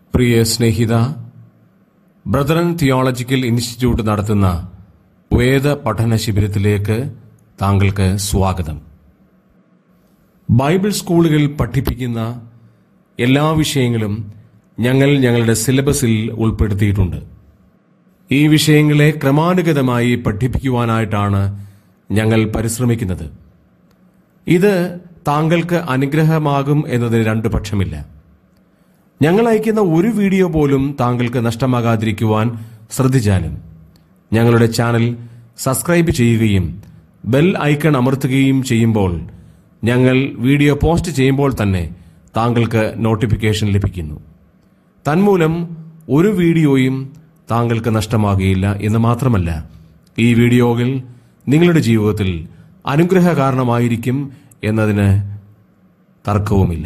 പ്രിയ സ്നേഹിത brethren theological institute നടത്തുന്ന വേദ പഠന ശിബിരത്തിലേക്ക് താങ്കൾക്ക് സ്വാഗതം ബൈബിൾ സ്കൂളുകളിൽ പഠിപ്പിക്കുന്ന എല്ലാ വിഷയങ്ങളും ഞങ്ങൾ ഞങ്ങളുടെ സിലബസിൽ ഉൾപ്പെടുത്തിയിട്ടുണ്ട് ഈ വിഷയങ്ങളെ ക്രമാനുഗതമായി പഠിപ്പിക്കുവാനായിട്ടാണ് ഞങ്ങൾ പരിശ്രമിക്കുന്നത് ഇത് താങ്കൾക്ക് അനുഗ്രഹമാകും എന്നതിന് രണ്ടു പക്ഷമില്ല ഞങ്ങൾ അയക്കുന്ന ഒരു വീഡിയോ പോലും താങ്കൾക്ക് നഷ്ടമാകാതിരിക്കുവാൻ ശ്രദ്ധിച്ചാലും ഞങ്ങളുടെ ചാനൽ സബ്സ്ക്രൈബ് ചെയ്യുകയും ബെൽ ഐക്കൺ അമർത്തുകയും ചെയ്യുമ്പോൾ ഞങ്ങൾ വീഡിയോ പോസ്റ്റ് ചെയ്യുമ്പോൾ തന്നെ താങ്കൾക്ക് നോട്ടിഫിക്കേഷൻ ലഭിക്കുന്നു തന്മൂലം ഒരു വീഡിയോയും താങ്കൾക്ക് നഷ്ടമാകുകയില്ല എന്ന് മാത്രമല്ല ഈ വീഡിയോകൾ നിങ്ങളുടെ ജീവിതത്തിൽ അനുഗ്രഹ കാരണമായിരിക്കും എന്നതിന് തർക്കവുമില്ല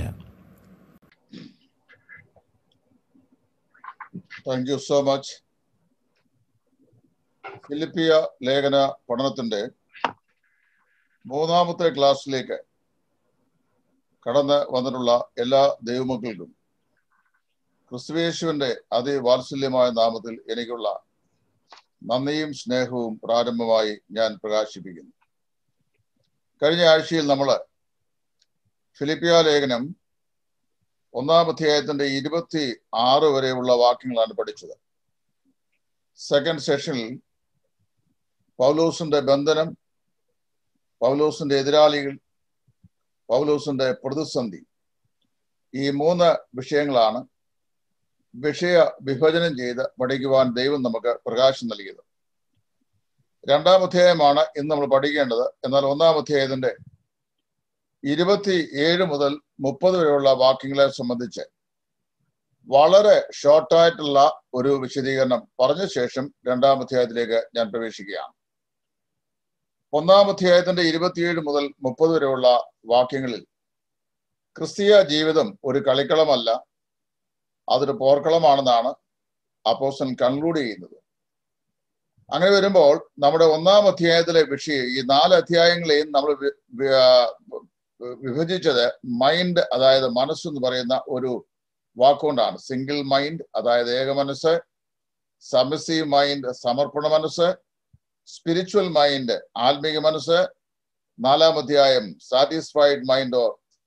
താങ്ക് യു സോ മച്ച് ഫിലിപ്പിയ ലേഖന പഠനത്തിന്റെ മൂന്നാമത്തെ ക്ലാസ്സിലേക്ക് കടന്ന് വന്നിട്ടുള്ള എല്ലാ ദൈവമക്കൾക്കും ക്രിസ്തുവേശുവിന്റെ അതിവാത്സല്യമായ നാമത്തിൽ എനിക്കുള്ള നന്ദിയും സ്നേഹവും പ്രാരംഭമായി ഞാൻ പ്രകാശിപ്പിക്കുന്നു കഴിഞ്ഞ ആഴ്ചയിൽ നമ്മൾ ഫിലിപ്പിയ ലേഖനം ഒന്നാം അധ്യായത്തിന്റെ ഇരുപത്തി ആറ് വരെയുള്ള വാക്യങ്ങളാണ് പഠിച്ചത് സെക്കൻഡ് സെഷനിൽ പൗലോസിന്റെ ബന്ധനം പൗലോസിന്റെ എതിരാളികൾ പൗലോസിന്റെ പ്രതിസന്ധി ഈ മൂന്ന് വിഷയങ്ങളാണ് വിഷയ വിഭജനം ചെയ്ത് പഠിക്കുവാൻ ദൈവം നമുക്ക് പ്രകാശം നൽകിയത് രണ്ടാം അധ്യായമാണ് ഇന്ന് നമ്മൾ പഠിക്കേണ്ടത് എന്നാൽ ഒന്നാം അധ്യായത്തിന്റെ ഇരുപത്തി ഏഴ് മുതൽ മുപ്പത് വരെയുള്ള വാക്യങ്ങളെ സംബന്ധിച്ച് വളരെ ഷോർട്ടായിട്ടുള്ള ഒരു വിശദീകരണം പറഞ്ഞ ശേഷം രണ്ടാം അധ്യായത്തിലേക്ക് ഞാൻ പ്രവേശിക്കുകയാണ് ഒന്നാം അധ്യായത്തിന്റെ ഇരുപത്തിയേഴ് മുതൽ മുപ്പത് വരെയുള്ള വാക്യങ്ങളിൽ ക്രിസ്തീയ ജീവിതം ഒരു കളിക്കളമല്ല അതൊരു പോർക്കളമാണെന്നാണ് അപ്പോസൻ കൺക്ലൂഡ് ചെയ്യുന്നത് അങ്ങനെ വരുമ്പോൾ നമ്മുടെ ഒന്നാം അധ്യായത്തിലെ വിഷയം ഈ നാല് അധ്യായങ്ങളെയും നമ്മൾ വിഭജിച്ചത് മൈൻഡ് അതായത് മനസ്സെന്ന് പറയുന്ന ഒരു വാക്കുകൊണ്ടാണ് സിംഗിൾ മൈൻഡ് അതായത് ഏക മനസ്സ് സബസീവ് മൈൻഡ് സമർപ്പണ മനസ്സ് സ്പിരിച്വൽ മൈൻഡ് ആത്മീക മനസ്സ് നാലാം അധ്യായം സാറ്റിസ്ഫൈഡ് മൈൻഡോ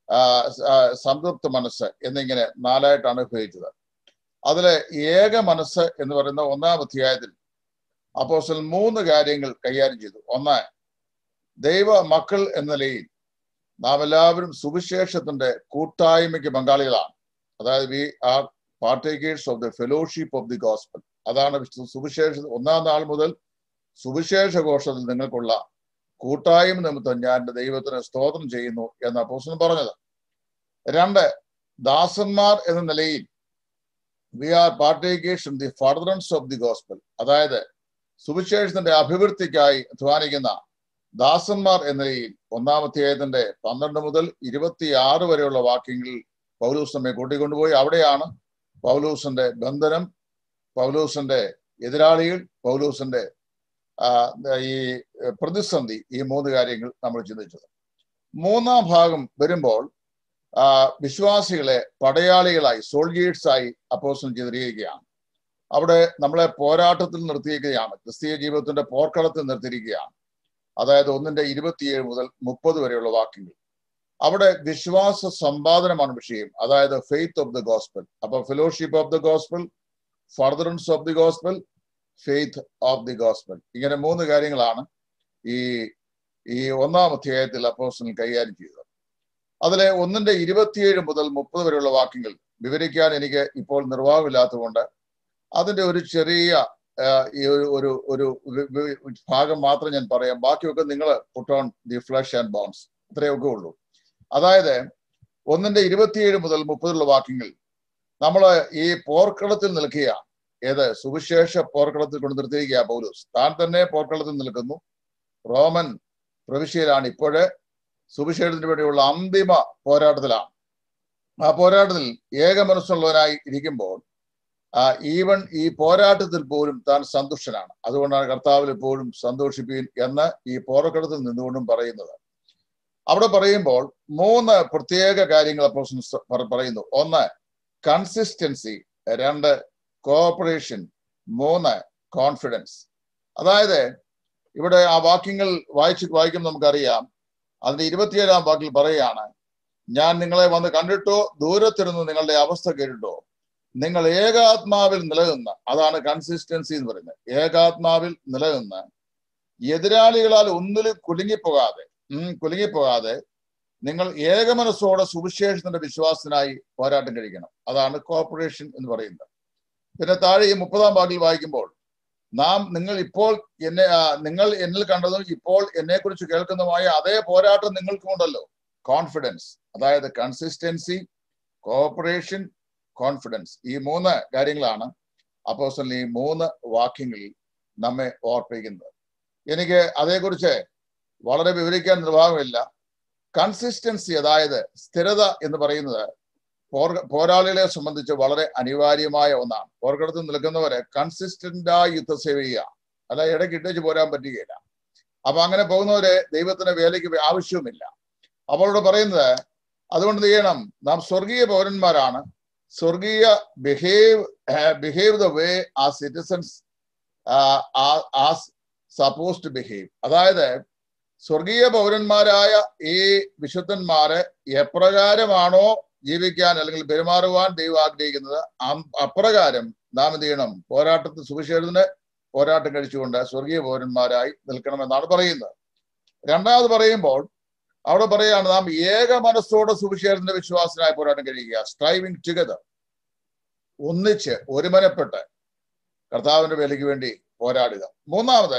സംതൃപ്ത മനസ്സ് എന്നിങ്ങനെ നാലായിട്ടാണ് വിഭജിച്ചത് അതിലെ ഏക മനസ്സ് എന്ന് പറയുന്ന ഒന്നാം അധ്യായത്തിൽ അപ്പോസൽ മൂന്ന് കാര്യങ്ങൾ കൈകാര്യം ചെയ്തു ഒന്ന് ദൈവ മക്കൾ എന്ന നിലയിൽ നാം എല്ലാവരും സുവിശേഷത്തിന്റെ കൂട്ടായ്മയ്ക്ക് പങ്കാളികളാണ് അതായത് we are partakers of the fellowship of the gospel അതാണ് സുവിശേഷ ഒന്നാം നാൾ മുതൽ സുവിശേഷ ഘോഷത്തിൽ നിങ്ങൾക്കുള്ള കൂട്ടായ്മ നിമിത്തം ഞാൻ എൻ്റെ ദൈവത്തിന് സ്തോത്രം ചെയ്യുന്നു എന്ന് അപ്പോസൻ പറഞ്ഞത് രണ്ട് ദാസന്മാർ എന്ന നിലയിൽ we are partakers in the furtherance of the gospel അതായത് സുവിശേഷത്തിന്റെ അഭിവൃദ്ധിക്കായി അധ്വാനിക്കുന്ന ദാസന്മാർ എന്ന നിലയിൽ ഒന്നാം അധ്യായത്തിന്റെ പന്ത്രണ്ട് മുതൽ ഇരുപത്തിയാറ് വരെയുള്ള വാക്യങ്ങളിൽ പൗലൂസ് നമ്മെ കൂട്ടിക്കൊണ്ടുപോയി അവിടെയാണ് പൗലൂസിന്റെ ബന്ധനം പൗലൂസിന്റെ എതിരാളികൾ പൗലൂസിന്റെ ഈ പ്രതിസന്ധി ഈ മൂന്ന് കാര്യങ്ങൾ നമ്മൾ ചിന്തിച്ചത് മൂന്നാം ഭാഗം വരുമ്പോൾ വിശ്വാസികളെ പടയാളികളായി സോൾജിയേഴ്സായി അപ്പോസൻ ചിതറിയിരിക്കുകയാണ് അവിടെ നമ്മളെ പോരാട്ടത്തിൽ നിർത്തിയിരിക്കുകയാണ് ക്രിസ്തീയ ജീവിതത്തിന്റെ പോർക്കളത്തിൽ നിർത്തിയിരിക്കുകയാണ് അതായത് ഒന്നിന്റെ ഇരുപത്തിയേഴ് മുതൽ മുപ്പത് വരെയുള്ള വാക്യങ്ങൾ അവിടെ വിശ്വാസ സമ്പാദനമാണ് വിഷയം അതായത് ഫെയ്ത്ത് ഓഫ് ദ ഗോസ്പൽ അപ്പൊ fellowship of the gospel furtherance of the gospel faith of the gospel ഇങ്ങനെ മൂന്ന് കാര്യങ്ങളാണ് ഈ ഈ ഒന്നാം അധ്യായത്തിൽ അപ്പോസ്റ്റൽ കൈകാര്യം ചെയ്തത് അതിലെ ഒന്നിന്റെ ഇരുപത്തിയേഴ് മുതൽ മുപ്പത് വരെയുള്ള വാക്യങ്ങൾ വിവരിക്കാൻ എനിക്ക് ഇപ്പോൾ നിർവാഹമില്ലാത്തതുകൊണ്ട് അതിന്റെ ഒരു ചെറിയ ഈ ഒരു ഒരു ഒരു ഭാഗം മാത്രം ഞാൻ പറയാം ബാക്കിയൊക്കെ നിങ്ങൾ put on the flesh and bones ഇത്രയൊക്കെ ഉള്ളൂ അതായത് ഒന്നിന്റെ ഇരുപത്തിയേഴ് മുതൽ മുപ്പതുള്ള വാക്യങ്ങൾ നമ്മൾ ഈ പോർക്കളത്തിൽ നിൽക്കുകയാണ് ഏത് സുവിശേഷ പോർക്കളത്തിൽ കൊണ്ട് നിർത്തിയിരിക്കുക പൗലൂസ് താൻ തന്നെ പോർക്കളത്തിൽ നിൽക്കുന്നു റോമൻ പ്രവിശ്യയിലാണ് ഇപ്പോഴ് സുവിശേഷത്തിന് വേണ്ടിയുള്ള അന്തിമ പോരാട്ടത്തിലാണ് ആ പോരാട്ടത്തിൽ ഏക മനസ്സുള്ളവനായി ഇരിക്കുമ്പോൾ ഈവൻ ഈ പോരാട്ടത്തിൽ പോലും താൻ സന്തുഷ്ടനാണ് അതുകൊണ്ടാണ് കർത്താവിൽ എപ്പോഴും സന്തോഷിപ്പീൻ എന്ന് ഈ പോറക്കടത്തിൽ നിന്നുകൊണ്ടും പറയുന്നത് അവിടെ പറയുമ്പോൾ മൂന്ന് പ്രത്യേക കാര്യങ്ങൾ അപ്പോൾ പറയുന്നു ഒന്ന് കൺസിസ്റ്റൻസി രണ്ട് കോഓപ്പറേഷൻ മൂന്ന് കോൺഫിഡൻസ് അതായത് ഇവിടെ ആ വാക്യങ്ങൾ വായിച്ച് വായിക്കുമ്പോൾ നമുക്കറിയാം അതിന്റെ ഇരുപത്തിയേഴാം വാക്കിൽ പറയുകയാണ് ഞാൻ നിങ്ങളെ വന്ന് കണ്ടിട്ടോ ദൂരത്തിരുന്ന് നിങ്ങളുടെ അവസ്ഥ കേട്ടിട്ടോ നിങ്ങൾ ഏകാത്മാവിൽ നിലനിന്ന് അതാണ് കൺസിസ്റ്റൻസി എന്ന് പറയുന്നത് ഏകാത്മാവിൽ നിലനിന്ന് എതിരാളികളാൽ ഒന്നിലും കുലുങ്ങിപ്പോകാതെ ഉം കുലുങ്ങിപ്പോകാതെ നിങ്ങൾ ഏകമനസ്സോടെ സുവിശേഷത്തിന്റെ വിശ്വാസത്തിനായി പോരാട്ടം കഴിക്കണം അതാണ് കോപ്പറേഷൻ എന്ന് പറയുന്നത് പിന്നെ താഴെ ഈ മുപ്പതാം വാക്കിൽ വായിക്കുമ്പോൾ നാം നിങ്ങൾ ഇപ്പോൾ എന്നെ ആ, നിങ്ങൾ എന്നിൽ കണ്ടതും ഇപ്പോൾ എന്നെ കുറിച്ച് കേൾക്കുന്നതുമായ അതേ പോരാട്ടം നിങ്ങൾക്കുമുണ്ടല്ലോ കോൺഫിഡൻസ് അതായത് കൺസിസ്റ്റൻസി കോപ്പറേഷൻ കോൺഫിഡൻസ് ഈ മൂന്ന് കാര്യങ്ങളാണ് അപ്പോസ്റ്റൽ ഈ മൂന്ന് വാക്യങ്ങളിൽ നമ്മെ ഓർപ്പിക്കുന്നത് എനിക്ക് അതേക്കുറിച്ച് വളരെ വിവരിക്കാൻ നിർവാഹമില്ല കൺസിസ്റ്റൻസി അതായത് സ്ഥിരത എന്ന് പറയുന്നത് പോർ പോരാളികളെ സംബന്ധിച്ച് വളരെ അനിവാര്യമായ ഒന്നാണ് പോർക്കടത്ത് നിൽക്കുന്നവരെ കൺസിസ്റ്റന്റായി യുദ്ധസേവ ചെയ്യുക അല്ല ഇടയ്ക്ക് ഇട്ടേച്ച് പോരാൻ പറ്റുകയില്ല അപ്പൊ അങ്ങനെ പോകുന്നവരെ ദൈവത്തിന്റെ വേലയ്ക്ക് ആവശ്യവുമില്ല അപ്പോൾ ഇവിടെ പറയുന്നത് അതുകൊണ്ട് എന്ത് ചെയ്യണം നാം സ്വർഗീയ പൗരന്മാരാണ് സ്വർഗീയ ബിഹേവ് ബിഹേവ് ദ വേ ആ citizens as suppose to behave അതായത് സ്വർഗീയ പൗരന്മാരായ ഈ വിശുദ്ധന്മാരെ എപ്രകാരമാണോ ജീവിക്കാൻ അല്ലെങ്കിൽ പെരുമാറുവാൻ ദൈവം ആഗ്രഹിക്കുന്നത് അം- അപ്രകാരം നാം എന്ത് ചെയ്യണം പോരാട്ടത്തിൽ സുവിശേഷത്തിന് പോരാട്ടം കഴിച്ചുകൊണ്ട് സ്വർഗീയ പൗരന്മാരായി നിൽക്കണമെന്നാണ് പറയുന്നത് രണ്ടാമത് പറയുമ്പോൾ അവിടെ പറയാണ് നാം ഏക മനസ്സോടെ സുവിശേഷത്തിന്റെ വിശ്വാസനായി പോരാട്ടം കഴിയുക സ്ട്രൈവിംഗ് ടുഗദർ ഒന്നിച്ച് ഒരുമനപ്പെട്ട് കർത്താവിന്റെ വേലയ്ക്ക് വേണ്ടി പോരാടുക മൂന്നാമത്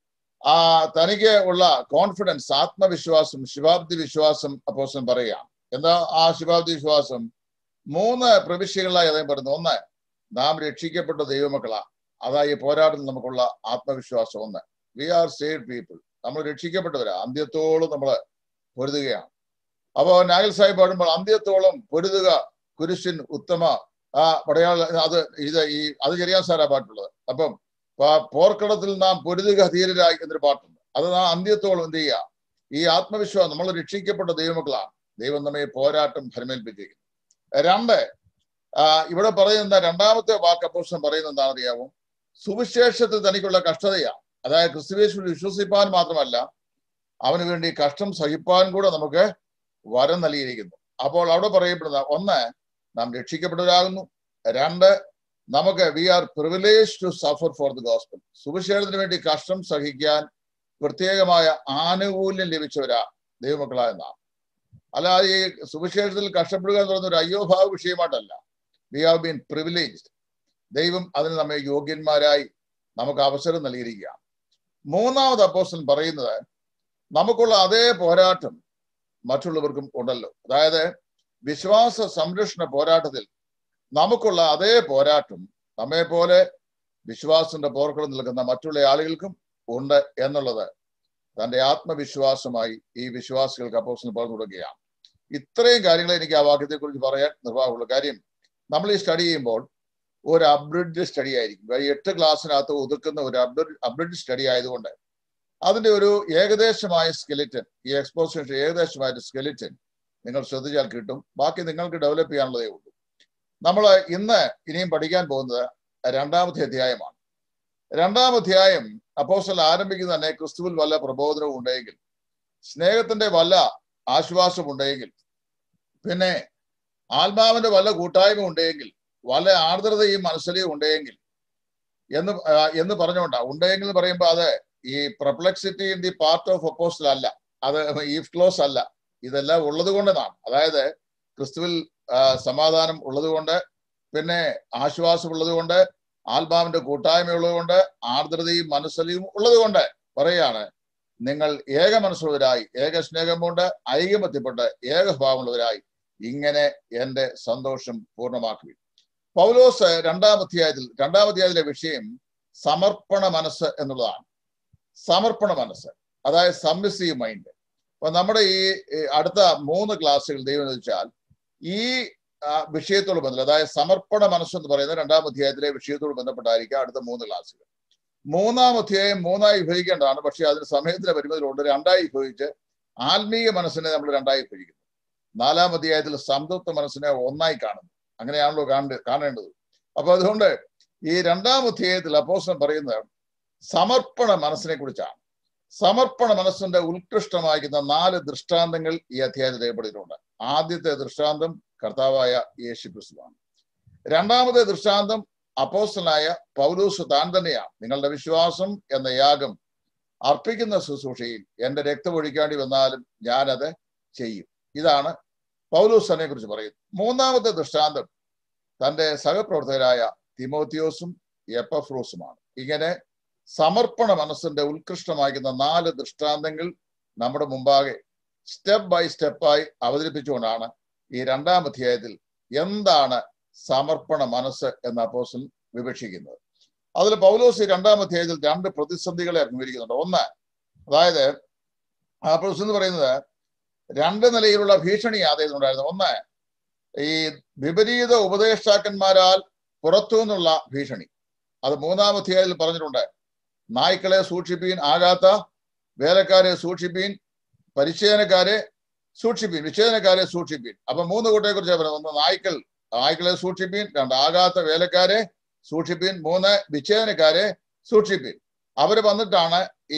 ആ തനിക്ക് ഉള്ള കോൺഫിഡൻസ് ആത്മവിശ്വാസം ശിവാബ്ദി വിശ്വാസം അപ്പോസൻ പറയുകയാണ് എന്താ ആ ശിവാബ്ദി വിശ്വാസം മൂന്ന് പ്രവിശ്യകളായി അദ്ദേഹം പറയുന്നു ഒന്ന് നാം രക്ഷിക്കപ്പെട്ട ദൈവമക്കളാ അതാ ഈ പോരാട്ടത്തിൽ നമുക്കുള്ള ആത്മവിശ്വാസം ഒന്ന് വി ആർ സേഡ് പീപ്പിൾ നമ്മൾ രക്ഷിക്കപ്പെട്ടവരാ അന്ത്യത്തോളം നമ്മൾ പൊരുതുകയാണ് അപ്പോ നാഗൽ സാഹിബ് പാടുമ്പോൾ അന്ത്യത്തോളം പൊരുതുക കുരിശിൻ ഉത്തമ ആ പടയാള അത് ഇത് ഈ അത് ചെറിയ സാറാ പാട്ടുള്ളത് അപ്പം പ- പോർക്കളത്തിൽ നാം പൊരുതുക ധീരരായി എന്നൊരു പാട്ടുണ്ട് അത് നാം അന്ത്യത്തോളം എന്ത് ചെയ്യുക ഈ ആത്മവിശ്വാസം നമ്മൾ രക്ഷിക്കപ്പെട്ട ദൈവമക്കളാണ് ദൈവം നമ്മെ പോരാട്ടം ഫലമേൽപ്പിച്ചിരിക്കുന്നു രണ്ട് ആ, ഇവിടെ പറയുന്ന രണ്ടാമത്തെ വാക്ക് അപ്പോസ്റ്റലൻ പറയുന്നത് എന്താണെന്ന് അറിയാമോ സുവിശേഷത്തിൽ തനിക്കുള്ള കഷ്ടതയാണ് അതായത് ക്രിസ്തുവേശുവിൽ വിശ്വസിപ്പാൻ മാത്രമല്ല അവന് വേണ്ടി കഷ്ടം സഹിപ്പാൻ കൂടെ നമുക്ക് വരം നൽകിയിരിക്കുന്നു അപ്പോൾ അവിടെ പറയപ്പെടുന്ന ഒന്ന് നാം രക്ഷിക്കപ്പെട്ടവരാകുന്നു രണ്ട് നമുക്ക് we are privilege to suffer for the gospel സുവിശേഷത്തിന് വേണ്ടി കഷ്ടം സഹിക്കാൻ പ്രത്യേകമായ ആനുകൂല്യം ലഭിച്ചവരാ ദൈവമക്കളായെന്നാണ് അല്ലാതെ ഈ സുവിശേഷത്തിൽ കഷ്ടപ്പെടുക എന്ന് പറയുന്ന ഒരു അയ്യോഭാവ വിഷയമായിട്ടല്ല വി ഹാവ് ബീൻ പ്രിവിലേജ്ഡ് ദൈവം അതിന് നമ്മെ യോഗ്യന്മാരായി നമുക്ക് അവസരം നൽകിയിരിക്കുകയാണ് മൂന്നാമത് അപ്പോസ്റ്റലൻ പറയുന്നത് നമുക്കുള്ള അതേ പോരാട്ടം മറ്റുള്ളവർക്കും ഉണ്ടല്ലോ അതായത് വിശ്വാസ സംരക്ഷണ പോരാട്ടത്തിൽ നമുക്കുള്ള അതേ പോരാട്ടം നമ്മെ പോലെ വിശ്വാസത്തിന്റെ പോർക്കളം നിൽക്കുന്ന മറ്റുള്ള ആളുകൾക്കും ഉണ്ട് എന്നുള്ളത് തന്റെ ആത്മവിശ്വാസമായി ഈ വിശ്വാസികൾക്ക് അപ്പോസ്റ്റലൻ പറഞ്ഞു കൊടുക്കുകയാണ് ഇത്രയും കാര്യങ്ങൾ എനിക്ക് ആ വാക്യത്തെ കുറിച്ച് പറയാൻ നിർവാഹമുള്ളൂ കാര്യം നമ്മൾ ഈ സ്റ്റഡി ചെയ്യുമ്പോൾ ഒരു അബ്രിഡ് സ്റ്റഡി ആയിരിക്കും കാര്യം എട്ട് ക്ലാസ്സിനകത്ത് ഒതുക്കുന്ന ഒരു അബ്രിഡ് അബ്രിഡ് സ്റ്റഡി ആയതുകൊണ്ട് അതിന്റെ ഒരു ഏകദേശമായ സ്കെലിറ്റൻ ഈ എക്സ്പോസിഷൻ ഏകദേശമായ സ്കെലിറ്റൻ നിങ്ങൾ ശ്രദ്ധിച്ചാൽ കിട്ടും ബാക്കി നിങ്ങൾക്ക് ഡെവലപ്പ് ചെയ്യാനുള്ളതേ ഉള്ളൂ നമ്മൾ ഇന്ന് ഇനിയും പഠിക്കാൻ പോകുന്നത് രണ്ടാമത്തെ അധ്യായമാണ് രണ്ടാം അധ്യായം അപ്പോസ്റ്റൽ ആരംഭിക്കുന്ന തന്നെ ക്രിസ്തുവിൽ വല്ല പ്രബോധനവും ഉണ്ടെങ്കിൽ സ്നേഹത്തിന്റെ വല്ല ആശ്വാസം ഉണ്ടെങ്കിൽ പിന്നെ ആത്മാവിന്റെ വല്ല കൂട്ടായ്മ ഉണ്ടെങ്കിൽ വല്ല ആർദ്രതയും മനസ്സിലെയും ഉണ്ടെങ്കിൽ എന്ന് ആ, എന്ന് പറഞ്ഞുകൊണ്ടാ ഉണ്ടെങ്കിൽ എന്ന് പറയുമ്പോൾ അത് ഈ perplexity in the part of apostle അല്ല അത് ഈഫ് ക്ലോസ് അല്ല ഇതെല്ലാം ഉള്ളത് കൊണ്ടെന്നാണ് അതായത് ക്രിസ്തുവിൽ ആ, സമാധാനം ഉള്ളത് കൊണ്ട് പിന്നെ ആശ്വാസം ഉള്ളത് കൊണ്ട് ആത്മാവിന്റെ കൂട്ടായ്മ ഉള്ളതുകൊണ്ട് ആർദ്രതയും മനസ്സലിയും ഉള്ളത് കൊണ്ട് പറയാണ് നിങ്ങൾ ഏക മനസ്സുള്ളവരായി ഏക സ്നേഹം കൊണ്ട് ഐകമത്യപ്പെട്ട് ഏകഭാവമുള്ളവരായി ഇങ്ങനെ എന്റെ സന്തോഷം പൂർണ്ണമാക്കുവിൻ പൗലോസ് രണ്ടാം അധ്യായത്തിൽ രണ്ടാം അധ്യായത്തിലെ വിഷയം സമർപ്പണ മനസ്സ് എന്നുള്ളതാണ് സമർപ്പണ മനസ്സ് അതായത് സബ്മിസീവ് മൈൻഡ് അപ്പൊ നമ്മുടെ ഈ ഈ അടുത്ത മൂന്ന് ക്ലാസ്സുകൾ ദൈവം എന്ന് വെച്ചാൽ ഈ ആ, വിഷയത്തോട് ബന്ധം അതായത് സമർപ്പണ മനസ്സെന്ന് പറയുന്ന രണ്ടാം അധ്യായത്തിലെ വിഷയത്തോട് ബന്ധപ്പെട്ടായിരിക്കും അടുത്ത മൂന്ന് ക്ലാസ്സുകൾ മൂന്നാം അധ്യായം മൂന്നായി വിഭജിക്കേണ്ടതാണ് പക്ഷേ അതിന് സമയത്തിന്റെ പരിമിതിയിലുണ്ട് രണ്ടായി വിഭജിച്ച് ആത്മീയ മനസ്സിനെ നമ്മൾ രണ്ടായി വിഭജിക്കുന്നു നാലാം അധ്യായത്തിൽ സംതൃപ്ത മനസ്സിനെ ഒന്നായി കാണുന്നു അങ്ങനെയാണല്ലോ കാണേണ്ട കാണേണ്ടത് അപ്പൊ അതുകൊണ്ട് ഈ രണ്ടാം അധ്യായത്തിൽ അപ്പോസ്റ്റലൻ പറയുന്നത് സമർപ്പണ മനസ്സിനെ കുറിച്ചാണ് സമർപ്പണ മനസ്സിന്റെ ഉത്കൃഷ്ടമായിരിക്കുന്ന നാല് ദൃഷ്ടാന്തങ്ങൾ ഈ അധ്യായത്തിൽ രേഖപ്പെടുത്തിയിട്ടുണ്ട് ആദ്യത്തെ ദൃഷ്ടാന്തം കർത്താവായ യേശു ക്രിസ്തുവാണ് രണ്ടാമത്തെ ദൃഷ്ടാന്തം അപ്പോസ്റ്റലായ പൗലൂസ് താൻ തന്നെയാണ് നിങ്ങളുടെ വിശ്വാസം എന്ന യാഗം അർപ്പിക്കുന്ന ശുശ്രൂഷയിൽ എന്റെ രക്തം ഒഴിക്കേണ്ടി വന്നാലും ഞാനത് ചെയ്യും ഇതാണ് പൗലൂസനെ കുറിച്ച് പറയുന്നത് മൂന്നാമത്തെ ദൃഷ്ടാന്തം തന്റെ സഹപ്രവർത്തകരായ തിമോത്തിയോസും എപ്പഫ്രോസുമാണ് ഇങ്ങനെ സമർപ്പണ മനസ്സിന്റെ ഉത്കൃഷ്ടമായിരിക്കുന്ന നാല് ദൃഷ്ടാന്തങ്ങൾ നമ്മുടെ മുമ്പാകെ സ്റ്റെപ്പ് ബൈ സ്റ്റെപ്പായി അവതരിപ്പിച്ചുകൊണ്ടാണ് ഈ രണ്ടാം അധ്യായത്തിൽ എന്താണ് സമർപ്പണ മനസ്സ് എന്ന അപ്പോസൽ വിവക്ഷിക്കുന്നത് അതിൽ പൗലോസ് ഈ രണ്ടാം അധ്യായത്തിൽ രണ്ട് പ്രതിസന്ധികളെ അഭിമുഖീകരിക്കുന്നുണ്ട് ഒന്ന് അതായത് അപ്പോസ് എന്ന് പറയുന്നത് രണ്ട് നിലയിലുള്ള ഭീഷണി ആദ്യത്തിനുണ്ടായിരുന്നു ഒന്ന് ഈ വിപരീത ഉപദേഷ്ടാക്കന്മാരാൽ പുറത്തു നിന്നുള്ള ഭീഷണി അത് മൂന്നാം അധ്യായത്തിൽ പറഞ്ഞിട്ടുണ്ട് നായ്ക്കളെ സൂക്ഷിപ്പീൻ ആകാത്ത വേലക്കാരെ സൂക്ഷിപ്പീൻ പരിശീലനക്കാരെ സൂക്ഷിപ്പീൻ വിച്ഛേദനക്കാരെ സൂക്ഷിപ്പീൻ അപ്പൊ മൂന്ന് കൂട്ടരെ കുറിച്ച് പറയുന്നത് ഒന്ന് നായ്ക്കൾ നായ്ക്കളെ സൂക്ഷിപ്പീൻ രണ്ട് ആകാത്ത വേലക്കാരെ സൂക്ഷിപ്പീൻ മൂന്ന് വിച്ഛേദനക്കാരെ സൂക്ഷിപ്പീൻ അവര് വന്നിട്ടാണ് ഈ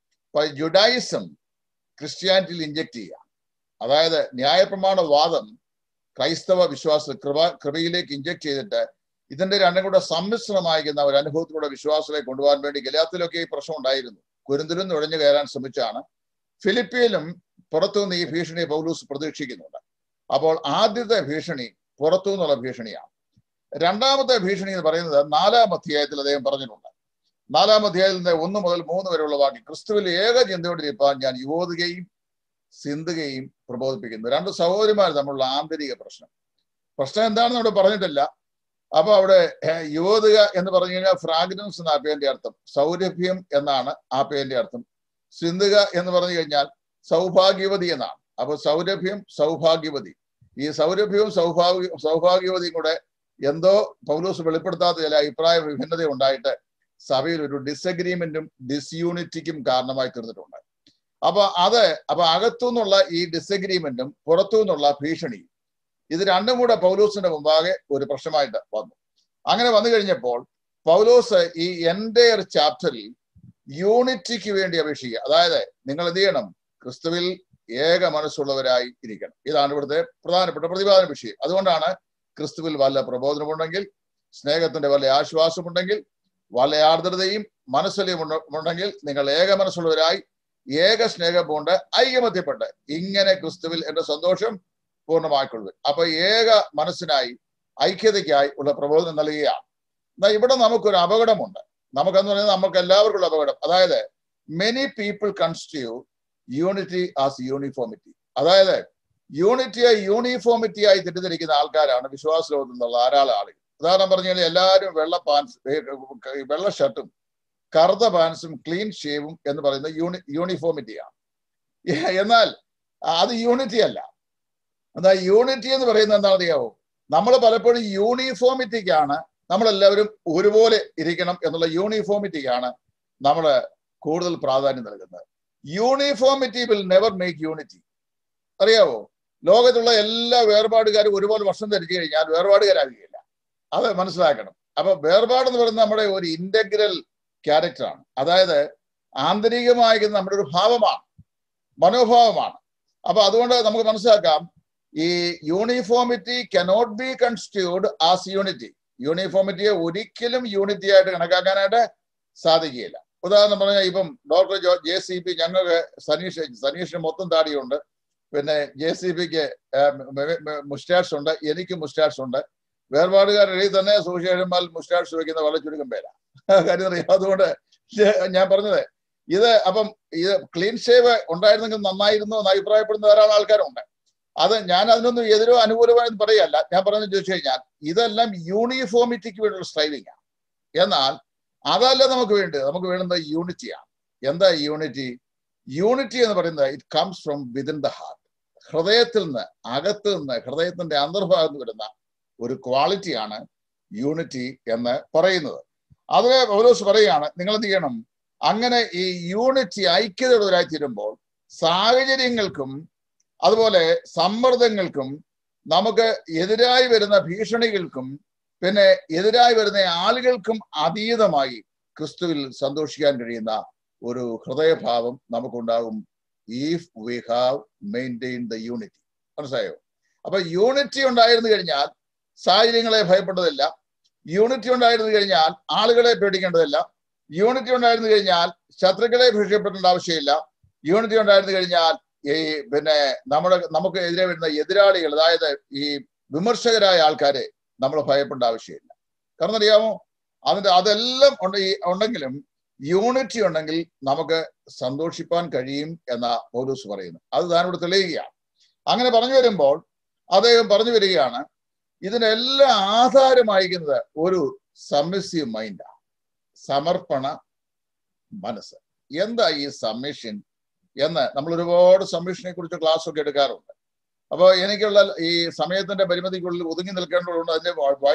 ജുഡായിസം ക്രിസ്ത്യാനിറ്റിയിൽ ഇഞ്ചക്ട് ചെയ്യുക അതായത് ന്യായപ്രമാണ വാദം ക്രൈസ്തവ വിശ്വാസ കൃപ കൃപയിലേക്ക് ഇഞ്ചക്ട് ചെയ്തിട്ട് ഇതിന്റെ രണ്ടും കൂടെ സമ്മിശ്രമായിരിക്കുന്ന ഒരു അനുഭവത്തിലൂടെ വിശ്വാസത്തെ കൊണ്ടുപോകാൻ വേണ്ടി ഗലാത്തിലൊക്കെ ഈ പ്രശ്നം ഉണ്ടായിരുന്നു കുരുന്തിലും നുഴഞ്ഞു കയറാൻ ശ്രമിച്ചാണ് ഫിലിപ്പിയിലും പുറത്തുനിന്ന് ഈ ഭീഷണി പൗലൂസ് പ്രതീക്ഷിക്കുന്നുണ്ട് അപ്പോൾ ആദ്യത്തെ ഭീഷണി പുറത്തു നിന്നുള്ള ഭീഷണിയാണ് രണ്ടാമത്തെ ഭീഷണി എന്ന് പറയുന്നത് നാലാം അധ്യായത്തിൽ അദ്ദേഹം പറഞ്ഞിട്ടുണ്ട് നാലാം അധ്യായത്തിൽ ഒന്ന് മുതൽ മൂന്ന് വരെയുള്ള വാക്യം ക്രിസ്തുവിൽ ഏക ചിന്തയോടിരിപ്പാൻ ഞാൻ യുവോതുകയും സിന്ധുകയും പ്രബോധിപ്പിക്കുന്നു രണ്ട് സഹോദരിമാർ തമ്മിലുള്ള ആന്തരിക പ്രശ്നം പ്രശ്നം എന്താണെന്ന് അവിടെ പറഞ്ഞിട്ടില്ല അപ്പൊ അവിടെ യുവതുക എന്ന് പറഞ്ഞു കഴിഞ്ഞാൽ ഫ്രാഗ്രൻസ് എന്ന ആ പേരിന്റെ അർത്ഥം സൗരഭ്യം എന്നാണ് ആ പേരിന്റെ അർത്ഥം സിന്ധുക എന്ന് പറഞ്ഞു കഴിഞ്ഞാൽ സൗഭാഗ്യവതി എന്നാണ് അപ്പൊ സൗരഭ്യം സൗഭാഗ്യവതി ഈ സൗരഭ്യവും സൗഭാഗ്യ സൗഭാഗ്യവതിയും കൂടെ എന്തോ പൗലോസ് വെളിപ്പെടുത്താത്ത ചില അഭിപ്രായ വിഭിന്നത ഉണ്ടായിട്ട് സഭയിൽ ഒരു ഡിസഗ്രിമെന്റും ഡിസ്യൂണിറ്റിക്കും കാരണമായി തീർന്നിട്ടുണ്ട് അപ്പൊ അത് അപ്പൊ അകത്തുനിന്നുള്ള ഈ ഡിസഗ്രിമെന്റും പുറത്തു നിന്നുള്ള ഭീഷണിയും ഇത് രണ്ടും കൂടെ പൗലോസിന്റെ മുമ്പാകെ ഒരു പ്രശ്നമായിട്ട് വന്നു അങ്ങനെ വന്നു കഴിഞ്ഞപ്പോൾ പൗലോസ് ഈ എൻറ്റയർ ചാപ്റ്ററിൽ യൂണിറ്റിക്ക് വേണ്ടി അപേക്ഷിക്കുക അതായത് നിങ്ങൾ എന്ത് ചെയ്യണം ക്രിസ്തുവിൽ ഏക മനസ്സുള്ളവരായി ഇരിക്കണം ഇതാണ് ഇവിടുത്തെ പ്രധാനപ്പെട്ട പ്രതിപാദന വിഷയം അതുകൊണ്ടാണ് ക്രിസ്തുവിൽ വല്ല പ്രബോധനമുണ്ടെങ്കിൽ സ്നേഹത്തിന്റെ വല്ല ആശ്വാസമുണ്ടെങ്കിൽ വല്ല ആർദ്രതയും മനസ്സലിയും ഉണ്ടെങ്കിൽ നിങ്ങൾ ഏക മനസ്സുള്ളവരായി ഏക സ്നേഹം കൊണ്ട് ഐകമത്യപ്പെട്ട് ഇങ്ങനെ ക്രിസ്തുവിൽ എന്റെ സന്തോഷം പൂർണ്ണമായിക്കൊള്ളുക അപ്പൊ ഏക മനസ്സിനായി ഐക്യതയ്ക്കായി ഉള്ള പ്രബോധനം നൽകുകയാണ് എന്നാൽ ഇവിടെ നമുക്കൊരു അപകടമുണ്ട് നമുക്കെന്ന് പറയുന്നത് നമുക്ക് എല്ലാവർക്കും ഉള്ള അപകടം അതായത് many people constitute unity as uniformity അതായത് യൂണിറ്റിയെ യൂണിഫോമിറ്റി ആയി തെറ്റിദ്ധരിക്കുന്ന ആൾക്കാരാണ് വിശ്വാസ ലോകത്തിൽ നിന്നുള്ള ധാരാളം ആളുകൾ ഉദാഹരണം പറഞ്ഞു കഴിഞ്ഞാൽ എല്ലാവരും വെള്ള പാൻസ് വെള്ള ഷർട്ടും കറുത്ത പാൻസും ക്ലീൻ ഷേവും എന്ന് പറയുന്ന യൂണി യൂണിഫോമിറ്റിയാണ് എന്നാൽ അത് യൂണിറ്റി അല്ല എന്നാൽ യൂണിറ്റി എന്ന് പറയുന്നത് എന്താണെന്ന് അറിയാവോ നമ്മൾ പലപ്പോഴും യൂണിഫോമിറ്റിക്കാണ് നമ്മളെല്ലാവരും ഒരുപോലെ ഇരിക്കണം എന്നുള്ള യൂണിഫോമിറ്റിക്കാണ് നമ്മൾ കൂടുതൽ പ്രാധാന്യം നൽകുന്നത് uniformity will never make unity അറിയാവോ ലോകത്തുള്ള എല്ലാ വേർപാടുകാരും ഒരുപോലെ വർഷം ധരിച്ചു കഴിഞ്ഞാൽ വേർപാടുകാരാകുകയില്ല അത് മനസ്സിലാക്കണം അപ്പൊ വേർപാട് എന്ന് പറയുന്നത് നമ്മുടെ ഒരു ഇന്റഗ്രൽ ക്യാരക്ടറാണ് അതായത് ആന്തരികമായ നമ്മുടെ ഒരു ഭാവമാണ് മനോഭാവമാണ് അപ്പൊ അതുകൊണ്ട് നമുക്ക് മനസ്സിലാക്കാം ഈ uniformity cannot be constituted as unity യൂണിഫോമിറ്റിയെ ഒരിക്കലും യൂണിറ്റി ആയിട്ട് കണക്കാക്കാനായിട്ട് സാധിക്കുകയില്ല ഉദാഹരണം പറഞ്ഞാൽ ഇപ്പം doctor Jo J C P ഞങ്ങൾക്ക് സനീഷ് സനീഷിന് മൊത്തം താടിയുണ്ട് പിന്നെ ജെ സി പിക്ക് മുസ്റ്റാഷ് ഉണ്ട് എനിക്ക് മുസ്റ്റാഷ് ഉണ്ട് വേർപാടുകാരുടെ തന്നെ സുവിശേഷന്മാർ മുസ്റ്റാഷ് വയ്ക്കുന്ന വളരെ ചുരുക്കം പേരാ കാര്യം അറിയാം അതുകൊണ്ട് ഞാൻ പറഞ്ഞത് ഇത് അപ്പം ഇത് ക്ലീൻ ഷേവ് ഉണ്ടായിരുന്നെങ്കിൽ നന്നായിരുന്നു എന്ന് അഭിപ്രായപ്പെടുന്ന ധാരാളം ആൾക്കാരുണ്ട് അത് ഞാൻ അതിനൊന്നും എതിരോ അനുകൂലമായെന്ന് പറയല്ല ഞാൻ പറഞ്ഞു ചോദിച്ചു കഴിഞ്ഞാൽ ഇതെല്ലാം യൂണിഫോമിറ്റിക്ക് വേണ്ടിയുള്ള സ്ട്രൈവിംഗ് ആണ് എന്നാൽ അതല്ല നമുക്ക് വേണ്ടത് നമുക്ക് വേണ്ടുന്നത് യൂണിറ്റിയാണ് എന്താ യൂണിറ്റി യൂണിറ്റി എന്ന് പറയുന്നത് it comes from within the heart ഹൃദയത്തിൽ നിന്ന് അകത്ത് നിന്ന് ഹൃദയത്തിന്റെ അന്തർഭാഗത്ത് വരുന്ന ഒരു ക്വാളിറ്റിയാണ് യൂണിറ്റി എന്ന് പറയുന്നത് അതിലെ പൗലോസ് പറയുകയാണ് നിങ്ങൾ എന്ത് ചെയ്യണം അങ്ങനെ ഈ യൂണിറ്റി ഐക്യതയുള്ളവരായി തീരുമ്പോൾ സാഹചര്യങ്ങൾക്കും അതുപോലെ സമ്മർദ്ദങ്ങൾക്കും നമുക്ക് എതിരായി വരുന്ന ഭീഷണികൾക്കും പിന്നെ എതിരായി വരുന്ന ആളുകൾക്കും അതീതമായി ക്രിസ്തുവിൽ സന്തോഷിക്കാൻ കഴിയുന്ന ഒരു ഹൃദയഭാവം നമുക്കുണ്ടാകും if we have maintain the unity മനസ്സിലായോ അപ്പൊ യൂണിറ്റി ഉണ്ടായിരുന്നു കഴിഞ്ഞാൽ സാഹചര്യങ്ങളെ ഭയപ്പെട്ടതില്ല യൂണിറ്റി ഉണ്ടായിരുന്നു കഴിഞ്ഞാൽ ആളുകളെ പേടിക്കേണ്ടതില്ല യൂണിറ്റി ഉണ്ടായിരുന്നു കഴിഞ്ഞാൽ ശത്രുക്കളെ ഭീഷണിപ്പെടേണ്ട ആവശ്യമില്ല യൂണിറ്റി ഉണ്ടായിരുന്നു കഴിഞ്ഞാൽ ഈ പിന്നെ നമ്മുടെ നമുക്ക് എതിരെ വരുന്ന എതിരാളികൾ അതായത് ഈ വിമർശകരായ ആൾക്കാരെ നമ്മൾ ഭയപ്പെടേണ്ട ആവശ്യമില്ല കാരണം അറിയാമോ അതിന്റെ അതെല്ലാം ഉണ്ട് ഈ ഉണ്ടെങ്കിലും യൂണിറ്റി ഉണ്ടെങ്കിൽ നമുക്ക് സന്തോഷിപ്പാൻ കഴിയും എന്ന പൗലൂസ് പറയുന്നു അത് താനോട് തെളിയുകയാണ് അങ്ങനെ പറഞ്ഞു വരുമ്പോൾ അദ്ദേഹം പറഞ്ഞു വരികയാണ് ഇതിനെല്ലാം ആധാരമായിരിക്കുന്നത് ഒരു സബ്മിസീവ് മൈൻഡാണ് സമർപ്പണ മനസ്സ് എന്താ ഈ സബ്മിഷൻ എന്ന് നമ്മൾ ഒരുപാട് സബ്മിഷനെ കുറിച്ച് ക്ലാസ് ഒക്കെ എടുക്കാറുണ്ട് അപ്പോൾ എനിക്കുള്ള ഈ സമയത്തിന്റെ പരിമിതിക്കുള്ളിൽ ഒതുങ്ങി നിൽക്കേണ്ടതുകൊണ്ട് അതിന്റെ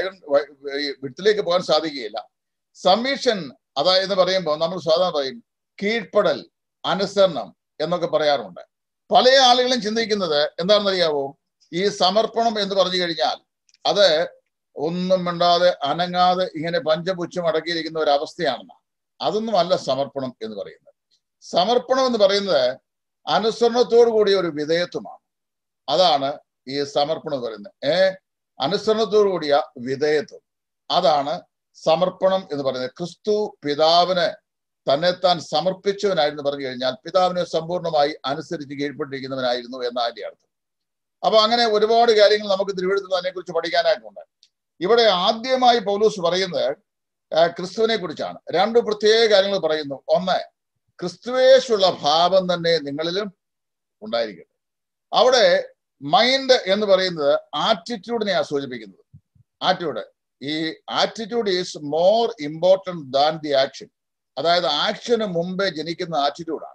വിട്ടിലേക്ക് പോകാൻ സാധിക്കുകയില്ല സബ്മിഷൻ അതായത് പറയുമ്പോൾ നമ്മൾ സാധാരണ പറയും കീഴ്പ്പെടൽ അനുസരണം എന്നൊക്കെ പറയാറുണ്ട് പല ആളുകളും ചിന്തിക്കുന്നത് എന്താണെന്നറിയാവോ ഈ സമർപ്പണം എന്ന് പറഞ്ഞു കഴിഞ്ഞാൽ അത് ഒന്നും മിണ്ടാതെ അനങ്ങാതെ ഇങ്ങനെ പഞ്ചപുച്ഛം അടക്കിയിരിക്കുന്ന ഒരു അവസ്ഥയാണെന്നാണ് അതൊന്നും അല്ല സമർപ്പണം എന്ന് പറയുന്നത് സമർപ്പണം എന്ന് പറയുന്നത് അനുസരണത്തോടു കൂടിയ ഒരു വിധേയത്വമാണ് അതാണ് ഈ സമർപ്പണം എന്ന് പറയുന്നത് ഏ അനുസരണത്തോടു കൂടിയ വിധേയത്വം അതാണ് സമർപ്പണം എന്ന് പറയുന്നത് ക്രിസ്തു പിതാവിന് തന്നെത്താൻ സമർപ്പിച്ചവനായിരുന്നു പറഞ്ഞു കഴിഞ്ഞാൽ പിതാവിനെ സമ്പൂർണ്ണമായി അനുസരിച്ച് കീഴ്പ്പെട്ടിരിക്കുന്നവനായിരുന്നു എന്ന അതിന്റെ അർത്ഥം അപ്പൊ അങ്ങനെ ഒരുപാട് കാര്യങ്ങൾ നമുക്ക് തിരുവഴുത്തിൽ അതിനെക്കുറിച്ച് പഠിക്കാനായിട്ടുണ്ട് ഇവിടെ ആദ്യമായി പൗലൂസ് പറയുന്നത് ക്രിസ്തുവിനെ കുറിച്ചാണ് രണ്ട് പ്രത്യേക കാര്യങ്ങൾ പറയുന്നു ഒന്ന് ക്രിസ്തുവേശുള്ള ഭാവം തന്നെ നിങ്ങളിലും ഉണ്ടായിരിക്കട്ടെ അവിടെ മൈൻഡ് എന്ന് പറയുന്നത് ആറ്റിറ്റ്യൂഡിനെയാണ് സൂചിപ്പിക്കുന്നത് ആറ്റിറ്റ്യൂഡ് ഈ attitude is more important than the action അതായത് ആക്ഷന് മുമ്പേ ജനിക്കുന്ന ആറ്റിറ്റ്യൂഡാണ്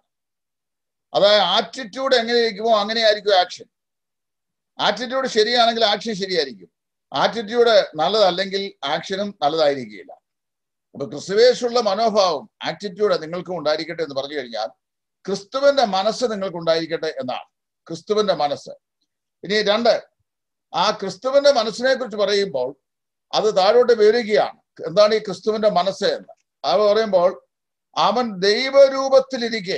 അതായത് ആറ്റിറ്റ്യൂഡ് എങ്ങനെ ഇരിക്കുമോ അങ്ങനെയായിരിക്കും ആക്ഷൻ ആറ്റിറ്റ്യൂഡ് ശരിയാണെങ്കിൽ ആക്ഷൻ ശരിയായിരിക്കും ആറ്റിറ്റ്യൂഡ് നല്ലതല്ലെങ്കിൽ ആക്ഷനും നല്ലതായിരിക്കില്ല അപ്പൊ ക്രിസ്തുവേശുള്ള മനോഭാവം ആറ്റിറ്റ്യൂഡ് നിങ്ങൾക്കും ഉണ്ടായിരിക്കട്ടെ എന്ന് പറഞ്ഞു കഴിഞ്ഞാൽ ക്രിസ്തുവിന്റെ മനസ്സ് നിങ്ങൾക്ക് ഉണ്ടായിരിക്കട്ടെ എന്നാണ് ക്രിസ്തുവിന്റെ മനസ്സ് ഇനി രണ്ട് ആ ക്രിസ്തുവിന്റെ മനസ്സിനെ കുറിച്ച് പറയുമ്പോൾ അത് താഴോട്ട് വിവരിക്കുകയാണ് എന്താണ് ഈ ക്രിസ്തുവിന്റെ മനസ്സ് എന്ന് അത് പറയുമ്പോൾ അവൻ ദൈവരൂപത്തിലിരിക്കെ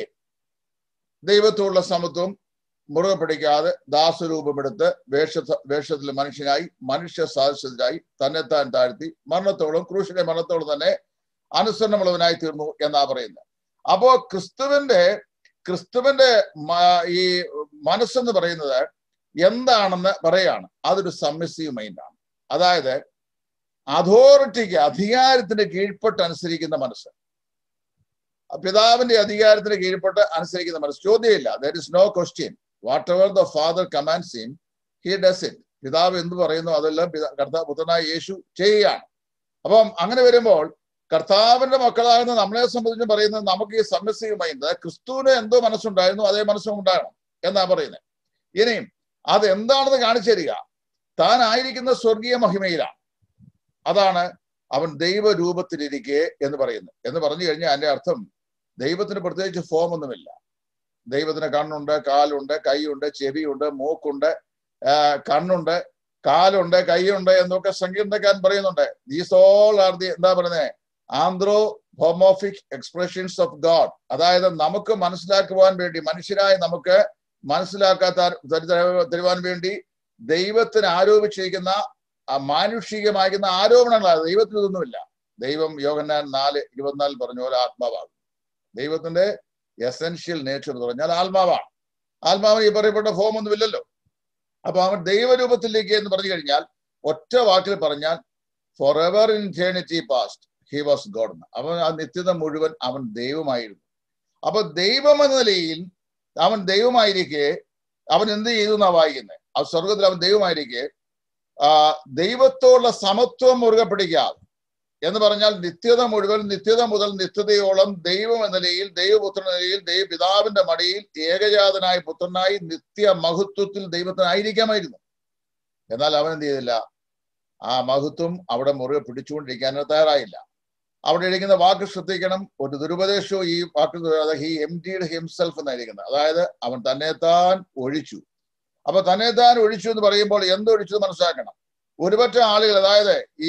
ദൈവത്തോടുള്ള സമത്വം മുറുകെ പിടിക്കാതെ ദാസരൂപമെടുത്ത് വേഷ വേഷത്തിൽ മനുഷ്യനായി മനുഷ്യ സാദൃശ്യത്തിലായി തന്നെത്താൻ താഴ്ത്തി മരണത്തോളം ക്രൂശിന്റെ മരണത്തോളം തന്നെ അനുസരണമുള്ളവനായി തീർന്നു എന്നാ പറയുന്നത് അപ്പോ ക്രിസ്തുവിന്റെ ക്രിസ്തുവിന്റെ ഈ മനസ്സെന്ന് പറയുന്നത് എന്താണെന്ന് പറയാണ് അതൊരു സബ്മിസീവ് മൈൻഡാണ് അതായത് അതോറിറ്റിക്ക് അധികാരത്തിന് കീഴ്പ്പെട്ട് അനുസരിക്കുന്ന മനസ്സ് പിതാവിന്റെ അധികാരത്തിന് കീഴ്പ്പെട്ട് അനുസരിക്കുന്ന മനസ്സ് ചോദ്യമില്ല there is no question whatever the father commands him he does it പിതാവ് എന്ത് പറയുന്നു അതെല്ലാം കർത്താവ് പുത്രനായ യേശു ചെയ്യുകയാണ് അപ്പം അങ്ങനെ വരുമ്പോൾ കർത്താവിന്റെ മക്കളാകുന്ന നമ്മളെ സംബന്ധിച്ച് പറയുന്നത് നമുക്ക് ഈ സബ്മിസീവ് മൈൻഡ് ക്രിസ്തുവിന് എന്തോ മനസ്സുണ്ടായിരുന്നു അതേ മനസ്സും ഉണ്ടാകണം എന്നാ പറയുന്നത് ഇനിയും അത് എന്താണെന്ന് കാണിച്ചു തരിക താൻ ആയിരിക്കുന്ന സ്വർഗീയ മഹിമയിലാണ് അതാണ് അവൻ ദൈവരൂപത്തിലിരിക്കെ എന്ന് പറയുന്നത് എന്ന് പറഞ്ഞു കഴിഞ്ഞാൽ അതിന്റെ അർത്ഥം ദൈവത്തിന് പ്രത്യേകിച്ച് ഫോം ഒന്നുമില്ല ദൈവത്തിന് കണ്ണുണ്ട് കാലുണ്ട് കൈയുണ്ട് ചെവിയുണ്ട് മൂക്കുണ്ട് കണ്ണുണ്ട് കാലുണ്ട് കൈയുണ്ട് എന്നൊക്കെ സംഗീതക്കാരൻ പറയുന്നുണ്ട് ദീസ് ഓൾ ആർ ദി എന്താ പറയുന്നത് anthropomorphic expressions of God അതായത് നമുക്ക് മനസ്സിലാക്കുവാൻ വേണ്ടി മനുഷ്യരായ നമുക്ക് മനസ്സിലാക്കാത്ത തരുവാൻ വേണ്ടി ദൈവത്തിന് ആരോപിച്ചിരിക്കുന്ന മാനുഷികമായിരിക്കുന്ന ആരോപണങ്ങളാണ് ദൈവത്തിന് ഇതൊന്നുമില്ല ദൈവം യോഗന്നാൻ നാല് ഇരുപത്തിനാലിൽ പറഞ്ഞ പോലെ ആത്മാവാകും ദൈവത്തിന്റെ എസെൻഷ്യൽ നേച്ചർ എന്ന് പറഞ്ഞാൽ ആത്മാവാണ് ആത്മാവിന് ഈ പറയപ്പെട്ട ഫോം ഒന്നുമില്ലല്ലോ അപ്പൊ അവൻ ദൈവരൂപത്തിലേക്ക് എന്ന് പറഞ്ഞു കഴിഞ്ഞാൽ ഒറ്റ വാക്കിൽ പറഞ്ഞാൽ for ever in eternity past he was God അവൻ ആ നിത്യത മുഴുവൻ അവൻ ദൈവമായിരുന്നു അപ്പൊ ദൈവം എന്ന നിലയിൽ അവൻ ദൈവമായിരിക്കെ അവൻ എന്ത് ചെയ്തു എന്നാ വായിക്കുന്നത് ആ സ്വർഗത്തിൽ അവൻ ദൈവമായിരിക്കെ ആ ദൈവത്തോടുള്ള സമത്വം മുറുകെ പിടിക്കാതെ എന്ന് പറഞ്ഞാൽ നിത്യത മുഴുവൻ നിത്യത മുതൽ നിത്യതയോളം ദൈവം എന്ന നിലയിൽ ദൈവപുത്ര നിലയിൽ ദൈവപിതാവിന്റെ മടിയിൽ ഏകജാതനായ പുത്രനായി നിത്യ മഹത്വത്തിൽ ദൈവത്തിനായിരിക്കാമായിരുന്നു എന്നാൽ അവൻ എന്ത് ചെയ്തില്ല ആ മഹത്വം അവിടെ മുറുകെ പിടിച്ചുകൊണ്ടിരിക്കാൻ തയ്യാറായില്ല അവിടെ ഇരിക്കുന്ന വാക്ക് ശ്രദ്ധിക്കണം ഒരു ദുരുപദേശവും ഈ വാക്ക് ഹി എം ഡിഡ് ഹിംസെൽഫ് എന്നായിരിക്കുന്നത് അതായത് അവൻ തന്നെത്താൻ ഒഴിച്ചു അപ്പൊ തന്നെത്താൻ ഒഴിച്ചു എന്ന് പറയുമ്പോൾ എന്തൊഴിച്ചു മനസ്സിലാക്കണം ഒരുപറ്റ ആളുകൾ അതായത് ഈ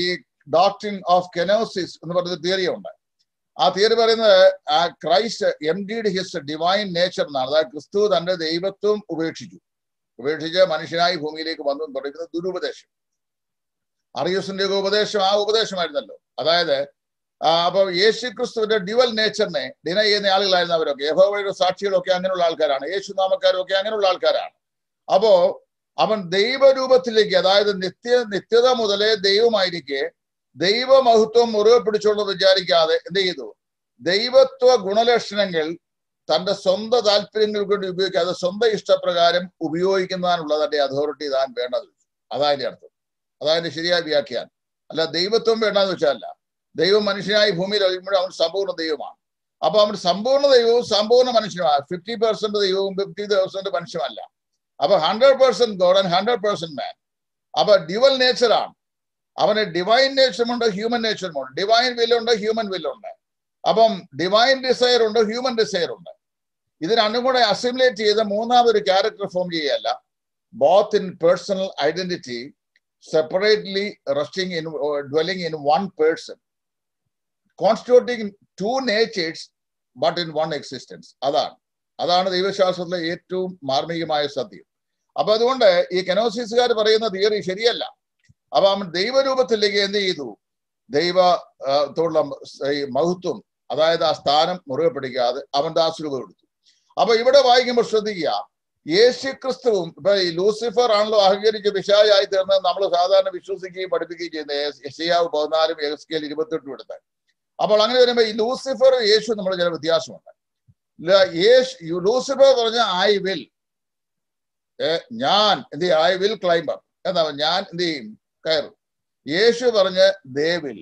ഡോക്ട്രിൻ ഓഫ് കെനോസിസ് എന്ന് പറയുന്ന തിയറി ഉണ്ട് ആ തിയറി പറയുന്നത് ആ Christ emptied his divine nature എന്നാണ് അതായത് ക്രിസ്തു തന്റെ ദൈവത്വം ഉപേക്ഷിച്ചു ഉപേക്ഷിച്ച് മനുഷ്യനായി ഭൂമിയിലേക്ക് വന്നു എന്ന് പറയുന്നത് ദുരുപദേശം അറിയൂസിന്റെ ഒക്കെ ഉപദേശം ആ ഉപദേശമായിരുന്നല്ലോ അതായത് ആ, അപ്പൊ യേശു ക്രിസ്തുവിന്റെ ഡ്യുവൽ നേച്ചറിനെ ഡിനൈ ചെയ്യുന്ന ആളുകളായിരുന്നു അവരൊക്കെ യഹോവയുടെ സാക്ഷികളൊക്കെ അങ്ങനെയുള്ള ആൾക്കാരാണ് യേശു നാമക്കാരും ഒക്കെ അങ്ങനെയുള്ള ആൾക്കാരാണ് അപ്പോ അവൻ ദൈവരൂപത്തിലേക്ക് അതായത് നിത്യ നിത്യത മുതലേ ദൈവമായിരിക്കെ ദൈവമഹത്വം മുറിവ് പിടിച്ചോളെന്ന് വിചാരിക്കാതെ എന്ത് ചെയ്തു ദൈവത്വ ഗുണലക്ഷണങ്ങൾ തന്റെ സ്വന്തം താല്പര്യങ്ങൾക്ക് വേണ്ടി ഉപയോഗിക്കാതെ സ്വന്തം ഇഷ്ടപ്രകാരം ഉപയോഗിക്കുന്നതിനുള്ള തന്റെ അതോറിറ്റി താൻ വേണ്ടത് അതായതിന്റെ അർത്ഥം അതായത് ശരിയായ വ്യാഖ്യാനം അല്ല ദൈവത്വം വേണ്ടെന്ന് വെച്ചാലല്ല ദൈവം മനുഷ്യനായി ഭൂമിയിൽ കഴിയുമ്പോൾ അവൻ സമ്പൂർണ്ണ ദൈവമാണ് അപ്പൊ അവൻ സമ്പൂർണ്ണ ദൈവവും സമ്പൂർണ്ണ മനുഷ്യനുമാണ് ഫിഫ്റ്റി പെർസെന്റ് ദൈവവും ഫിഫ്റ്റി പെർസെന്റ് മനുഷ്യമല്ല അപ്പൊ hundred percent God and hundred percent man അപ്പൊ ഡ്യുവൽ നേച്ചറാണ് അവന് ഡിവൈൻ നേച്ചറുമുണ്ട് ഹ്യൂമൻ നേച്ചറുമുണ്ട് ഡിവൈൻ വില്ലുണ്ട് ഹ്യൂമൻ വില്ലുണ്ട് അപ്പം ഡിവൈൻ ഡിസയർ ഉണ്ട് ഹ്യൂമൻ ഡിസയർ ഉണ്ട് ഇത് രണ്ടും കൂടെ അസിമുലേറ്റ് ചെയ്ത് മൂന്നാമതൊരു ക്യാരക്ടർ ഫോം ചെയ്യല്ല both in personal identity separately resting in dwelling in one person constituting two natures but in one existence അതാണ് അതാണ് ദൈവശാസ്ത്രത്തിലെ ഏറ്റവും മാർമികമായ സത്യം അപ്പൊ അതുകൊണ്ട് ഈ കെനോസിസുകാർ പറയുന്ന തിയറി ശരിയല്ല അപ്പൊ അവൻ ദൈവരൂപത്തിലേക്ക് എന്ത് ചെയ്തു ദൈവ ആ, ത്തോടുള്ള ഈ മഹത്വം അതായത് ആ സ്ഥാനം മുറുകെ പിടിക്കാതെ അവൻ ദാസരൂപം എടുത്തു അപ്പൊ ഇവിടെ വായിക്കുമ്പോൾ ശ്രദ്ധിക്കുക യേശു ക്രിസ്തുവും ഇപ്പൊ ഈ ലൂസിഫർ ആണല്ലോ അഹങ്കരിച്ച് വിശാലായി തീർന്നത് നമ്മൾ സാധാരണ വിശ്വസിക്കുകയും പഠിപ്പിക്കുകയും ചെയ്യുന്നത് യശയാവ് പതിനാലും എസ്കേൽ ഇരുപത്തെട്ടും എടുത്ത് അപ്പോൾ അങ്ങനെ വരുമ്പോ ഈ ലൂസിഫർ യേശു നമ്മൾ ചില വ്യത്യാസമുണ്ട് ല- യേശു ലൂസിഫർ പറഞ്ഞ ഐ വിൽ ഞാൻ എന്ത് ചെയ്യും ഐ വിൽ ക്ലൈംബർ എന്താ ഞാൻ എന്ത് ചെയ്യും കയറും യേശു പറഞ്ഞ് ദേവിൽ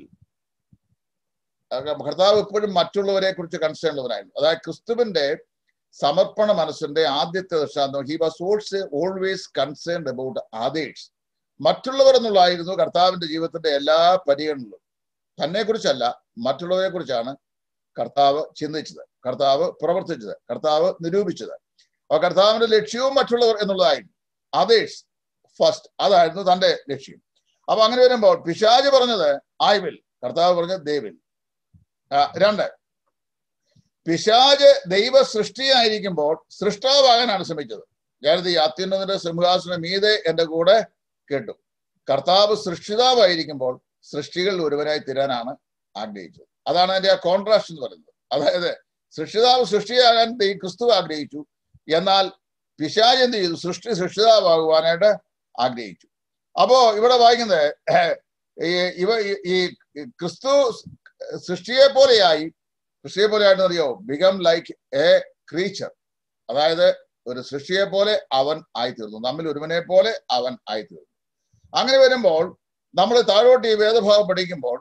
കർത്താവ് എപ്പോഴും മറ്റുള്ളവരെ കുറിച്ച് കൺസേൺ ഉള്ളവനായിരുന്നു അതായത് ക്രിസ്തുവിന്റെ സമർപ്പണ മനസ്സിന്റെ ആദ്യത്തെ ദൃഷ്ടാന്തം he was all always concerned about others മറ്റുള്ളവർ എന്നുള്ളതായിരുന്നു കർത്താവിന്റെ ജീവിതത്തിന്റെ എല്ലാ പരിഗണനകളും തന്നെ കുറിച്ചല്ല മറ്റുള്ളവരെ കുറിച്ചാണ് കർത്താവ് ചിന്തിച്ചത് കർത്താവ് പ്രവർത്തിച്ചത് കർത്താവ് നിരൂപിച്ചത് അപ്പൊ കർത്താവിന്റെ ലക്ഷ്യവും മറ്റുള്ളവർ എന്നുള്ളതായിരുന്നു അതേഴ്സ് ഫസ്റ്റ് അതായിരുന്നു തന്റെ ലക്ഷ്യം അപ്പൊ അങ്ങനെ വരുമ്പോൾ പിശാജ് പറഞ്ഞത് ഐ വിൽ കർത്താവ് പറഞ്ഞത് ദേ വിൽ രണ്ട് പിശാജ് ദൈവ സൃഷ്ടിയായിരിക്കുമ്പോൾ സൃഷ്ടാവാകാനാണ് ശ്രമിച്ചത് ഞാനിത് ഈ അത്യുന്നതിന്റെ സിംഹാസനം മീതെ എന്റെ കൂടെ കേട്ടു കർത്താവ് സൃഷ്ടിതാവായിരിക്കുമ്പോൾ സൃഷ്ടികളിൽ ഒരുവനായി തീരാനാണ് ആഗ്രഹിച്ചത് അതാണ് അതിന്റെ ആ കോൺട്രാസ്റ്റ് എന്ന് പറയുന്നത് അതായത് സൃഷ്ടിതാവ് സൃഷ്ടിയാകാൻ ദൈ- ക്രിസ്തു ആഗ്രഹിച്ചു എന്നാൽ പിശാജ് എന്ത് ചെയ്തു സൃഷ്ടി സൃഷ്ടിതാവാകുവാനായിട്ട് ആഗ്രഹിച്ചു അപ്പോ ഇവിടെ വായിക്കുന്നത് ഈ ഇവ ഈ- ഈ ക്രിസ്തു സൃഷ്ടിയെ പോലെയായി സൃഷ്ടിയെ പോലെ ആയിട്ട് അറിയോ ബികം ലൈക്ക് എ ക്രീച്ചർ അതായത് ഒരു സൃഷ്ടിയെ പോലെ അവൻ ആയിത്തീർന്നു നമ്മിൽ ഒരുവനെ പോലെ അവൻ ആയിത്തീർന്നു അങ്ങനെ വരുമ്പോൾ നമ്മൾ താഴോട്ട് ഈ വേദഭാഗം പഠിക്കുമ്പോൾ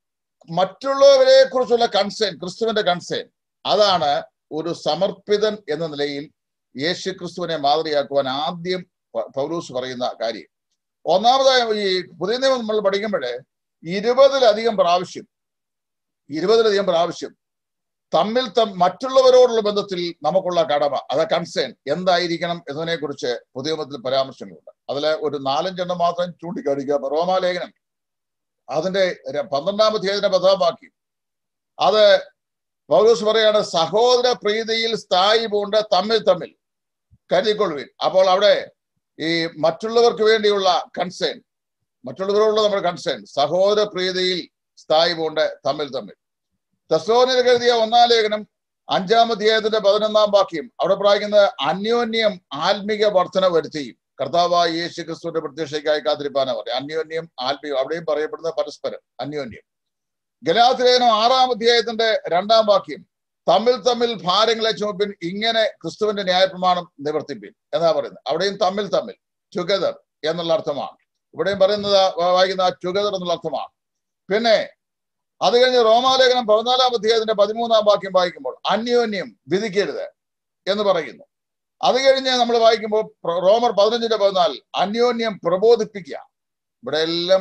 മറ്റുള്ളവരെ കുറിച്ചുള്ള കൺസേൺ ക്രിസ്തുവിന്റെ കൺസേൺ അതാണ് ഒരു സമർപ്പിതൻ എന്ന നിലയിൽ യേശു ക്രിസ്തുവിനെ മാതൃകയാക്കുവാൻ ആദ്യം പ- പൗലൂസ് പറയുന്ന കാര്യം ഒന്നാമതായി ഈ പുതിയ നിയമം നമ്മൾ പഠിക്കുമ്പോഴേ ഇരുപതിലധികം പ്രാവശ്യം ഇരുപതിലധികം പ്രാവശ്യം തമ്മിൽ തം മറ്റുള്ളവരോടുള്ള ബന്ധത്തിൽ നമുക്കുള്ള കടമ അത് കൺസേൺ എന്തായിരിക്കണം എന്നതിനെ കുറിച്ച് പുതിയ നിയമത്തിൽ പരാമർശങ്ങളുണ്ട് അതിലെ ഒരു നാലഞ്ചെണ്ണം മാത്രം ചൂണ്ടിക്കാണിക്കുക റോമാലേഖനം അതിന്റെ ര- പന്ത്രണ്ടാമത്തെ ഏതിന്റെ പതാം വാക്യം അത് പൗലോസ് പറയാണ് സഹോദര പ്രീതിയിൽ സ്ഥായി പൂണ്ട് തമ്മിൽ തമ്മിൽ കരുതിക്കൊള്ളുവിൻ അപ്പോൾ അവിടെ ഈ മറ്റുള്ളവർക്ക് വേണ്ടിയുള്ള കൺസേൺ മറ്റുള്ളവരോടുള്ള നമ്മുടെ കൺസേൺ സഹോദര പ്രീതിയിൽ സ്ഥായി പൂണ്ട് തമ്മിൽ തമ്മിൽ തെസ്ലോനിൽ കരുതിയ ഒന്നാം ലേഖനം അഞ്ചാം അധ്യായത്തിന്റെ പതിനൊന്നാം വാക്യം അവിടെ പറയുന്നത് അന്യോന്യം ആത്മിക വർധന വരുത്തിയും കർത്താവായ യേശു ക്രിസ്തുവിന്റെ പ്രത്യക്ഷയ്ക്കായി കാത്തിരിപ്പാനാ പറയും അന്യോന്യം ആത്മികം അവിടെയും പറയപ്പെടുന്നത് പരസ്പരം അന്യോന്യം ഗലാത്തിലേഖനം ആറാം അധ്യായത്തിന്റെ രണ്ടാം വാക്യം തമ്മിൽ തമ്മിൽ ഭാരങ്ങളെ ചുമപ്പിൻ ഇങ്ങനെ ക്രിസ്തുവിന്റെ ന്യായപ്രമാണം നിവർത്തിപ്പിൻ എന്നാ പറയുന്നത് അവിടെയും തമ്മിൽ തമ്മിൽ ടുഗദർ എന്നുള്ള അർത്ഥമാണ് ഇവിടെയും പറയുന്നത് വാ- വായിക്കുന്ന ടുഗദർ എന്നുള്ള അർത്ഥമാണ് പിന്നെ അത് കഴിഞ്ഞ് റോമാലേഖനം പതിനാലാം അധ്യായത്തിന്റെ പതിമൂന്നാം വാക്യം വായിക്കുമ്പോൾ അന്യോന്യം വിധിക്കരുത് എന്ന് പറയുന്നു അത് കഴിഞ്ഞ് നമ്മൾ വായിക്കുമ്പോൾ പ്ര- റോമർ പതിനഞ്ചിന്റെ പതിനാല് അന്യോന്യം പ്രബോധിപ്പിക്കുക ഇവിടെ എല്ലാം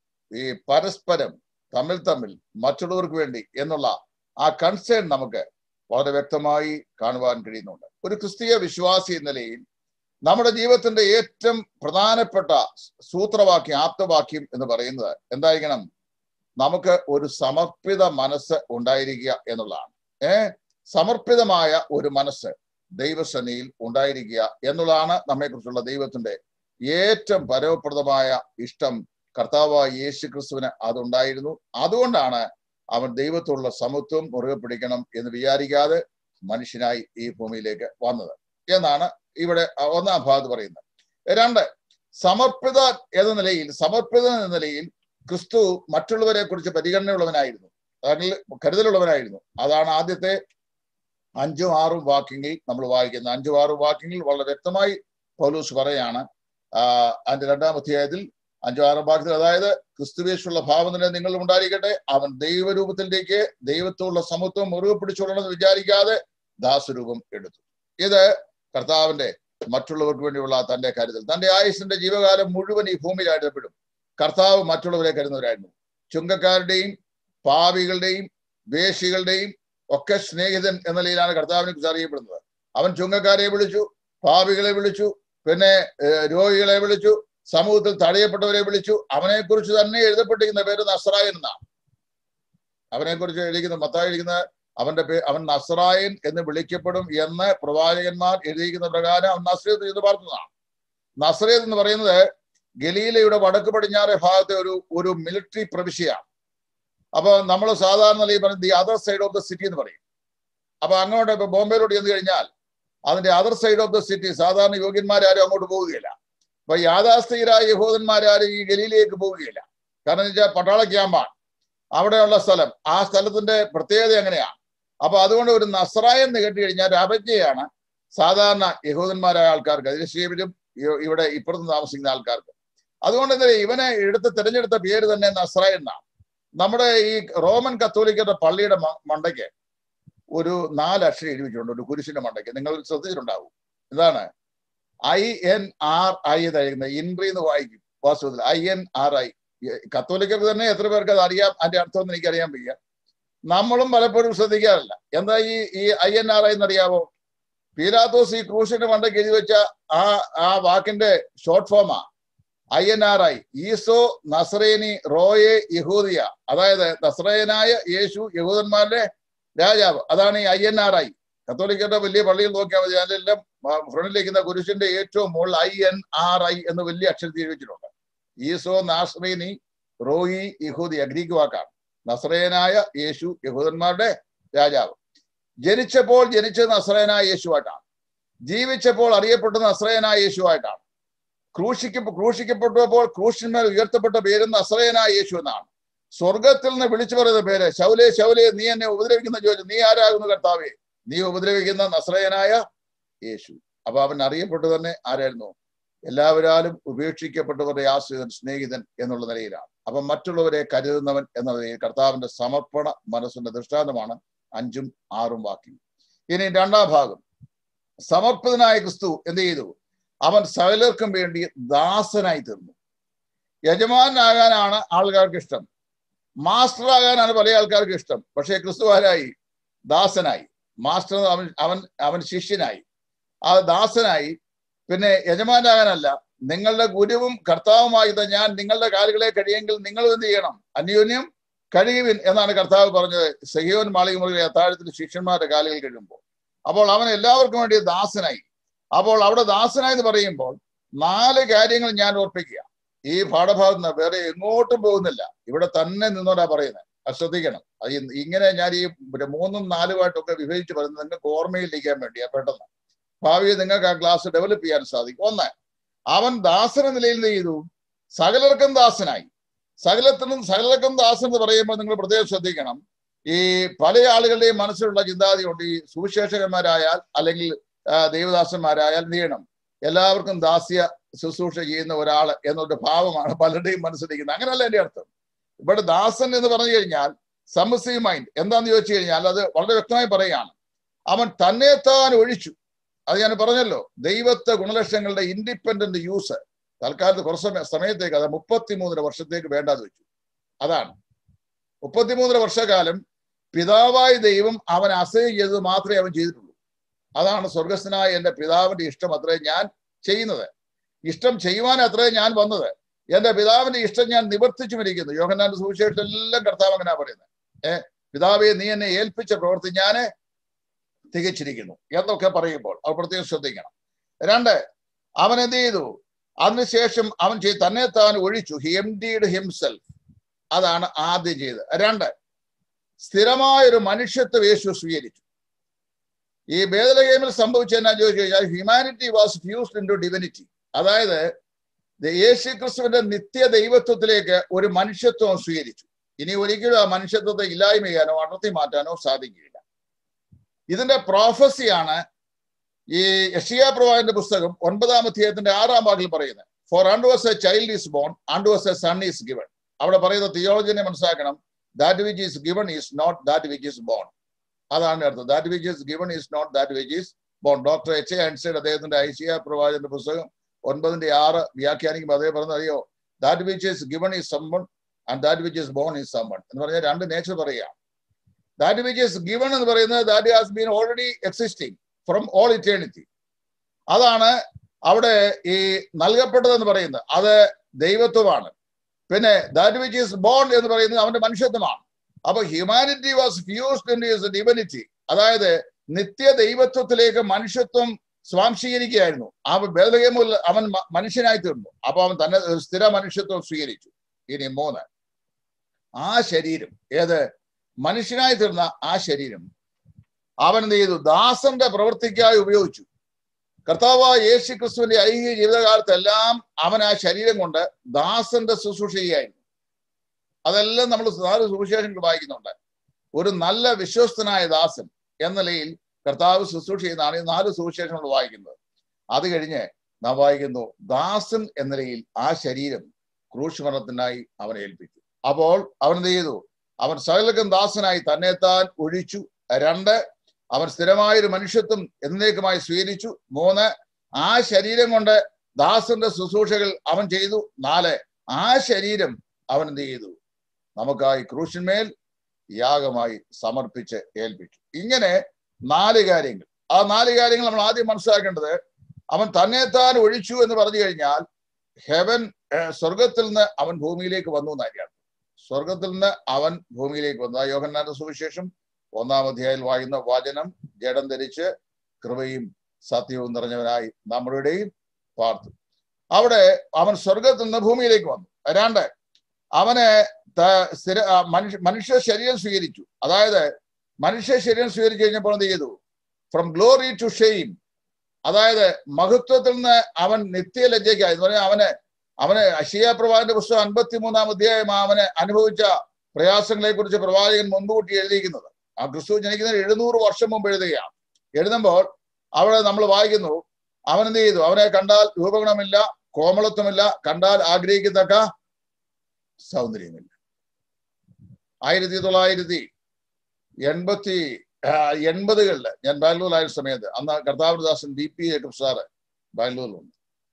ഈ പരസ്പരം തമ്മിൽ തമ്മിൽ മറ്റുള്ളവർക്ക് വേണ്ടി എന്നുള്ള ആ കൺസേൺ നമുക്ക് വളരെ വ്യക്തമായി കാണുവാൻ കഴിയുന്നുണ്ട് ഒരു ക്രിസ്തീയ വിശ്വാസി എന്ന നിലയിൽ നമ്മുടെ ജീവിതത്തിന്റെ ഏറ്റവും പ്രധാനപ്പെട്ട സൂത്രവാക്യം ആപ്തവാക്യം എന്ന് പറയുന്നത് എന്തായിരിക്കണം നമുക്ക് ഒരു സമർപ്പിത മനസ്സ് ഉണ്ടായിരിക്കുക എന്നുള്ളതാണ് ഏ സമർപ്പിതമായ ഒരു മനസ്സ് ദൈവസന്നിയിൽ ഉണ്ടായിരിക്കുക എന്നുള്ളതാണ് നമ്മെക്കുറിച്ചുള്ള ദൈവത്തിന്റെ ഏറ്റവും പരമപ്രദമായ ഇഷ്ടം കർത്താവായ യേശു ക്രിസ്തുവിന് അതുണ്ടായിരുന്നു അതുകൊണ്ടാണ് അവൻ ദൈവത്തോടുള്ള സമത്വം മുറുകെ പിടിക്കണം എന്ന് വിചാരിക്കാതെ മനുഷ്യനായി ഈ ഭൂമിയിലേക്ക് വന്നത് എന്നാണ് ഇവിടെ ഒന്നാം ഭാഗത്ത് പറയുന്നത് രണ്ട് സമർപ്പിത എന്ന നിലയിൽ സമർപ്പിത എന്ന നിലയിൽ ക്രിസ്തു മറ്റുള്ളവരെ കുറിച്ച് പരിഗണനയുള്ളവനായിരുന്നു അതിൽ കരുതലുള്ളവനായിരുന്നു അതാണ് ആദ്യത്തെ അഞ്ചും ആറും വാക്യങ്ങളിൽ നമ്മൾ വായിക്കുന്നത് അഞ്ചും ആറും വാക്യങ്ങളിൽ വളരെ വ്യക്തമായി പൗലൂസ് പറയാണ് അതിന്റെ രണ്ടാം അധ്യായത്തിൽ അഞ്ചും ആറും വാക്യത്തിൽ അതായത് ക്രിസ്തുവേശുള്ള ഭാവനില നിങ്ങൾ ഉണ്ടായിരിക്കട്ടെ അവൻ ദൈവരൂപത്തിലേക്ക് ദൈവത്തോടുള്ള സമത്വം മുറുകെ പിടിച്ചുകൊള്ളണമെന്ന് വിചാരിക്കാതെ ദാസരൂപം എടുത്തു ഇത് കർത്താവിന്റെ മറ്റുള്ളവർക്ക് വേണ്ടിയുള്ള തന്റെ കരുതൽ തന്റെ ആയുസിന്റെ ജീവകാലം മുഴുവൻ ഈ ഭൂമിയിൽ എഴുതപ്പെടും കർത്താവ് മറ്റുള്ളവരെ കരുതുന്നവരായിരുന്നു ചുങ്കക്കാരുടെയും പാവികളുടെയും വേശികളുടെയും ഒക്കെ സ്നേഹിതൻ എന്ന നിലയിലാണ് കർത്താവിനെ കുറിച്ച് അറിയപ്പെടുന്നത് അവൻ ചുങ്കക്കാരെ വിളിച്ചു പാവികളെ വിളിച്ചു പിന്നെ രോഗികളെ വിളിച്ചു സമൂഹത്തിൽ തടയപ്പെട്ടവരെ വിളിച്ചു അവനെ കുറിച്ച് തന്നെ എഴുതപ്പെട്ടിരിക്കുന്ന പേര് നസ്രായൻ എന്നാണ് അവനെ കുറിച്ച് എഴുതിക്കുന്ന മത്തായി എഴുതിക്കുന്ന അവന്റെ പേ അവൻ നസ്രായൻ എന്ന് വിളിക്കപ്പെടും എന്ന് പ്രവാചകന്മാർ എഴുതിയിരിക്കുന്ന പ്രകാരം അവൻ നസ്രേത്ത് എന്ന് പറഞ്ഞതാണ് നസ്രേത്ത് എന്ന് പറയുന്നത് ഗലീലയുടെ വടക്ക് പടിഞ്ഞാറ് ഭാഗത്തെ ഒരു ഒരു മിലിറ്ററി പ്രവിശ്യയാണ് അപ്പൊ നമ്മൾ സാധാരണ നിലയിൽ പറയുന്നത് the other side of the city എന്ന് പറയും അപ്പൊ അങ്ങോട്ട് ഇപ്പൊ ബോംബെയിലോട്ട് ചെന്ന് കഴിഞ്ഞാൽ അതിന്റെ other side of the city സാധാരണ യോഗ്യന്മാരാരും അങ്ങോട്ട് പോവുകയില്ല അപ്പൊ യാഥാസ്ഥികരായ യഹൂദന്മാരാരും ഈ ഗലീലയിലേക്ക് പോവുകയില്ല കാരണം വെച്ചാൽ പട്ടാള ക്യാമ്പാണ് അവിടെയുള്ള സ്ഥലം ആ സ്ഥലത്തിന്റെ പ്രത്യേകത എങ്ങനെയാണ് അപ്പൊ അതുകൊണ്ട് ഒരു നസ്രായൻ എന്ന് കേട്ട് കഴിഞ്ഞാൽ ഒരു അപജ്ഞയാണ് സാധാരണ യഹൂദന്മാരായ ആൾക്കാർക്ക് അതിനുശേഷം ഇവിടെ ഇപ്പുറത്ത് താമസിക്കുന്ന ആൾക്കാർക്ക് അതുകൊണ്ട് തന്നെ ഇവനെ എടുത്ത് തിരഞ്ഞെടുത്ത പേര് തന്നെ നസ്രായൻ എന്നാണ് നമ്മുടെ ഈ റോമൻ കത്തോലിക്കരുടെ പള്ളിയുടെ മണ്ടയ്ക്ക് ഒരു നാല് അക്ഷരം എഴുതിച്ചിട്ടുണ്ട് ഒരു കുരിശിന്റെ മണ്ടയ്ക്ക് നിങ്ങൾ ശ്രദ്ധിച്ചിട്ടുണ്ടാവും ഇതാണ് ഐ എൻ ആർ ഐ എന്നായിരിക്കുന്നത് ഇൻട്രി എന്ന് വായിക്കും വാസ്തവത്തിൽ ഐ എൻ ആർ ഐ കത്തോലിക്കർക്ക് തന്നെ എത്ര പേർക്ക് അത് അറിയാം അതിന്റെ അർത്ഥം എനിക്ക് അറിയാൻ വയ്യ നമ്മളും പലപ്പോഴും ശ്രദ്ധിക്കാറില്ല എന്താ ഈ ഈ ഐ എൻ ആർ ഐ എന്നറിയാവോ പീലാത്തോസ് ഈ ക്രൂശിന്റെ മണ്ടയ്ക്ക് എഴുതി വെച്ച ആ ആ വാക്കിന്റെ ഷോർട്ട് ഫോമാ ഐ എൻ ആർ ഐ ഈസോ നസ്രേനി റോയെ യഹൂദിയ അതായത് നസ്രേനായ യേശു യഹൂദന്മാരുടെ രാജാവ് അതാണ് ഈ ഐ എൻ ആർ ഐ കത്തോലിക്കരുടെ വലിയ പള്ളിയിൽ നോക്കിയാൽ മതി അതിലെല്ലാം ഫ്രണ്ടിലിരിക്കുന്ന കുരിശിന്റെ ഏറ്റവും മുകളിൽ ഐ എൻ ആർ ഐ എന്ന് വലിയ അക്ഷരത്തിൽ വെച്ചിട്ടുണ്ട് ഈസോ നാസ്രേനി റോയി യഹൂദിയ ഗ്രീക്ക് വാക്കാണ് നസ്രേനായ യേശു യഹൂദന്മാരുടെ രാജാവ് ജനിച്ചപ്പോൾ ജനിച്ചത് നസ്രേനായ യേശുവായിട്ടാണ് ജീവിച്ചപ്പോൾ അറിയപ്പെട്ടത് നസ്രേനായ യേശുവായിട്ടാണ് ക്രൂശിക്ക ക്രൂശിക്കപ്പെട്ടപ്പോൾ ക്രൂശിന്മേൽ ഉയർത്തപ്പെട്ട പേര് നസ്രേനായ യേശു എന്നാണ് സ്വർഗത്തിൽ നിന്ന് വിളിച്ചു പറയുന്ന പേര് ശൗലേ ശൗലേ നീ എന്നെ ഉപദ്രവിക്കുന്ന ചോദിച്ചു നീ ആരാകുന്നു കർത്താവേ നീ ഉപദ്രവിക്കുന്ന നസ്രയനായ യേശു അപ്പൊ അവൻ അറിയപ്പെട്ടു തന്നെ ആരായിരുന്നു എല്ലാവരാലും ഉപേക്ഷിക്കപ്പെട്ടവരുടെ ആശ്രിതൻ സ്നേഹിതൻ എന്നുള്ള നിലയിലാണ് അപ്പൊ മറ്റുള്ളവരെ കരുതുന്നവൻ എന്ന നിലയിൽ കർത്താവിന്റെ സമർപ്പണ മനസ്സിന്റെ ദൃഷ്ടാന്തമാണ് അഞ്ചും ആറും വാക്യം ഇനി രണ്ടാം ഭാഗം സമർപ്പിതനായ ക്രിസ്തു എന്ത് ചെയ്തു അവൻ സകലർക്കും വേണ്ടി ദാസനായി തീർന്നു യജമാനാകാനാണ് ആൾക്കാർക്ക് ഇഷ്ടം മാസ്റ്റർ ആകാനാണ് പല ആൾക്കാർക്ക് ഇഷ്ടം പക്ഷേ ക്രിസ്തു ആരായി ദാസനായി മാസ്റ്റർ അവൻ അവൻ അവൻ ശിഷ്യനായി ആ ദാസനായി പിന്നെ യജമാനാകാനല്ല നിങ്ങളുടെ ഗുരുവും കർത്താവുമായി ഞാൻ നിങ്ങളുടെ കാലുകളെ കഴിയെങ്കിൽ നിങ്ങൾ എന്ത് ചെയ്യണം അന്യോന്യം കഴിയുവിൻ എന്നാണ് കർത്താവ് പറഞ്ഞത് സഹിയോൻ മാളികമുറിയിലെ അത്താഴത്തിൽ ശിഷ്യന്മാരുടെ കാലുകൾ കഴിയുമ്പോൾ അപ്പോൾ അവൻ എല്ലാവർക്കും വേണ്ടി ദാസനായി അപ്പോൾ അവിടെ ദാസനായി എന്ന് പറയുമ്പോൾ നാല് കാര്യങ്ങൾ ഞാൻ ഓർപ്പിക്കുക ഈ പാഠഭാഗത്ത് നിന്ന് വേറെ എങ്ങോട്ടും പോകുന്നില്ല ഇവിടെ തന്നെ നിന്നോടാ പറയുന്നത് അത് ശ്രദ്ധിക്കണം അത് ഇങ്ങനെ ഞാൻ ഈ മൂന്നും നാലുമായിട്ടൊക്കെ വിഭജിച്ച് പറയുന്നത് നിങ്ങൾക്ക് ഓർമ്മയിലിരിക്കാൻ വേണ്ടിയാ പെട്ടെന്ന് ഭാവിയിൽ നിങ്ങൾക്ക് ആ ക്ലാസ് ഡെവലപ്പ് ചെയ്യാൻ സാധിക്കും ഒന്ന് അവൻ ദാസന നിലയിൽ ചെയ്തു സകലർക്കും ദാസനായി സകലത്തിനും സകലർക്കും ദാസൻ എന്ന് പറയുമ്പോൾ നിങ്ങൾ പ്രത്യേകം ശ്രദ്ധിക്കണം ഈ പല ആളുകളുടെയും മനസ്സിലുള്ള ചിന്താഗതിയുണ്ട് ഈ സുവിശേഷകന്മാരായാൽ അല്ലെങ്കിൽ ദൈവദാസന്മാരായാൽ എന്ത് ചെയ്യണം എല്ലാവർക്കും ദാസ്യ ശുശ്രൂഷ ചെയ്യുന്ന ഒരാൾ എന്നൊരു ഭാവമാണ് പലരുടെയും മനസ്സിലിരിക്കുന്നത് അങ്ങനെയല്ല എൻ്റെ അർത്ഥം ഇവിടെ ദാസൻ എന്ന് പറഞ്ഞു കഴിഞ്ഞാൽ സമസി മൈൻഡ് എന്താന്ന് ചോദിച്ചു കഴിഞ്ഞാൽ അത് വളരെ വ്യക്തമായി പറയുകയാണ് അവൻ തന്നെ താൻ ഒഴിച്ചു അത് ഞാൻ പറഞ്ഞല്ലോ ദൈവത്തെ ഗുണലക്ഷണങ്ങളുടെ ഇൻഡിപെൻഡന്റ് യൂസ് തൽക്കാലത്ത് കുറച്ച് സമയത്തേക്ക് അത് മുപ്പത്തിമൂന്നര വർഷത്തേക്ക് വേണ്ടാന്ന് വെച്ചു അതാണ് മുപ്പത്തിമൂന്നര വർഷക്കാലം പിതാവായ ദൈവം അവൻ അസഹ്യം ചെയ്തത് മാത്രമേ അവൻ ചെയ്തിട്ടുള്ളൂ അതാണ് സ്വർഗസ്ഥനായ എൻ്റെ പിതാവിന്റെ ഇഷ്ടം അത്രേ ഞാൻ ചെയ്യുന്നത് ഇഷ്ടം ചെയ്യുവാൻ അത്രേ ഞാൻ വന്നത് എന്റെ പിതാവിന്റെ ഇഷ്ടം ഞാൻ നിവർത്തിച്ചു വരിക്കുന്നു യോഹന്നാന്റെ സുവിശേഷം എല്ലാം കർത്താവ് അങ്ങനെ പറയുന്നത് ഏ പിതാവെ നീ എന്നെ ഏൽപ്പിച്ച പ്രവൃത്തി ഞാൻ തികച്ചിരിക്കുന്നു എന്നൊക്കെ പറയുമ്പോൾ അവർ പ്രത്യേകം ശ്രദ്ധിക്കണം രണ്ട് അവൻ എന്ത് ചെയ്തു അതിനുശേഷം അവൻ ചെയ്ത് തന്നെ താൻ ഒഴിച്ചു ഹി എംഡീഡ് ഹിംസെൽഫ് അതാണ് ആദ്യം ചെയ്തത് രണ്ട് സ്ഥിരമായൊരു മനുഷ്യത്വം യേശു സ്വീകരിച്ചു ഈ ഭേദലഗേമിൽ സംഭവിച്ച എന്നാ ചോദിച്ചു കഴിഞ്ഞാൽ humanity was fused into divinity അതായത് യേശു ക്രിസ്തുവിന്റെ നിത്യ ദൈവത്വത്തിലേക്ക് ഒരു മനുഷ്യത്വം സ്വീകരിച്ചു ഇനി ഒരിക്കലും ആ മനുഷ്യത്വത്തെ ഇല്ലായ്മ ചെയ്യാനോ അടർത്തി മാറ്റാനോ സാധിക്കുകയില്ല ഇതിന്റെ പ്രോഫസിയാണ് ഈ യഷിയ പ്രവാഹന്റെ പുസ്തകം ഒൻപതാം അധ്യായത്തിന്റെ ആറാം ഭാഗത്തിൽ പറയുന്നത് for unto us a child is born unto us a son is given അവിടെ പറയുന്ന തിയോളജിനെ മനസ്സിലാക്കണം that which is given is not that which is born അതാണ് അർത്ഥം that which is given is not that which is born doctor H A Ironside അദ്ദേഹത്തിന്റെ Isaiah പ്രവാചകന്റെ പുസ്തകം ഒൻപതിന്റെ ആറ് വ്യാഖ്യാനിക്കുമ്പോൾ അതേ പറഞ്ഞ അറിയോ that which is given is summon and that which is born is summon എന്ന് പറഞ്ഞാൽ രണ്ട് നേച്ചർ പറയുക ദാറ്റ് വിച്ച് ഈസ് ഗിവൺ എന്ന് പറയുന്നത് that has been already existing from all eternity അതാണ് അവിടെ ഈ നൽകപ്പെട്ടതെന്ന് പറയുന്നത് അത് ദൈവത്വമാണ് പിന്നെ ദാറ്റ് വിച്ച് ഈസ് ബോൺ എന്ന് പറയുന്നത് അവന്റെ മനുഷ്യത്വമാണ് അപ്പൊ humanity was fused in his divinity അതായത് നിത്യ ദൈവത്വത്തിലേക്ക് മനുഷ്യത്വം സ്വാംശീകരിക്കുകയായിരുന്നു ആ ബേദകേമുൽ അവൻ മനുഷ്യനായി തീർന്നു അപ്പൊ അവൻ തന്നെ ഒരു സ്ഥിര മനുഷ്യത്വം സ്വീകരിച്ചു ഇനി മൂന്ന് ആ ശരീരം ഏത് മനുഷ്യനായി തീർന്ന ആ ശരീരം അവൻ എന്ത് ചെയ്തു ദാസന്റെ പ്രവൃത്തിക്കായി ഉപയോഗിച്ചു കർത്താവ് യേശു ക്രിസ്തുവിന്റെ ഐഹിക ജീവിതകാലത്തെല്ലാം അവൻ ആ ശരീരം കൊണ്ട് ദാസന്റെ ശുശ്രൂഷ ചെയ്യായിരുന്നു അതെല്ലാം നമ്മൾ നാല് സുവിശേഷങ്ങൾ വായിക്കുന്നുണ്ട് ഒരു നല്ല വിശ്വസ്തനായ ദാസൻ എന്ന നിലയിൽ കർത്താവ് ശുശ്രൂഷ ചെയ്യുന്നതാണ് ഈ നാല് സുവിശേഷങ്ങൾ വായിക്കുന്നത് അത് കഴിഞ്ഞ് നാം വായിക്കുന്നു ദാസൻ എന്ന നിലയിൽ ആ ശരീരം ക്രൂശ് മരണത്തിനായി അവനെ ഏൽപ്പിച്ചു അപ്പോൾ അവൻ എന്ത് ചെയ്തു അവൻ സകലക്കും ദാസനായി തന്നെത്താൻ ഒഴിച്ചു രണ്ട് അവൻ സ്ഥിരമായ ഒരു മനുഷ്യത്വം എന്നേക്കുമായി സ്വീകരിച്ചു മൂന്ന് ആ ശരീരം കൊണ്ട് ദാസന്റെ ശുശ്രൂഷകൾ അവൻ ചെയ്തു നാല് ആ ശരീരം അവൻ എന്ത് ചെയ്തു നമുക്കായി ക്രൂശന്മേൽ യാഗമായി സമർപ്പിച്ച് ഏൽപ്പിച്ചു ഇങ്ങനെ നാല് കാര്യങ്ങൾ ആ നാല് കാര്യങ്ങൾ നമ്മൾ ആദ്യം മനസ്സിലാക്കേണ്ടത് അവൻ തന്നെത്താൻ ഒഴിച്ചു എന്ന് പറഞ്ഞു കഴിഞ്ഞാൽ ഹെവൻ സ്വർഗത്തിൽ നിന്ന് അവൻ ഭൂമിയിലേക്ക് വന്നു എന്നറിയാം സ്വർഗത്തിൽ നിന്ന് അവൻ ഭൂമിയിലേക്ക് വന്നു ആ യോഹന്നാന്റെ സുവിശേഷം ഒന്നാം അധ്യായത്തിൽ വായുന്ന വചനം ജഡം ധരിച്ച് കൃപയും സത്യവും നിറഞ്ഞവനായി നമ്മുടെയും പാർത്തു അവിടെ അവൻ സ്വർഗത്തിൽ നിന്ന് ഭൂമിയിലേക്ക് വന്നു രണ്ട് അവന് സ്ഥിര മനുഷ്യ മനുഷ്യ ശരീരം സ്വീകരിച്ചു അതായത് മനുഷ്യ ശരീരം സ്വീകരിച്ചു കഴിഞ്ഞപ്പോൾ എന്ത് ചെയ്തു ഫ്രം ഗ്ലോറി ടു ഷെയിം അതായത് മഹത്വത്തിൽ നിന്ന് അവൻ നിത്യലജ്ജയ്ക്കായി എന്ന് പറഞ്ഞാൽ അവന് അവന് അഷിയ പ്രവാചന്റെ പുസ്തകം അൻപത്തി മൂന്നാം അധ്യായം അവന് അനുഭവിച്ച പ്രയാസങ്ങളെ കുറിച്ച് പ്രവാചകൻ മുൻകൂട്ടി എഴുതിയിരിക്കുന്നത് ആ ക്രിസ്തു ജനിക്കുന്നതിന് എഴുന്നൂറ് വർഷം മുമ്പ് എഴുതുകയാണ് എഴുതുമ്പോൾ അവിടെ നമ്മൾ വായിക്കുന്നു അവൻ എന്ത് ചെയ്തു അവനെ കണ്ടാൽ രൂപഗുണമില്ല കോമളത്വമില്ല കണ്ടാൽ ആഗ്രഹിക്കത്തക്ക സൗന്ദര്യമില്ല ആയിരത്തി തൊള്ളായിരത്തി എൺപത്തി എൺപതുകളില് ഞാൻ ബാംഗ്ലൂരിലായ സമയത്ത് അന്ന് കർത്താവദാസൻ ഡി പി ജേക്കബ് സാറ് ബാംഗ്ലൂരിലുണ്ട്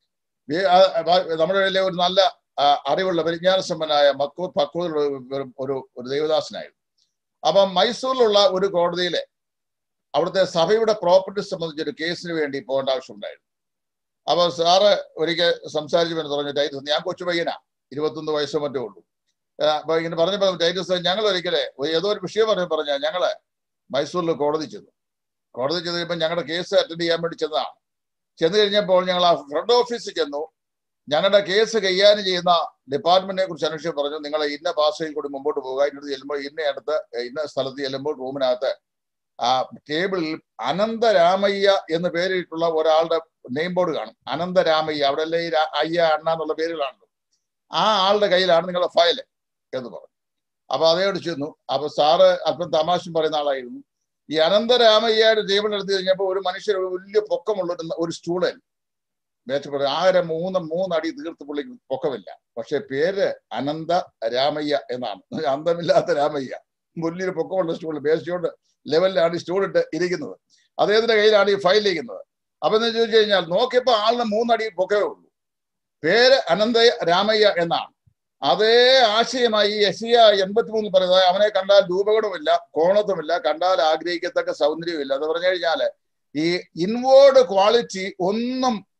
നമ്മുടെ ഇടയിലെ ഒരു നല്ല അറിവുള്ള പരിജ്ഞാനസമ്പന്നായ മക്കൂർ പക്കൂർ ഒരു ഒരു ദേവദാസനായിരുന്നു അപ്പം മൈസൂരിലുള്ള ഒരു കോടതിയിലെ അവിടുത്തെ സഭയുടെ പ്രോപ്പർട്ടി സംബന്ധിച്ച ഒരു കേസിന് വേണ്ടി പോകേണ്ട ആവശ്യമുണ്ടായിരുന്നു അപ്പൊ സാറ് ഒരിക്കൽ സംസാരിച്ചു പറഞ്ഞു ടൈറ്റസ് ഞാൻ കൊച്ചു പയ്യനാ ഇരുപത്തൊന്ന് വയസ്സോ മറ്റോ ഉള്ളൂ അപ്പൊ ഇങ്ങനെ പറഞ്ഞപ്പോ ടൈറ്റസ് ഞങ്ങൾ ഒരിക്കലെ ഏതോ ഒരു വിഷയം പറഞ്ഞു പറഞ്ഞ ഞങ്ങള് മൈസൂരിൽ കോടതി ചെന്നു കോടതി ചെന്ന് കഴിയുമ്പോൾ ഞങ്ങളുടെ കേസ് അറ്റൻഡ് ചെയ്യാൻ വേണ്ടി ചെന്നതാണ് ചെന്ന് കഴിഞ്ഞപ്പോൾ ഞങ്ങൾ ആ ഫ്രണ്ട് ഓഫീസിൽ ചെന്നു ഞങ്ങളുടെ കേസ് കൈകാര്യം ചെയ്യുന്ന ഡിപ്പാർട്ട്മെന്റിനെ കുറിച്ച് അന്വേഷിച്ച് പറഞ്ഞു നിങ്ങൾ ഇന്ന ഭാഷയിൽ കൂടി മുമ്പോട്ട് പോകുക ഇതിനടുത്ത് ചെല്ലുമ്പോൾ ഇന്ന അടുത്ത് ഇന്ന സ്ഥലത്ത് ചെല്ലുമ്പോൾ റൂമിനകത്ത് ആ ടേബിളിൽ അനന്തരാമയ്യ എന്ന് പേരിട്ടുള്ള ഒരാളുടെ നെയിം ബോർഡ് കാണും അനന്തരാമയ്യ അവിടെ അല്ലേ ഈ അയ്യ അണ്ണ എന്നുള്ള പേരുകളാണല്ലോ ആ ആളുടെ കയ്യിലാണ് നിങ്ങളുടെ ഫയല് എന്ന് പറഞ്ഞു അപ്പൊ അതേയോട് ചെന്നു അപ്പൊ സാറ് അല്പം തമാശം പറയുന്ന ആളായിരുന്നു ഈ അനന്തരാമയ്യയുടെ ടേബിൾ എടുത്തു കഴിഞ്ഞപ്പോൾ ഒരു മനുഷ്യർ വലിയ പൊക്കമുള്ള ഒരു സ്റ്റൂളൻ മേച്ചപ്പെടും ആകെ മൂന്ന് മൂന്നടി തീർത്ത് പുള്ളിക്ക് പൊക്കമില്ല പക്ഷെ പേര് അനന്ത രാമയ്യ എന്നാണ് അന്തമില്ലാത്ത രാമയ്യ വലിയൊരു പൊക്കമുള്ള സ്റ്റൂൾ ബേസ്റ്റുകൊണ്ട് ലെവലിലാണ് ഈ സ്റ്റൂൾ ഇട്ട് ഇരിക്കുന്നത് അദ്ദേഹത്തിന്റെ കയ്യിലാണ് ഈ ഫയൽ ഇരിക്കുന്നത് അപ്പൊ എന്ന് ചോദിച്ചു കഴിഞ്ഞാൽ നോക്കിയപ്പോ ആളിന് മൂന്നടി പൊക്കമേ ഉള്ളൂ പേര് അനന്ത രാമയ്യ എന്നാണ് അതേ ആശയമായി യസിയ എൺപത്തിമൂന്നിൽ പറയുന്നത് അവനെ കണ്ടാൽ രൂപഗുണമില്ല കോണത്വമില്ല കണ്ടാൽ ആഗ്രഹിക്കത്തക്ക സൗന്ദര്യമില്ല എന്ന് പറഞ്ഞു കഴിഞ്ഞാല് ഈ ഇൻവേർഡ് ക്വാളിറ്റി ഒന്നും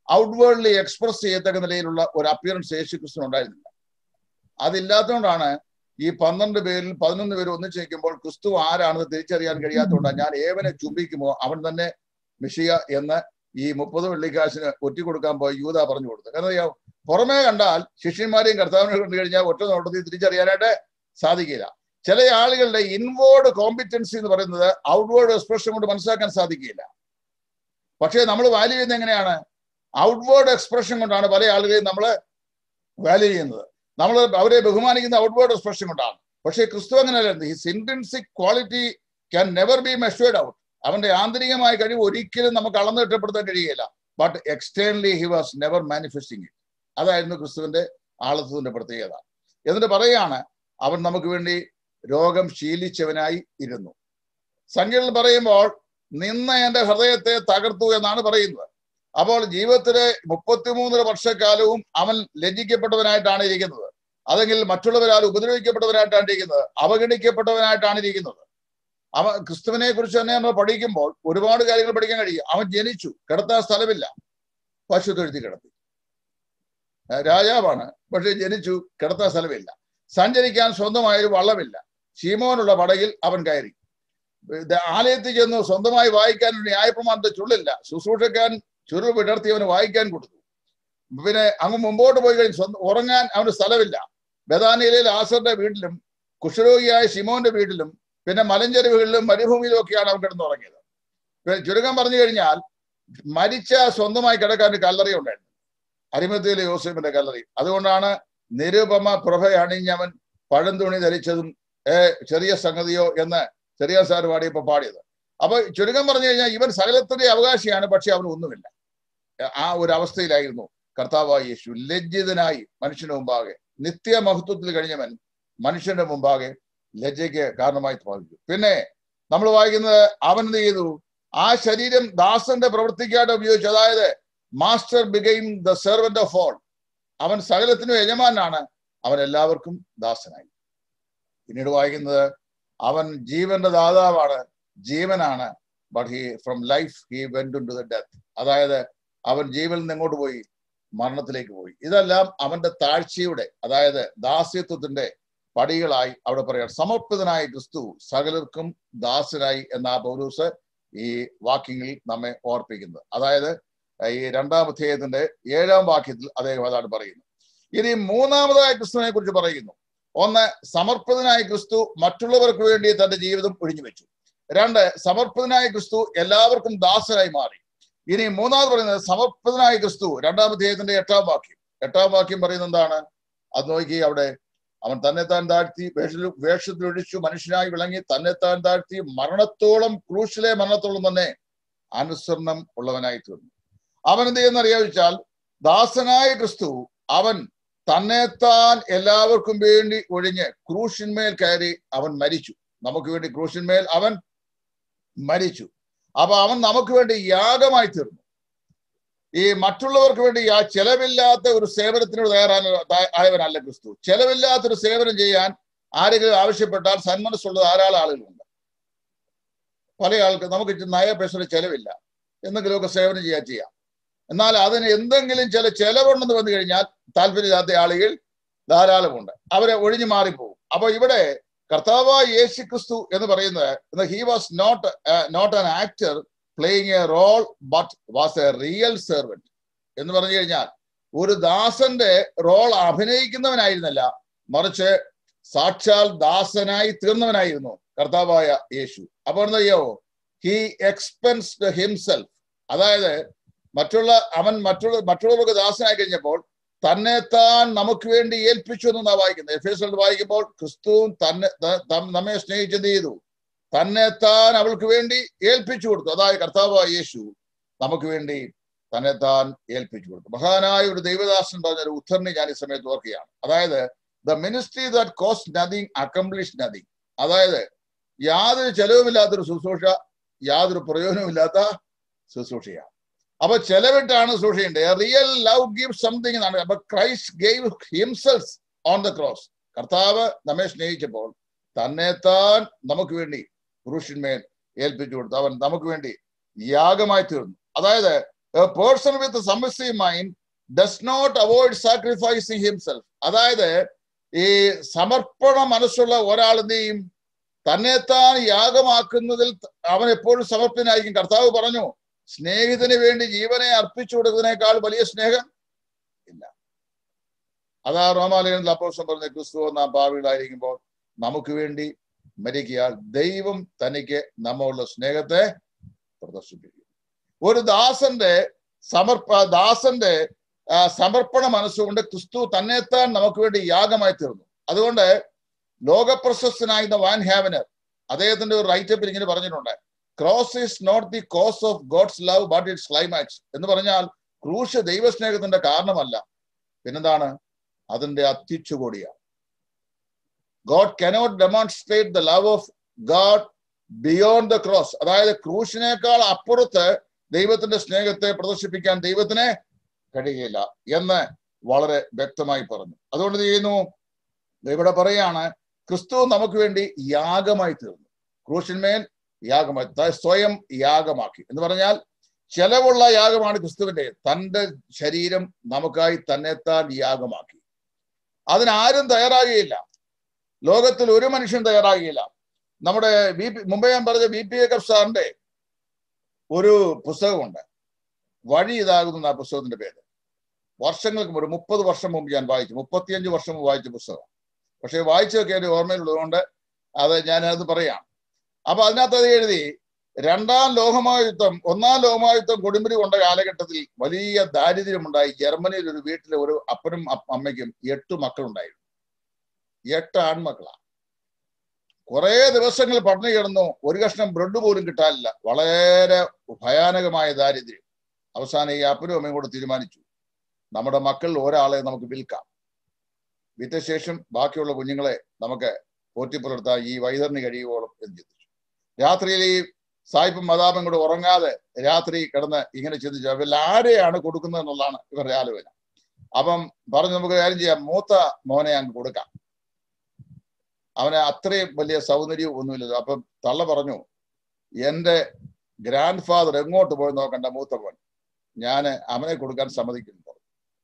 ഔട്ട്വേർഡ്ലി എക്സ്പ്രസ് ചെയ്യത്തക്ക നിലയിലുള്ള ഒരു അപ്പിയറൻസ് യേശു ക്രിസ്തു ഉണ്ടായിരുന്നില്ല അതില്ലാത്തതുകൊണ്ടാണ് ഈ പന്ത്രണ്ട് പേരിൽ പതിനൊന്ന് പേര് ഒന്നിച്ച് നിൽക്കുമ്പോൾ ക്രിസ്തു ആരാണെന്ന് തിരിച്ചറിയാൻ കഴിയാത്തതുകൊണ്ടാണ് ഞാൻ ഏവനെ ചുംബിക്കുമോ അവൻ തന്നെ മിഷിയ എന്ന് ഈ മുപ്പത് വെള്ളിക്കാശിന് ഒറ്റി കൊടുക്കാൻ പോയി യൂത പറഞ്ഞു കൊടുത്തു കാരണം അറിയാം പുറമേ കണ്ടാൽ ശിഷ്യന്മാരെയും കർത്താവിനെ കണ്ടു കഴിഞ്ഞാൽ ഒറ്റ നോട്ടത്തിൽ തിരിച്ചറിയാനായിട്ട് സാധിക്കില്ല ചില ആളുകളുടെ ഇൻവേർഡ് കോമ്പിറ്റൻസി എന്ന് പറയുന്നത് ഔട്ട്വേർഡ് എക്സ്പ്രഷൻ കൊണ്ട് മനസ്സിലാക്കാൻ സാധിക്കില്ല പക്ഷേ നമ്മൾ വാല്യൂ ചെയ്യുന്നത് എങ്ങനെയാണ് ഔട്ട്വേർഡ് എക്സ്പ്രഷൻ കൊണ്ടാണ് പല ആളുകളെയും നമ്മൾ വാല്യൂ ചെയ്യുന്നത് നമ്മൾ അവരെ ബഹുമാനിക്കുന്ന ഔട്ട്വേർഡ് എക്സ്പ്രഷൻ കൊണ്ടാണ് പക്ഷേ ക്രിസ്തു അങ്ങനെയല്ല his intrinsic quality can never be measured out അവന്റെ ആന്തരികമായ കഴിവ് ഒരിക്കലും നമുക്ക് അളന്നു തിട്ടപ്പെടുത്താൻ കഴിയുകയില്ല but externally he was never manifesting it അതായിരുന്നു ക്രിസ്തുവിന്റെ ആളത്വത്തിന്റെ പ്രത്യേകത എന്നിട്ട് പറയാണ് അവൻ നമുക്ക് വേണ്ടി രോഗം ശീലിച്ചവനായി ഇരുന്നു സംഖ്യയിൽ പറയുമ്പോൾ നിന്ന് എന്റെ ഹൃദയത്തെ തകർത്തു എന്നാണ് പറയുന്നത് അപ്പോൾ ജീവിതത്തിലെ മുപ്പത്തിമൂന്നര വർഷക്കാലവും അവൻ ലജ്ജിക്കപ്പെട്ടവനായിട്ടാണ് ഇരിക്കുന്നത് അതെങ്കിൽ മറ്റുള്ളവരാൽ ഉപദ്രവിക്കപ്പെട്ടവനായിട്ടാണ് ഇരിക്കുന്നത് അവഗണിക്കപ്പെട്ടവനായിട്ടാണ് ഇരിക്കുന്നത് അവൻ ക്രിസ്തുവിനെ കുറിച്ച് തന്നെ നമ്മൾ പഠിക്കുമ്പോൾ ഒരുപാട് കാര്യങ്ങൾ പഠിക്കാൻ കഴിയും അവൻ ജനിച്ചു കിടത്താൻ സ്ഥലമില്ല പശു തൊഴുത്തി കിടത്തി രാജാവാണ് പക്ഷെ ജനിച്ചു കിടത്താൻ സ്ഥലമില്ല സഞ്ചരിക്കാൻ സ്വന്തമായൊരു വള്ളമില്ല ശീമോനുള്ള പടകിൽ അവൻ കയറി ആലയത്തിൽ ചെന്നു സ്വന്തമായി വായിക്കാൻ ഒരു ന്യായപ്രമാണത്തെ ചുള്ളില്ല ശുശ്രൂഷക്കാൻ ചുരുൾ വിടർത്തി അവന് വായിക്കാൻ കൊടുത്തു പിന്നെ അങ്ങ് മുമ്പോട്ട് പോയി കഴിഞ്ഞ് സ്വന്തം ഉറങ്ങാൻ അവന് സ്ഥലമില്ല ബദാനിയിലെ ലാസറിന്റെ വീട്ടിലും കുഷ്ഠരോഗിയായ ശിമോന്റെ വീട്ടിലും പിന്നെ മലഞ്ചെരുവുകളിലും മരുഭൂമിയിലും ഒക്കെയാണ് അവൻ കിടന്നുറങ്ങിയത് ചുരുക്കം പറഞ്ഞു കഴിഞ്ഞാൽ മരിച്ച സ്വന്തമായി കിടക്കാൻ ഒരു കല്ലറി ഉണ്ടായിരുന്നു അരിമത്തിയിലെ യോസഫിന്റെ കല്ലറി അതുകൊണ്ടാണ് നിരുപമ പ്രഭ അണിഞ്ഞവൻ പഴന്തുണി ധരിച്ചതും ഏ ചെറിയ സംഗതിയോ എന്ന് ചെറിയ സാർ പാടിയപ്പോ പാടിയത് അപ്പൊ ചുരുക്കം പറഞ്ഞു കഴിഞ്ഞാൽ ഇവൻ സകലത്തിന്റെ അവകാശിയാണ് പക്ഷെ അവന് ഒന്നുമില്ല ആ ഒരു അവസ്ഥയിലായിരുന്നു കർത്താവായ യേശു ലജ്ജിതനായി മനുഷ്യന് മുമ്പാകെ നിത്യമഹത്വത്തിൽ കഴിഞ്ഞവൻ മനുഷ്യന്റെ മുമ്പാകെ ലജ്ജയ്ക്ക് കാരണമായി ബാധിച്ചു പിന്നെ നമ്മൾ വായിക്കുന്നത് അവൻ എന്ത് ചെയ്തു ആ ശരീരം ദാസന്റെ പ്രവൃത്തിക്കായിട്ട് ഉപയോഗിച്ചു അതായത് master became the servant of all അവൻ സകലത്തിനും യജമാനാണ് അവൻ എല്ലാവർക്കും ദാസനായി പിന്നീട് വായിക്കുന്നത് അവൻ ജീവന്റെ ദാതാവാണ് ജീവനാണ് but he from life he went to the death അതായത് അവൻ ജീവനിൽ നിന്ന് എങ്ങോട്ട് പോയി മരണത്തിലേക്ക് പോയി ഇതെല്ലാം അവന്റെ താഴ്ചയുടെ അതായത് ദാസ്യത്വത്തിന്റെ പടികളായി അവിടെ പറയാം സമർപ്പിതനായ ക്രിസ്തു സകലർക്കും ദാസനായി എന്ന ആ പൗരൂസ് ഈ വാക്യങ്ങളിൽ നമ്മെ ഓർപ്പിക്കുന്നത് അതായത് ഈ രണ്ടാം അധ്യായത്തിന്റെ ഏഴാം വാക്യത്തിൽ അദ്ദേഹം അതാണ് പറയുന്നത് ഇനി മൂന്നാമതായ ക്രിസ്തുവിനെ കുറിച്ച് പറയുന്നു ഒന്ന് സമർപ്പിതനായ ക്രിസ്തു മറ്റുള്ളവർക്ക് വേണ്ടി തന്റെ ജീവിതം ഒഴിഞ്ഞു വെച്ചു രണ്ട് സമർപ്പിതനായ ക്രിസ്തു എല്ലാവർക്കും ദാസനായി മാറി ഇനി മൂന്നാമത് പറയുന്നത് സമർപ്പിതനായ ക്രിസ്തു രണ്ടാം അധ്യായത്തിന്റെ എട്ടാം വാക്യം എട്ടാം വാക്യം പറയുന്നത് എന്താണ് അത് നോക്കി അവിടെ അവൻ തന്നെത്താൻ താഴ്ത്തി വേഷത്തിൽ വേഷത്തിലൊഴിച്ചു മനുഷ്യനായി വിളങ്ങി തന്നെത്താൻ താഴ്ത്തി മരണത്തോളം ക്രൂശിലെ മരണത്തോളം തന്നെ അനുസരണം ഉള്ളവനായി തീർന്നു അവൻ എന്ത് ചെയ്യുന്ന അറിയാവിച്ചാൽ ദാസനായ ക്രിസ്തു അവൻ തന്നെത്താൻ എല്ലാവർക്കും വേണ്ടി ഒഴിഞ്ഞ് ക്രൂശിന്മേൽ കയറി അവൻ മരിച്ചു നമുക്ക് വേണ്ടി ക്രൂശിന്മേൽ അവൻ മരിച്ചു അപ്പൊ അവൻ നമുക്ക് വേണ്ടി യാഗമായി തീർന്നു ഈ മറ്റുള്ളവർക്ക് വേണ്ടി ആ ചെലവില്ലാത്ത ഒരു സേവനത്തിനോട് തയ്യാറായ ആയവനല്ല ക്രിസ്തു ചെലവില്ലാത്ത ഒരു സേവനം ചെയ്യാൻ ആരെങ്കിലും ആവശ്യപ്പെട്ടാൽ സന്മനസ്സുള്ള ധാരാളം ആളുകളുണ്ട് പല ആൾക്ക് നമുക്ക് നയ പൈസയുടെ ചെലവില്ല എന്തെങ്കിലുമൊക്കെ സേവനം ചെയ്യാൻ ചെയ്യാം എന്നാൽ അതിന് എന്തെങ്കിലും ചില ചെലവുണ്ടെന്ന് വന്നു കഴിഞ്ഞാൽ താല്പര്യമില്ലാത്ത ആളുകൾ ധാരാളമുണ്ട് അവരെ ഒഴിഞ്ഞു മാറിപ്പോകും അപ്പൊ ഇവിടെ കർത്താവായ യേശു ക്രിസ്തു എന്ന് പറയുന്നത് he was not not an actor playing a role but was a real servant എന്ന് പറഞ്ഞു കഴിഞ്ഞാൽ ഒരു ദാസന്റെ റോൾ അഭിനയിക്കുന്നവനായിരുന്നല്ല മറിച്ച് സാക്ഷാൽ ദാസനായി തീർന്നവനായിരുന്നു കർത്താവായ യേശു അപ്പോൾ എന്തറിയാവോ ഹി എക്സ്പെൻസ്ഡ് ഹിംസെൽഫ് അതായത് മറ്റുള്ള അവൻ മറ്റുള്ള മറ്റുള്ളവർക്ക് ദാസനായി കഴിഞ്ഞപ്പോൾ തന്നെ താൻ നമുക്ക് വേണ്ടി ഏൽപ്പിച്ചു എന്നാ വായിക്കുന്നത് എഫ് എസ് വായിക്കുമ്പോൾ ക്രിസ്തുവും തന്നെ നമ്മെ സ്നേഹിച്ചെന്ത് ചെയ്തു തന്നെ താൻ അവൾക്ക് വേണ്ടി ഏൽപ്പിച്ചു കൊടുത്തു അതായത് കർത്താവായ യേശു നമുക്ക് വേണ്ടി തന്നെ താൻ ഏൽപ്പിച്ചു കൊടുത്തു മഹാനായ ഒരു ദൈവദാസൻ പറഞ്ഞ ഒരു ഉദ്ധരണി ഞാൻ ഈ സമയത്ത് ഓർക്കുകയാണ് അതായത് the ministry that cost nothing accomplish nothing അതായത് യാതൊരു ചെലവുമില്ലാത്തൊരു ശുശ്രൂഷ യാതൊരു പ്രയോജനവുമില്ലാത്ത ശുശ്രൂഷയാണ് അപ്പൊ ചെലവിട്ടാണ് ശുശ്രൂഷയുണ്ട് റിയൽ ലവ് ഗീവ് സംതിങ് എന്നാണ് അപ്പൊ Christ gave himself on the cross കർത്താവ് നമ്മെ സ്നേഹിച്ചപ്പോൾ തന്നെ താൻ നമുക്ക് വേണ്ടി പുരുഷന്മേൽ ഏൽപ്പിച്ചു കൊടുത്തു അവൻ നമുക്ക് വേണ്ടി യാഗമായി തീർന്നു അതായത് a person with submissive mind does not avoid sacrificing himself അതായത് ഈ സമർപ്പണ മനസ്സുള്ള ഒരാൾ എന്ത് ചെയ്യും തന്നെത്താൻ യാഗമാക്കുന്നതിൽ അവൻ എപ്പോഴും സമർപ്പനായിരിക്കും കർത്താവ് പറഞ്ഞു സ്നേഹിതന് വേണ്ടി ജീവനെ അർപ്പിച്ചു കൊടുക്കുന്നതിനേക്കാൾ വലിയ സ്നേഹം ഇല്ല അതാ റോമാലയത്തിൽ അപ്പോസം പറഞ്ഞ ക്രിസ്തു നാം പാവികളായിരിക്കുമ്പോൾ നമുക്ക് വേണ്ടി മരിക്കുക ദൈവം തനിക്ക് നമ്മളുടെ സ്നേഹത്തെ പ്രദർശിപ്പിക്കും ഒരു ദാസന്റെ സമർപ്പ ദാസന്റെ ആ, സമർപ്പണ മനസ്സുകൊണ്ട് ക്രിസ്തു തന്നെത്താൻ നമുക്ക് വേണ്ടി യാഗമായി തീർന്നു അതുകൊണ്ട് ലോകപ്രശസ്തനായിരുന്ന വാൻ ഹാവനർ അദ്ദേഹത്തിന്റെ ഒരു റൈറ്റപ്പിൽ ഇങ്ങനെ പറഞ്ഞിട്ടുണ്ട് cross is not the cause of God's love but it's climax എന്ന് പറഞ്ഞാൽ ക്രൂശ് ദൈവസ്നേഹത്തിന്റെ കാരണമല്ല പിന്നെന്താണ് അതിന്റെ അത്യുച്ചുകൂടിയാണ് God cannot demonstrate the love of God beyond the cross അതായത് ക്രൂശിനേക്കാൾ അപ്പുറത്ത് ദൈവത്തിന്റെ സ്നേഹത്തെ പ്രദർശിപ്പിക്കാൻ ദൈവത്തിന് കഴിയുകയില്ല എന്ന് വളരെ വ്യക്തമായി പറഞ്ഞു അതുകൊണ്ട് എന്ത് ചെയ്യുന്നു ഇവിടെ പറയാണ് ക്രിസ്തു നമുക്ക് വേണ്ടി യാഗമായി തീർന്നു ക്രൂശിന്മേൽ യാഗമായി ത- സ്വയം യാഗമാക്കി എന്ന് പറഞ്ഞാൽ ചെലവുള്ള യാഗമാണ് ക്രിസ്തുവിന്റെ തന്റെ ശരീരം നമുക്കായി തന്നെത്താൻ യാഗമാക്കി അതിനാരും തയ്യാറാകുകയില്ല ലോകത്തിൽ ഒരു മനുഷ്യൻ തയ്യാറാകുകയില്ല നമ്മുടെ വി പി മുമ്പേ ഞാൻ പറഞ്ഞ വി പി എക്കർ സാറിന്റെ ഒരു പുസ്തകമുണ്ട് വഴി ഇതാകുന്ന ആ പുസ്തകത്തിന്റെ പേര് വർഷങ്ങൾക്ക് മുമ്പ് ഒരു മുപ്പത് വർഷം മുമ്പ് ഞാൻ വായിച്ചു മുപ്പത്തിയഞ്ച് വർഷം മുമ്പ് വായിച്ച പുസ്തകം പക്ഷേ വായിച്ചതൊക്കെ എൻ്റെ ഓർമ്മയിലുള്ളതുകൊണ്ട് അത് ഞാൻ അത് പറയാം അപ്പൊ അതിനകത്ത് അത് എഴുതി രണ്ടാം ലോകമഹായുദ്ധം ഒന്നാം ലോകമഹായുദ്ധം കൊടുമ്പിരി കൊണ്ട കാലഘട്ടത്തിൽ വലിയ ദാരിദ്ര്യമുണ്ടായി ജർമ്മനിയിൽ ഒരു വീട്ടിലെ ഒരു അപ്പനും അപ്പ- അമ്മയ്ക്കും എട്ട് മക്കളുണ്ടായിരുന്നു എട്ട് ആൺമക്കളാ കുറെ ദിവസങ്ങൾ പട്ടിണി കിടന്നു ഒരു കഷ്ണം ബ്രെഡ് പോലും കിട്ടാനില്ല വളരെ ഭയാനകമായ ദാരിദ്ര്യം അവസാനം ഈ അപ്പനും അമ്മയും കൂടെ തീരുമാനിച്ചു നമ്മുടെ മക്കളിൽ ഒരാളെ നമുക്ക് വിൽക്കാം വിറ്റ ശേഷം ബാക്കിയുള്ള കുഞ്ഞുങ്ങളെ നമുക്ക് പോറ്റിപ്പുലർത്താൻ ഈ വൈതറിന് കഴിയുവോളം എന്ന് ചിന്തിച്ചു രാത്രിയിൽ ഈ സായിപ്പും മതാപും കൂടെ ഉറങ്ങാതെ രാത്രി കിടന്ന് ഇങ്ങനെ ചിന്തിച്ചു അവരിൽ ആരെയാണ് കൊടുക്കുന്നത് എന്നുള്ളതാണ് ഇവരുടെ ആലോചന അപ്പം പറഞ്ഞു നമുക്ക് കാര്യം ചെയ്യാം മൂത്ത മോനെ അങ്ങ് കൊടുക്കാം അവന് അത്രയും വലിയ സൗന്ദര്യവും ഒന്നുമില്ലല്ലോ അപ്പം തള്ള പറഞ്ഞു എന്റെ ഗ്രാൻഡ് ഫാദർ എങ്ങോട്ട് പോയി നോക്കണ്ട മൂത്ത മോൻ ഞാൻ അവനെ കൊടുക്കാൻ സമ്മതിക്കുന്നു പറഞ്ഞു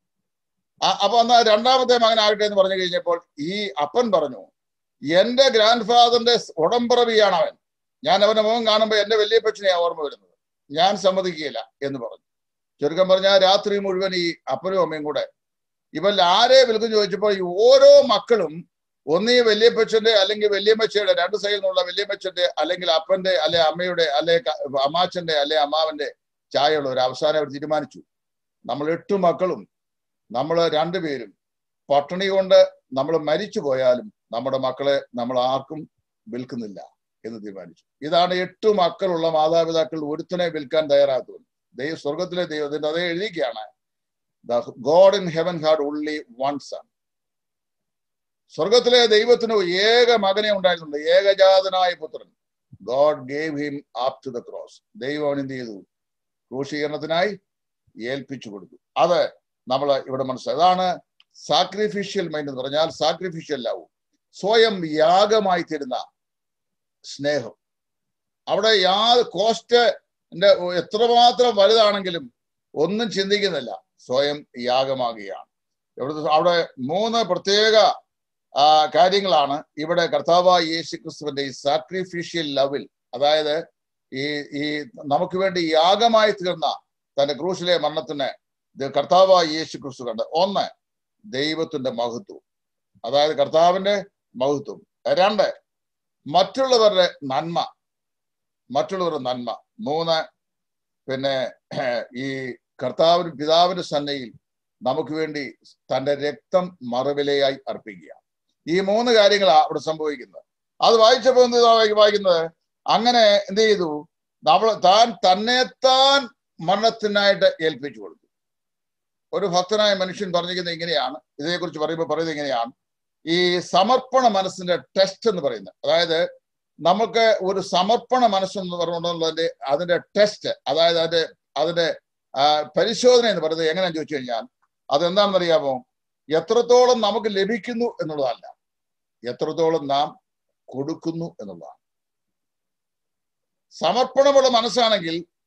ആ- അപ്പൊ എന്നാ രണ്ടാമത്തെ മകനാകട്ടെ എന്ന് പറഞ്ഞു കഴിഞ്ഞപ്പോൾ ഈ അപ്പൻ പറഞ്ഞു എന്റെ ഗ്രാൻഡ് ഫാദറിന്റെ ഉടമ്പറവിയാണ് അവൻ ഞാൻ അവന്റെ മുഖം കാണുമ്പോൾ എന്റെ വല്യപ്പച്ചനെയാണ് ഓർമ്മ വരുന്നത് ഞാൻ സമ്മതിക്കുകയില്ല എന്ന് പറഞ്ഞു ചുരുക്കം പറഞ്ഞാൽ രാത്രി മുഴുവൻ ഈ അപ്പനും അമ്മയും കൂടെ ഇവൽ ആരെ വിൽക്കും ചോദിച്ചപ്പോൾ ഈ ഓരോ മക്കളും ഒന്നീ വല്യപ്പച്ചന്റെ അല്ലെങ്കിൽ വല്യമ്മച്ചയുടെ രണ്ട് സൈഡിൽ നിന്നുള്ള വല്യമ്മച്ചന്റെ അല്ലെങ്കിൽ അപ്പന്റെ അല്ലെ അമ്മയുടെ അല്ലെ ക- അമ്മാച്ചന്റെ അല്ലെ അമ്മാവന്റെ ചായയുള്ള ഒരു അവസാനം അവർ തീരുമാനിച്ചു നമ്മൾ എട്ട് മക്കളും നമ്മൾ രണ്ടുപേരും പട്ടിണി കൊണ്ട് നമ്മൾ മരിച്ചു പോയാലും നമ്മുടെ മക്കളെ നമ്മൾ ആർക്കും വിൽക്കുന്നില്ല എന്ന് തീരുമാനിച്ചു ഇതാണ് എട്ട് മക്കളുള്ള മാതാപിതാക്കൾ ഒരുത്തനെ വിൽക്കാൻ തയ്യാറാത്തത് ദൈവ സ്വർഗത്തിലെ ദൈവത്തിന്റെ അതേ എഴുതിക്കുകയാണ് God in heaven had only one son സ്വർഗത്തിലെ ദൈവത്തിന് ഏക മകനെ ഉണ്ടായിരുന്നുണ്ട് ഏകജാതനായ പുത്രൻ God gave him up to the cross ദൈവം അവൻ എന്ത് ചെയ്തു ക്രൂശീകരണത്തിനായി ഏൽപ്പിച്ചു കൊടുത്തു അത് നമ്മൾ ഇവിടെ മനസ്സിലായി അതാണ് സാക്രിഫിഷ്യൽ മൈൻഡ് എന്ന് പറഞ്ഞാൽ സാക്രിഫിഷ്യൽ ലവ് സ്വയം യാഗമായി തരുന്ന സ്നേഹം അവിടെ യാ കോസ്റ്റ് എത്രമാത്രം വലുതാണെങ്കിലും ഒന്നും ചിന്തിക്കുന്നില്ല സ്വയം യാഗമാകുകയാണ് ഇവിടെ അവിടെ മൂന്ന് പ്രത്യേക ആ, കാര്യങ്ങളാണ് ഇവിടെ കർത്താവായ യേശു ക്രിസ്തുവിന്റെ ഈ സാക്രിഫിഷ്യൽ ലവിൽ അതായത് ഈ ഈ നമുക്ക് വേണ്ടി യാഗമായി തീർന്ന തന്റെ ക്രൂശിലെ മരണത്തിന് ഇത് കർത്താവായ യേശു ക്രിസ്തു കണ്ട് ഒന്ന് ദൈവത്തിന്റെ മഹത്വം അതായത് കർത്താവിന്റെ മഹത്വം രണ്ട് മറ്റുള്ളവരുടെ നന്മ മറ്റുള്ളവരുടെ നന്മ മൂന്ന് പിന്നെ ഈ കർത്താവിന് പിതാവിന്റെ സന്നയിൽ നമുക്ക് വേണ്ടി തന്റെ രക്തം മറുവിലയായി അർപ്പിക്കുക ഈ മൂന്ന് കാര്യങ്ങളാണ് അവിടെ സംഭവിക്കുന്നത് അത് വായിച്ചപ്പോൾ എന്ത് ഇതാ വായിക്കുന്നത് അങ്ങനെ എന്ത് ചെയ്തു നമ്മൾ താൻ തന്നെത്താൻ മരണത്തിനായിട്ട് ഏൽപ്പിച്ചു കൊടുത്തു ഒരു ഭക്തനായ മനുഷ്യൻ പറഞ്ഞിരിക്കുന്നത് ഇങ്ങനെയാണ് ഇതിനെക്കുറിച്ച് പറയുമ്പോൾ പറയുന്നത് ഇങ്ങനെയാണ് ഈ സമർപ്പണ മനസ്സിന്റെ ടെസ്റ്റ് എന്ന് പറയുന്നത് അതായത് നമുക്ക് ഒരു സമർപ്പണ മനസ്സെന്ന് പറഞ്ഞുകൊണ്ടുള്ളതിന്റെ അതിന്റെ ടെസ്റ്റ് അതായത് അതിന്റെ അതിന്റെ ആ, പരിശോധന എന്ന് പറയുന്നത് എങ്ങനെയാന്ന് ചോദിച്ചു കഴിഞ്ഞാൽ അതെന്താണെന്ന് അറിയാമോ എത്രത്തോളം നമുക്ക് ലഭിക്കുന്നു എന്നുള്ളതല്ല എത്രത്തോളം നാം കൊടുക്കുന്നു എന്നുള്ളതാണ് സമർപ്പണമുള്ള മനസ്സാണെങ്കിൽ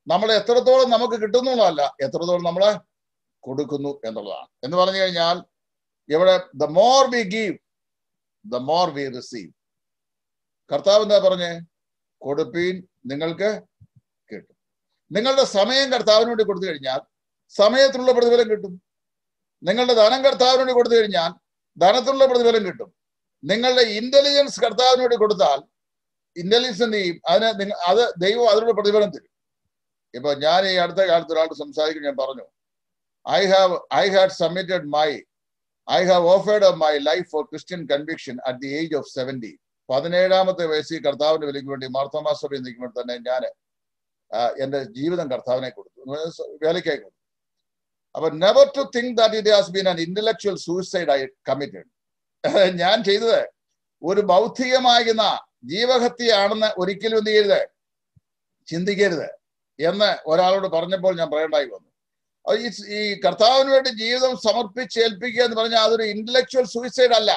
നമ്മൾ എത്രത്തോളം നമുക്ക് കിട്ടുന്നുള്ളതല്ല എത്രത്തോളം നമ്മൾ കൊടുക്കുന്നു എന്നുള്ളതാണ് എന്ന് പറഞ്ഞു കഴിഞ്ഞാൽ ഇവിടെ the more we give the more we receive കർത്താവ് എന്താ പറഞ്ഞേ കൊടുപ്പീൻ നിങ്ങൾക്ക് കിട്ടും നിങ്ങളുടെ സമയം കർത്താവിന് വേണ്ടി കൊടുത്തു കഴിഞ്ഞാൽ സമയത്തിനുള്ള പ്രതിഫലം കിട്ടും നിങ്ങളുടെ ധനം കർത്താവിന് വേണ്ടി കൊടുത്തു കഴിഞ്ഞാൽ ധനത്തിനുള്ള പ്രതിഫലം കിട്ടും നിങ്ങളുടെ ഇന്റലിജൻസ് കർത്താവിന് വേണ്ടി കൊടുത്താൽ ഇന്റലിജൻസ് എന്ത് ചെയ്യും അതിന് നിങ്ങ- അത് ദൈവം അതിനുള്ള പ്രതിഫലം തരും ഇപ്പൊ ഞാൻ ഈ അടുത്ത കാലത്ത് ഒരാൾ സംസാരിക്കും ഞാൻ പറഞ്ഞു I have I had submitted my I have offered of my life for Christian conviction at the age of seventy പതിനേഴാമത്തെ വയസ്സിൽ കർത്താവിന്റെ വിലയ്ക്ക് വേണ്ടി മാർത്തോമാ സഭയിൽ നിൽക്കുമ്പോൾ തന്നെ ഞാൻ എന്റെ ജീവിതം കർത്താവിനെ കൊടുത്തു വേലയ്ക്കായി കൊടുത്തു അപ്പൊ never to think that it has been an intellectual suicide I committed ഞാൻ ചെയ്തത് ഒരു ബൗദ്ധികമാകുന്ന ജീവഹത്യയാണെന്ന് ഒരിക്കലും എന്ത് ചെയ്യരുത് ചിന്തിക്കരുത് എന്ന് ഒരാളോട് പറഞ്ഞപ്പോൾ ഞാൻ പറയേണ്ടായി വന്നു അത് ഈ ഈ കർത്താവിന് വേണ്ടി ജീവിതം സമർപ്പിച്ചേൽപ്പിക്കുക എന്ന് പറഞ്ഞാൽ അതൊരു ഇന്റലക്ച്വൽ സൂയിസൈഡ് അല്ല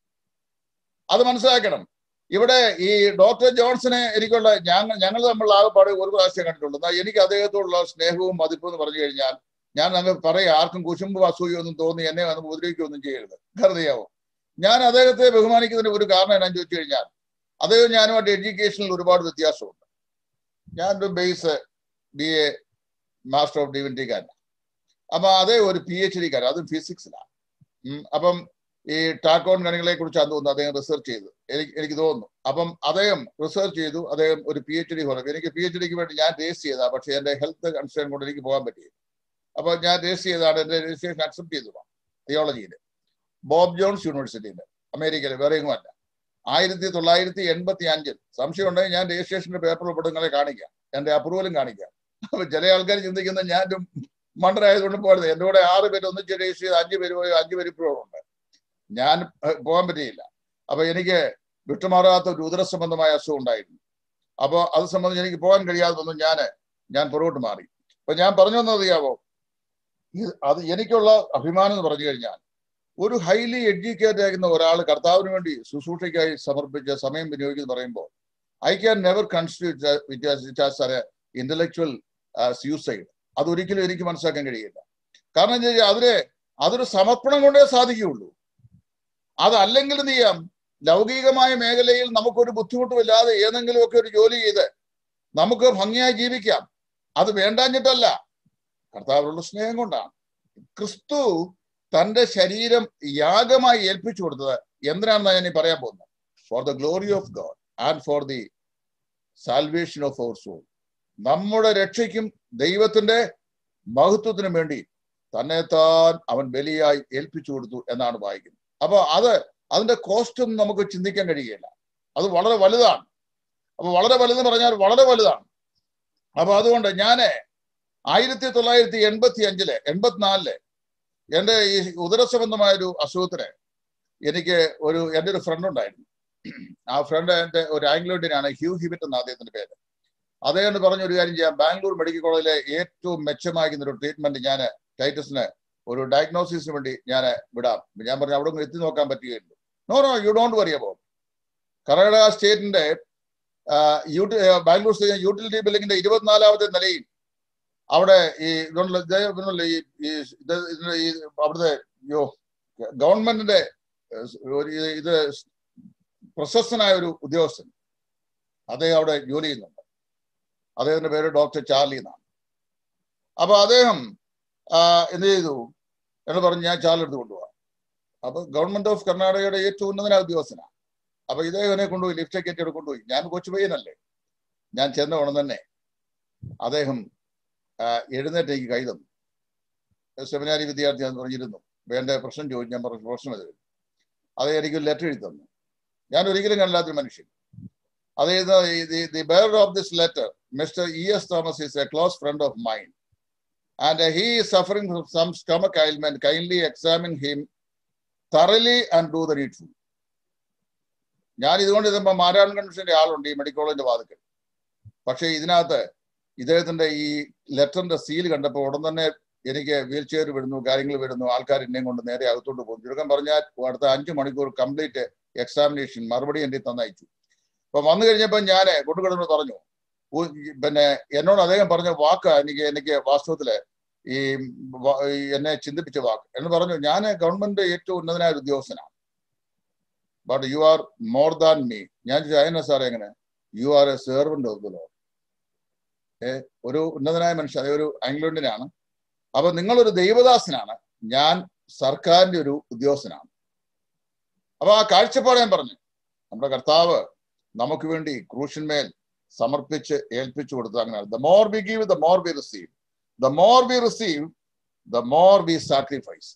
അത് മനസ്സിലാക്കണം ഇവിടെ ഈ ഡോക്ടർ ജോൺസനെ എനിക്കുള്ള ഞങ്ങൾ ഞങ്ങൾ നമ്മൾ ആകെപ്പാട് ഒരു പ്രാവശ്യം കണ്ടിട്ടുള്ളൂ എന്നാൽ എനിക്ക് അദ്ദേഹത്തോടുള്ള സ്നേഹവും മതിപ്പും എന്ന് പറഞ്ഞു കഴിഞ്ഞാൽ ഞാൻ അങ്ങ് പറയാം ആർക്കും കുശുമ്പ് അസൂയൊന്നും തോന്നി എന്നെ വന്ന് ഉപദ്രവിക്കുകയൊന്നും ചെയ്യരുത് കരുതിയാവോ ഞാൻ അദ്ദേഹത്തെ ബഹുമാനിക്കുന്നതിന് ഒരു കാരണം എന്നാന്ന് ചോദിച്ചു കഴിഞ്ഞാൽ അദ്ദേഹം ഞാനുമായിട്ട് എഡ്യൂക്കേഷനിൽ ഒരുപാട് വ്യത്യാസമുണ്ട് ഞാൻ ഒരു ബേസ് ബി എ മാസ്റ്റർ ഓഫ് ഡിവിനിറ്റിക്കാരൻ അപ്പൊ അതേ ഒരു പി എച്ച് ഡിക്കാരൻ അതും ഫിസിക്സിലാണ് അപ്പം ഈ ടാക്കോൺ ഗണികളെ കുറിച്ചാണ് തോന്നുന്നു അദ്ദേഹം റിസർച്ച് ചെയ്തു എനിക്ക് എനിക്ക് തോന്നുന്നു അപ്പം അദ്ദേഹം റിസർച്ച് ചെയ്തു അദ്ദേഹം ഒരു പി എച്ച് ഡി ഹോളം എനിക്ക് പി എച്ച് ഡിക്ക് വേണ്ടി ഞാൻ രജിസ്റ്റർ ചെയ്താ പക്ഷേ എന്റെ ഹെൽത്ത് കൺസേൺ കൊണ്ട് എനിക്ക് പോകാൻ പറ്റിയില്ല അപ്പൊ ഞാൻ രജിസ്റ്റർ ചെയ്താണ് എന്റെ രജിസ്ട്രേഷൻ അക്സെപ്റ്റ് ചെയ്തു തിയോളജിയിൽ ബോബ് ജോൺസ് യൂണിവേഴ്സിറ്റിയിൽ അമേരിക്കയിൽ വേറെ എങ്ങും അല്ല ആയിരത്തി തൊള്ളായിരത്തി എൺപത്തി അഞ്ചിൽ സംശയം ഉണ്ടെങ്കിൽ ഞാൻ രജിസ്ട്രേഷന്റെ പേപ്പർ ഉൾപ്പെടുന്നങ്ങളെ കാണിക്കാം എന്റെ അപ്രൂവലും കാണിക്കാം അപ്പൊ ചില ആൾക്കാർ ചിന്തിക്കുന്ന ഞാൻ ഒരു മണ്ടരായതുകൊണ്ട് പോയത് എന്റെ കൂടെ ആറ് പേര് ഒന്നിച്ച് രജിസ്റ്റർ ചെയ്ത് അഞ്ച് പേര് പോയി അഞ്ച് പേര് ഇപ്പോഴും ഉണ്ട് ഞാൻ ഏഹ്, പോകാൻ പറ്റിയില്ല അപ്പൊ എനിക്ക് വിട്ടുമാറാത്ത ഒരു ഉദരസംബന്ധമായ അസുഖം ഉണ്ടായിരുന്നു അപ്പൊ അത് സംബന്ധിച്ച് എനിക്ക് പോകാൻ കഴിയാതെ വന്നു ഞാൻ ഞാൻ പുറകോട്ട് മാറി അപ്പൊ ഞാൻ പറഞ്ഞു വന്നറിയാവോ ഇത് അത് എനിക്കുള്ള അഭിമാനം എന്ന് പറഞ്ഞു കഴിഞ്ഞാൽ ഒരു ഹൈലി എഡ്യൂക്കേറ്റഡ് ആകുന്ന ഒരാൾ കർത്താവിന് വേണ്ടി ശുശ്രൂഷയ്ക്കായി സമർപ്പിച്ച സമയം വിനിയോഗിക്കുന്നു പറയുമ്പോൾ I can never constitute intellectual suicide അതൊരിക്കലും എനിക്ക് മനസ്സിലാക്കാൻ കഴിയില്ല കാരണം എന്താ വെച്ചാൽ അതിന് അതൊരു സമർപ്പണം കൊണ്ടേ സാധിക്കുകയുള്ളൂ അതല്ലെങ്കിൽ എന്ത് ചെയ്യാം ലൗകികമായ മേഖലയിൽ നമുക്കൊരു ബുദ്ധിമുട്ടുമില്ലാതെ ഏതെങ്കിലുമൊക്കെ ഒരു ജോലി ചെയ്ത് നമുക്ക് ഭംഗിയായി ജീവിക്കാം അത് വേണ്ടാഞ്ഞിട്ടല്ല കർത്താവിനുള്ള സ്നേഹം കൊണ്ടാണ് ക്രിസ്തു തന്റെ ശരീരം യാഗമായി ഏൽപ്പിച്ചു കൊടുത്തത് എന്തിനാണെന്നാണ് ഞാൻ ഈ പറയാൻ പോകുന്നത് for the glory of God and for the salvation of our soul നമ്മുടെ രക്ഷയ്ക്കും ദൈവത്തിന്റെ മഹത്വത്തിനും വേണ്ടി തന്നെ താൻ അവൻ ബലിയായി ഏൽപ്പിച്ചു കൊടുത്തു എന്നാണ് വായിക്കുന്നത് അപ്പൊ അത് അതിന്റെ കോസ്റ്റ് ഒന്നും നമുക്ക് ചിന്തിക്കാൻ കഴിയില്ല അത് വളരെ വലുതാണ് അപ്പൊ വളരെ വലുതെന്ന് പറഞ്ഞാൽ വളരെ വലുതാണ് അപ്പൊ അതുകൊണ്ട് ഞാന് ആയിരത്തി തൊള്ളായിരത്തി എൺപത്തി അഞ്ചില് എൺപത്തിനാലില് എന്റെ ഈ ഉദരസംബന്ധമായ ഒരു അസുഖത്തിന് എനിക്ക് ഒരു എൻ്റെ ഒരു ഫ്രണ്ട് ഉണ്ടായിരുന്നു ആ ഫ്രണ്ട് എൻ്റെ ഒരു ആംഗ്ലോഡിനാണ് ഹ്യൂ ഹിബിറ്റ് എന്ന അദ്ദേഹത്തിന്റെ പേര് അദ്ദേഹം പറഞ്ഞ ഒരു കാര്യം ചെയ്യാം ബാംഗ്ലൂർ മെഡിക്കൽ കോളേജിലെ ഏറ്റവും മെച്ചമാകുന്ന ഒരു ട്രീറ്റ്മെന്റ് ഞാൻ ടൈറ്റസിന് ഒരു ഡയഗ്നോസിസിന് വേണ്ടി ഞാൻ വിടാം ഞാൻ പറഞ്ഞു അവിടെ ഒന്ന് എത്തി നോക്കാൻ പറ്റുകയുള്ളൂ no no you don't worry about Karnataka സ്റ്റേറ്റിന്റെ യൂട്ടി ബാംഗ്ലൂർ സ്റ്റേറ്റ് യൂട്ടിലിറ്റി ബില്ലിങ്ങിന്റെ ഇരുപത്തിനാലാമത്തെ നിലയിൽ അവിടെ ഈ ഇതുണ്ടല്ലോ ഇത് ഇതുണ്ടല്ലോ ഈ ഈ ഇത് ഇതിന്റെ ഈ അവിടുത്തെ യോ ഗവൺമെന്റിന്റെ ഏഹ്, ഒരു ഇത് ഇത് പ്രശസ്തനായ ഒരു ഉദ്യോഗസ്ഥൻ അദ്ദേഹം അവിടെ ജോലി ചെയ്യുന്നുണ്ട് അദ്ദേഹത്തിന്റെ പേര് ഡോക്ടർ ചാർലി എന്നാണ് അപ്പൊ അദ്ദേഹം ആ, എന്ത് ചെയ്തു എന്ന് പറഞ്ഞ് ഞാൻ ചാർലി എടുത്ത് കൊണ്ടുപോകാം അപ്പൊ ഗവൺമെന്റ് ഓഫ് കർണാടകയുടെ ഏറ്റവും ഉന്നതനായ ഉദ്യോഗസ്ഥനാണ് അപ്പൊ ഇദ്ദേഹത്തിനെ കൊണ്ടുപോയി ലിഫ്റ്റ് കയറ്റി അവിടെ കൊണ്ടുപോയി ഞാൻ കൊച്ചു പയ്യനല്ലേ ഞാൻ ചെന്ന ഉടൻ തന്നെ അദ്ദേഹം ആ, എഴുന്നേറ്റ് എനിക്ക് കൈ തന്നു സെമിനാരി വിദ്യാർത്ഥി എന്ന് പറഞ്ഞിരുന്നു വേണ്ട പ്രശ്നം ചോദിച്ചു ഞാൻ പറഞ്ഞു പ്രശ്നം ഇത് അത് എനിക്ക് ലെറ്റർ എഴുതി തന്നു ഞാൻ ഒരിക്കലും കണ്ടില്ലാത്തൊരു മനുഷ്യൻ അതായത് the bearer of this letter Mr E S Thomas is a close friend of mind and he suffering from some stomach ailment kindly examine him thoroughly and do the needful ഞാൻ ഇതുകൊണ്ട് ഇതിപ്പോ മാരാൺ കൺവെൻഷന്റെ ആളുണ്ട് ഈ മെഡിക്കൽ കോളേജിന്റെ വാതിക്കൽ പക്ഷേ ഇതിനകത്ത് ഇദ്ദേഹത്തിന്റെ ഈ ലെറ്ററിന്റെ സീൽ കണ്ടപ്പോൾ ഉടൻ തന്നെ എനിക്ക് വീൽ ചെയർ വിടുന്നു കാര്യങ്ങൾ വിടുന്നു ആൾക്കാർ എന്നെയും കൊണ്ട് നേരെ അകത്തോട്ട് പോകും ചുരുക്കം പറഞ്ഞാൽ അടുത്ത അഞ്ചു മണിക്കൂർ കംപ്ലീറ്റ് എക്സാമിനേഷൻ മറുപടി എൻ്റെ തന്നയച്ചു അപ്പൊ വന്നു കഴിഞ്ഞപ്പോൾ ഞാൻ കൊണ്ടുകിടന്ന് പറഞ്ഞു ഉ- പിന്നെ എന്നോട് അദ്ദേഹം പറഞ്ഞ വാക്ക് എനിക്ക് എനിക്ക് വാസ്തവത്തില് ഈ വ- ഈ എന്നെ ചിന്തിപ്പിച്ച വാക്ക് എന്ന് പറഞ്ഞു ഞാൻ ഗവൺമെന്റ് ഏറ്റവും ഉന്നതനായ ഒരു ഉദ്യോഗസ്ഥനാണ് but you are more than me ഞാൻ ചോദിച്ചു അതിനെ സാറേ എങ്ങനെ you are a servant of the law ഏ ഒരു ഉന്നതനായ മനുഷ്യൻ അതായത് ഒരു ആംഗ്ലണ്ടിനാണ് അപ്പൊ നിങ്ങളൊരു ദൈവദാസനാണ് ഞാൻ സർക്കാരിന്റെ ഒരു ഉദ്യോഗസ്ഥനാണ് അപ്പൊ ആ കാഴ്ചപ്പാട് ഞാൻ പറഞ്ഞു നമ്മുടെ കർത്താവ് നമുക്ക് വേണ്ടി ക്രൂശന്മേൽ സമർപ്പിച്ച് ഏൽപ്പിച്ചു കൊടുത്തു അങ്ങനെയാണ് the more we give the more we receive the more we receive the more we sacrifice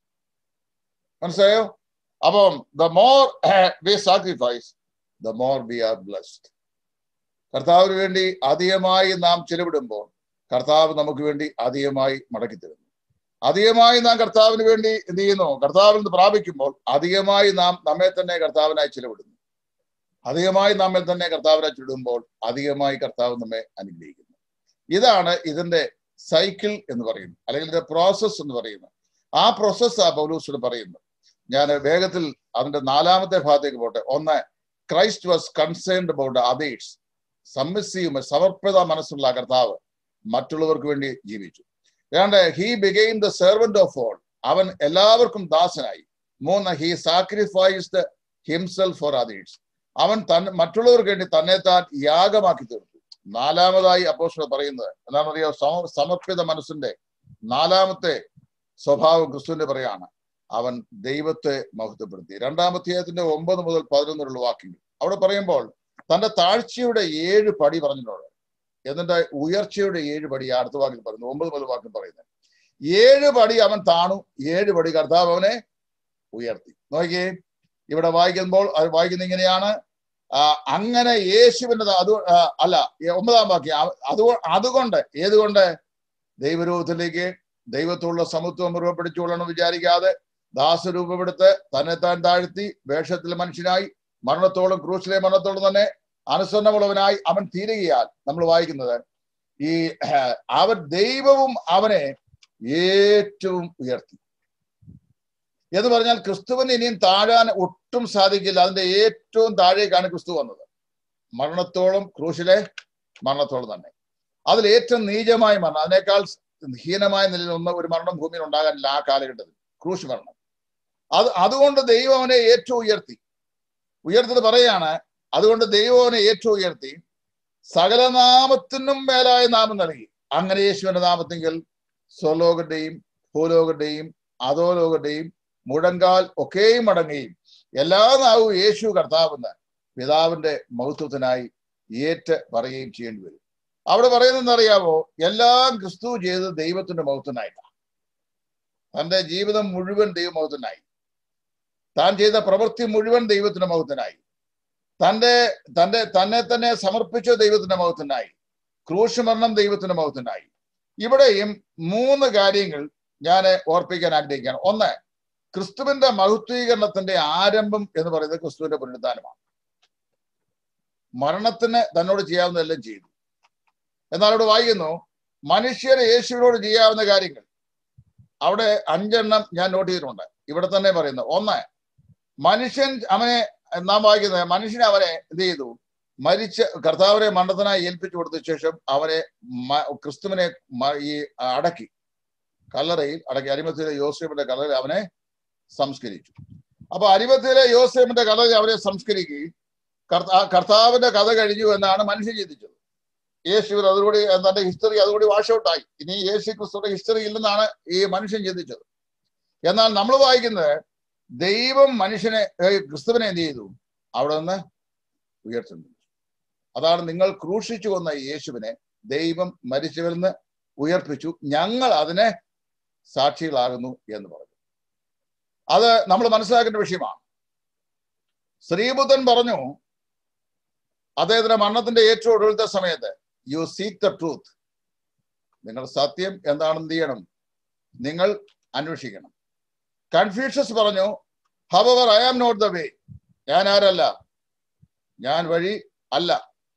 മനസ്സിലായോ അപ്പം the more we sacrifice the more we are blessed കർത്താവിന് വേണ്ടി അധികമായി നാം ചെലവിടുമ്പോൾ കർത്താവ് നമുക്ക് വേണ്ടി അധികമായി മടക്കി തരുന്നു അധികമായി നാം കർത്താവിന് വേണ്ടി എന്ത് ചെയ്യുന്നു കർത്താവിൽ നിന്ന് പ്രാപിക്കുമ്പോൾ അധികമായി നാം നമ്മെ തന്നെ കർത്താവിനായി ചെലവിടുന്നു അധികമായി നമ്മെ തന്നെ കർത്താവിനായി ചെലവിടുമ്പോൾ അധികമായി കർത്താവ് നമ്മെ അനുഗ്രഹിക്കുന്നു ഇതാണ് ഇതിന്റെ സൈക്കിൾ എന്ന് പറയുന്നത് അല്ലെങ്കിൽ ഇതിന്റെ പ്രോസസ് എന്ന് പറയുന്നത് ആ പ്രോസസ് ആ പൗലൂസിന് പറയുന്നത് ഞാൻ വേഗത്തിൽ അതിന്റെ നാലാമത്തെ ഭാഗത്തേക്ക് പോട്ടെ ഒന്ന് Christ was concerned about others submissive സമർപ്പിത മനസ്സുള്ള കർത്താവ് മറ്റുള്ളവർക്ക് വേണ്ടി ജീവിച്ചു ഏതാണ്ട് he became the servant of all അവൻ എല്ലാവർക്കും ദാസനായി മൂന്ന് he sacrificed himself for others അവൻ തൻ മറ്റുള്ളവർക്ക് വേണ്ടി തന്നെ താൻ യാഗമാക്കി തീർത്തു നാലാമതായി അപ്പോസ്റ്റൽ പറയുന്നത് എന്താണെന്നറിയോ സമ സമർപ്പിത മനസ്സിന്റെ നാലാമത്തെ സ്വഭാവം ക്രിസ്തുവിന്റെ പറയാണ് അവൻ ദൈവത്തെ മഹത്വപ്പെടുത്തി രണ്ടാമധ്യായത്തിന്റെ ഒമ്പത് മുതൽ പതിനൊന്നിലുള്ള വാക്യങ്ങൾ അവിടെ പറയുമ്പോൾ തന്റെ താഴ്ചയുടെ ഏഴ് പടി പറഞ്ഞിട്ടുണ്ട് എന്നിട്ട് ഉയർച്ചയുടെ ഏഴ് പടി അടുത്ത വാക്കിൽ പറയുന്നു ഒമ്പത് മുതൽ വാക്കിൽ പറയുന്നത് ഏഴ് പടി അവൻ താണു ഏഴ് പടി കർത്താവ് അവനെ ഉയർത്തി നോക്കിയേ ഇവിടെ വായിക്കുമ്പോൾ അത് വായിക്കുന്ന ഇങ്ങനെയാണ് ആ, അങ്ങനെ യേശുവിന്റെ ദാ- അത് ആ, അല്ല ഈ ഒമ്പതാം വാക്യം അ- അത് അതുകൊണ്ട് ഏതുകൊണ്ട് ദൈവരൂപത്തിലേക്ക് ദൈവത്തോടുള്ള സമത്വം രൂപപ്പെടുത്തിക്കൊള്ളണം വിചാരിക്കാതെ ദാസരൂപമെടുത്ത് തന്നെ താൻ താഴ്ത്തി വേഷത്തിൽ മനുഷ്യനായി മരണത്തോളം ക്രൂശിലെ മരണത്തോളം തന്നെ അനുസരണമുള്ളവനായി അവൻ തീരുകയാൽ നമ്മൾ വായിക്കുന്നത് ഈ അവൻ ദൈവവും അവനെ ഏറ്റവും ഉയർത്തി എന്ന് പറഞ്ഞാൽ ക്രിസ്തുവിന് ഇനിയും താഴാൻ ഒട്ടും സാധിക്കില്ല അതിന്റെ ഏറ്റവും താഴേക്കാണ് ക്രിസ്തു വന്നത് മരണത്തോളം ക്രൂശിലെ മരണത്തോളം തന്നെ അതിൽ ഏറ്റവും നീചമായ മരണം അതിനേക്കാൾ ഹീനമായ നിലയിൽ ഒന്ന് ഒരു മരണം ഭൂമിയിൽ ഉണ്ടാകാനില്ല ആ കാലഘട്ടത്തിൽ ക്രൂശ് മരണം അത് അതുകൊണ്ട് ദൈവം അവനെ ഏറ്റവും ഉയർത്തി ഉയർത്തിട്ട് പറയാണ് അതുകൊണ്ട് ദൈവം അവനെ ഏറ്റവും ഉയർത്തി സകല നാമത്തിനും മേലായ നാമം നൽകി അങ്ങനെ യേശുവിന്റെ നാമത്തെങ്കിൽ സ്വലോകന്റെയും ഭൂലോകന്റെയും അധോലോകന്റെയും മുഴങ്കാൽ ഒക്കെയും അടങ്ങുകയും എല്ലാ നാവും യേശു കർത്താവെന്ന് പിതാവിന്റെ മഹത്വത്തിനായി ഏറ്റ് പറയുകയും ചെയ്യേണ്ടി വരും അവിടെ പറയുന്നത് അറിയാമോ എല്ലാം ക്രിസ്തു ചെയ്തത് ദൈവത്തിന്റെ മഹത്വനായിട്ടാണ് തന്റെ ജീവിതം മുഴുവൻ ദൈവമഹത്വനായി താൻ ചെയ്ത പ്രവൃത്തി മുഴുവൻ ദൈവത്തിന്റെ മഹത്വനായി തന്റെ തന്റെ തന്നെ തന്നെ സമർപ്പിച്ച ദൈവത്തിന്റെ മഹത്വനായി ക്രൂശ് മരണം ദൈവത്തിന്റെ മഹത്വനായി ഇവിടെയും മൂന്ന് കാര്യങ്ങൾ ഞാൻ ഓർപ്പിക്കാൻ ആഗ്രഹിക്കുകയാണ് ഒന്ന് ക്രിസ്തുവിന്റെ മഹത്വീകരണത്തിന്റെ ആരംഭം എന്ന് പറയുന്നത് ക്രിസ്തുവിന്റെ പുനരുദ്ധാനമാണ് മരണത്തിന് തന്നോട് ചെയ്യാവുന്നതെല്ലാം ചെയ്തു എന്നാൽ അവിടെ വായിക്കുന്നു മനുഷ്യരെ യേശുവിനോട് ചെയ്യാവുന്ന കാര്യങ്ങൾ അവിടെ അഞ്ചെണ്ണം ഞാൻ നോട്ട് ചെയ്തിട്ടുണ്ട് ഇവിടെ തന്നെ പറയുന്നു ഒന്ന് മനുഷ്യൻ അവനെ നാം വായിക്കുന്നത് മനുഷ്യനെ അവനെ എന്ത് ചെയ്തു മരിച്ച കർത്താവിനെ മണ്ഡത്തിനായി ഏൽപ്പിച്ചു കൊടുത്ത ശേഷം അവനെ മ- ക്രിസ്തുവിനെ മ- ഈ അടക്കി കല്ലറയിൽ അടക്കി അരിമത്തിലെ യോസേഫിന്റെ കല്ലറയിൽ അവനെ സംസ്കരിച്ചു അപ്പൊ അരിമത്തിലെ യോസേഫിന്റെ കല്ലറയിൽ അവനെ സംസ്കരിക്കുകയും കർത്താ കർത്താവിന്റെ കഥ കഴിഞ്ഞു എന്നാണ് മനുഷ്യൻ ചിന്തിച്ചത് യേശുവിൽ അതുകൂടി തന്റെ ഹിസ്റ്ററി അതുകൂടി വാഷ് ഔട്ടായി ഇനി യേശു ക്രിസ്തുയുടെ ഹിസ്റ്ററി ഇല്ലെന്നാണ് ഈ മനുഷ്യൻ ചിന്തിച്ചത് എന്നാൽ നമ്മൾ വായിക്കുന്നത് ദൈവം മനുഷ്യനെ ഏ, ക്രിസ്തുവിനെ എന്ത് ചെയ്തു അവിടെ നിന്ന് ഉയർത്തുന്നു അതാണ് നിങ്ങൾ ക്രൂശിച്ചു കൊന്ന യേശുവിനെ ദൈവം മരിച്ചവരിൽ നിന്ന് ഉയർപ്പിച്ചു ഞങ്ങൾ അതിനെ സാക്ഷികളാകുന്നു എന്ന് പറഞ്ഞു അത് നമ്മൾ മനസ്സിലാക്കേണ്ട വിഷയമാണ് ശ്രീബുദ്ധൻ പറഞ്ഞു അദ്ദേഹത്തിന്റെ മരണത്തിന്റെ ഏറ്റവും ഒടുവിലത്തെ സമയത്ത് യു സീക്ക് ദ ട്രൂത്ത് നിങ്ങൾ സത്യം എന്താണെന്ന് എന്ത് ചെയ്യണം നിങ്ങൾ അന്വേഷിക്കണം കൺഫ്യൂഷ്യസ് പറഞ്ഞു ഹവർ I am not the way ഞാൻ ആരല്ല ഞാൻ വഴി അല്ല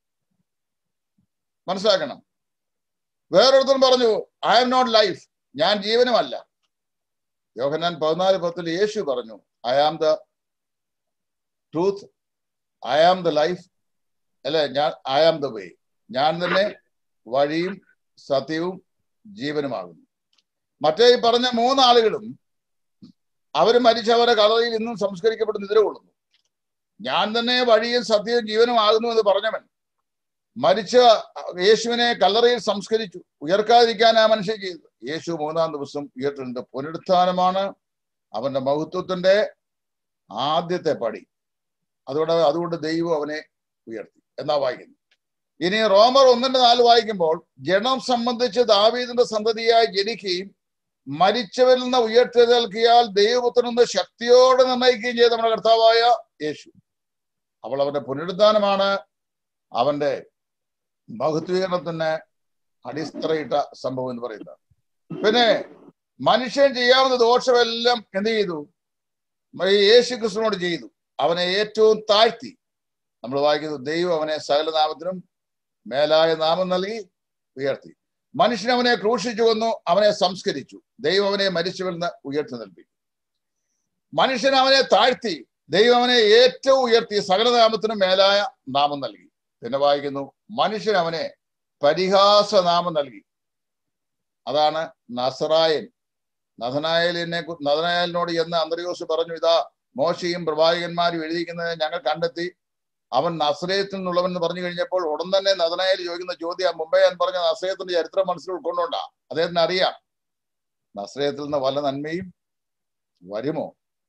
മനസ്സിലാക്കണം വേറൊരുത്തൻ പറഞ്ഞു ഐ ആം നോട്ട് ലൈഫ് ഞാൻ ജീവനുമല്ല യോഹന്നാൻ പതിനാല് പത്തിൽ യേശു പറഞ്ഞു I am the truth I am the life അല്ലെ ഞാൻ ഐ ആം ദ വേ ഞാൻ തന്നെ വഴിയും സത്യവും ജീവനുമാകുന്നു മറ്റേ ഈ പറഞ്ഞ മൂന്നാളുകളും അവർ മരിച്ചവരെ കളറിയിൽ ഇന്നും സംസ്കരിക്കപ്പെട്ട് നിദ്ര കൊള്ളുന്നു ഞാൻ തന്നെ വഴിയും സത്യവും ജീവനും ആകുന്നു എന്ന് പറഞ്ഞവൻ മരിച്ച യേശുവിനെ കല്ലറയിൽ സംസ്കരിച്ചു ഉയർക്കാതിരിക്കാൻ ആ മനുഷ്യൻ ചെയ്തു യേശു മൂന്നാം ദിവസം ഉയർത്തുന്നത് പുനരുത്ഥാനമാണ് അവന്റെ മഹത്വത്തിന്റെ ആദ്യത്തെ പടി അതുകൊണ്ട് അതുകൊണ്ട് ദൈവം അവനെ ഉയർത്തി എന്നാ വായിക്കുന്നു ഇനി റോമർ ഒന്നിന്റെ നാല് വായിക്കുമ്പോൾ ജനം സംബന്ധിച്ച് ദാവീദിന്റെ സന്തതിയായി ജനിക്കുകയും മരിച്ചവരിൽ നിന്ന് ഉയർത്തെഴുന്നേൽക്കിയാൽ ദൈവപുത്രനെന്ന് ശക്തിയോടെ നിർണയിക്കുകയും ചെയ്ത നമ്മുടെ കർത്താവായ യേശു അപ്പോൾ അവന്റെ പുനരുദ്ധാനമാണ് അവന്റെ മഹത്വീകരണത്തിന് അടിത്തറയിട്ട സംഭവം എന്ന് പറയുന്നത് പിന്നെ മനുഷ്യൻ ചെയ്യാവുന്ന ദോഷമെല്ലാം എന്ത് ചെയ്തു ഈ യേശു ക്രിസ്തുവിനോട് ചെയ്തു അവനെ ഏറ്റവും താഴ്ത്തി നമ്മൾ വായിക്കുന്നു ദൈവം അവനെ സകല നാമത്തിനും മേലായ നാമം നൽകി ഉയർത്തി മനുഷ്യൻ അവനെ ക്രൂശിച്ചു കൊന്നു അവനെ സംസ്കരിച്ചു ദൈവം അവനെ മരിച്ചുവെന്ന് ഉയർത്തി നൽകി മനുഷ്യൻ അവനെ താഴ്ത്തി ദൈവം അവനെ ഏറ്റവും ഉയർത്തി സകലനാമത്തിനും മേലായ നാമം നൽകി പിന്നെ വായിക്കുന്നു മനുഷ്യൻ അവനെ പരിഹാസ നാമം നൽകി അതാണ് നസറായൻ നഥനായലിനെ നഥനായലിനോട് എന്ന് അന്തരിയോസ് പറഞ്ഞു ഇതാ മോശയും പ്രവാചകന്മാരും എഴുതിയിരിക്കുന്നത് ഞങ്ങൾ കണ്ടെത്തി അവൻ നസ്രയത്തിൽ നിന്നുള്ളവൻ എന്ന് പറഞ്ഞു കഴിഞ്ഞപ്പോൾ ഉടൻ തന്നെ നദനായിൽ ചോദിക്കുന്ന ചോദ്യം മുമ്പേ ഞാൻ പറഞ്ഞ നസ്രയത്തിന്റെ ചരിത്രം മനസ്സിൽ ഉൾക്കൊണ്ടുകൊണ്ടാ അദ്ദേഹത്തിന് അറിയാം നസ്രയത്തിൽ നിന്ന് വല്ല നന്മയും വരുമോ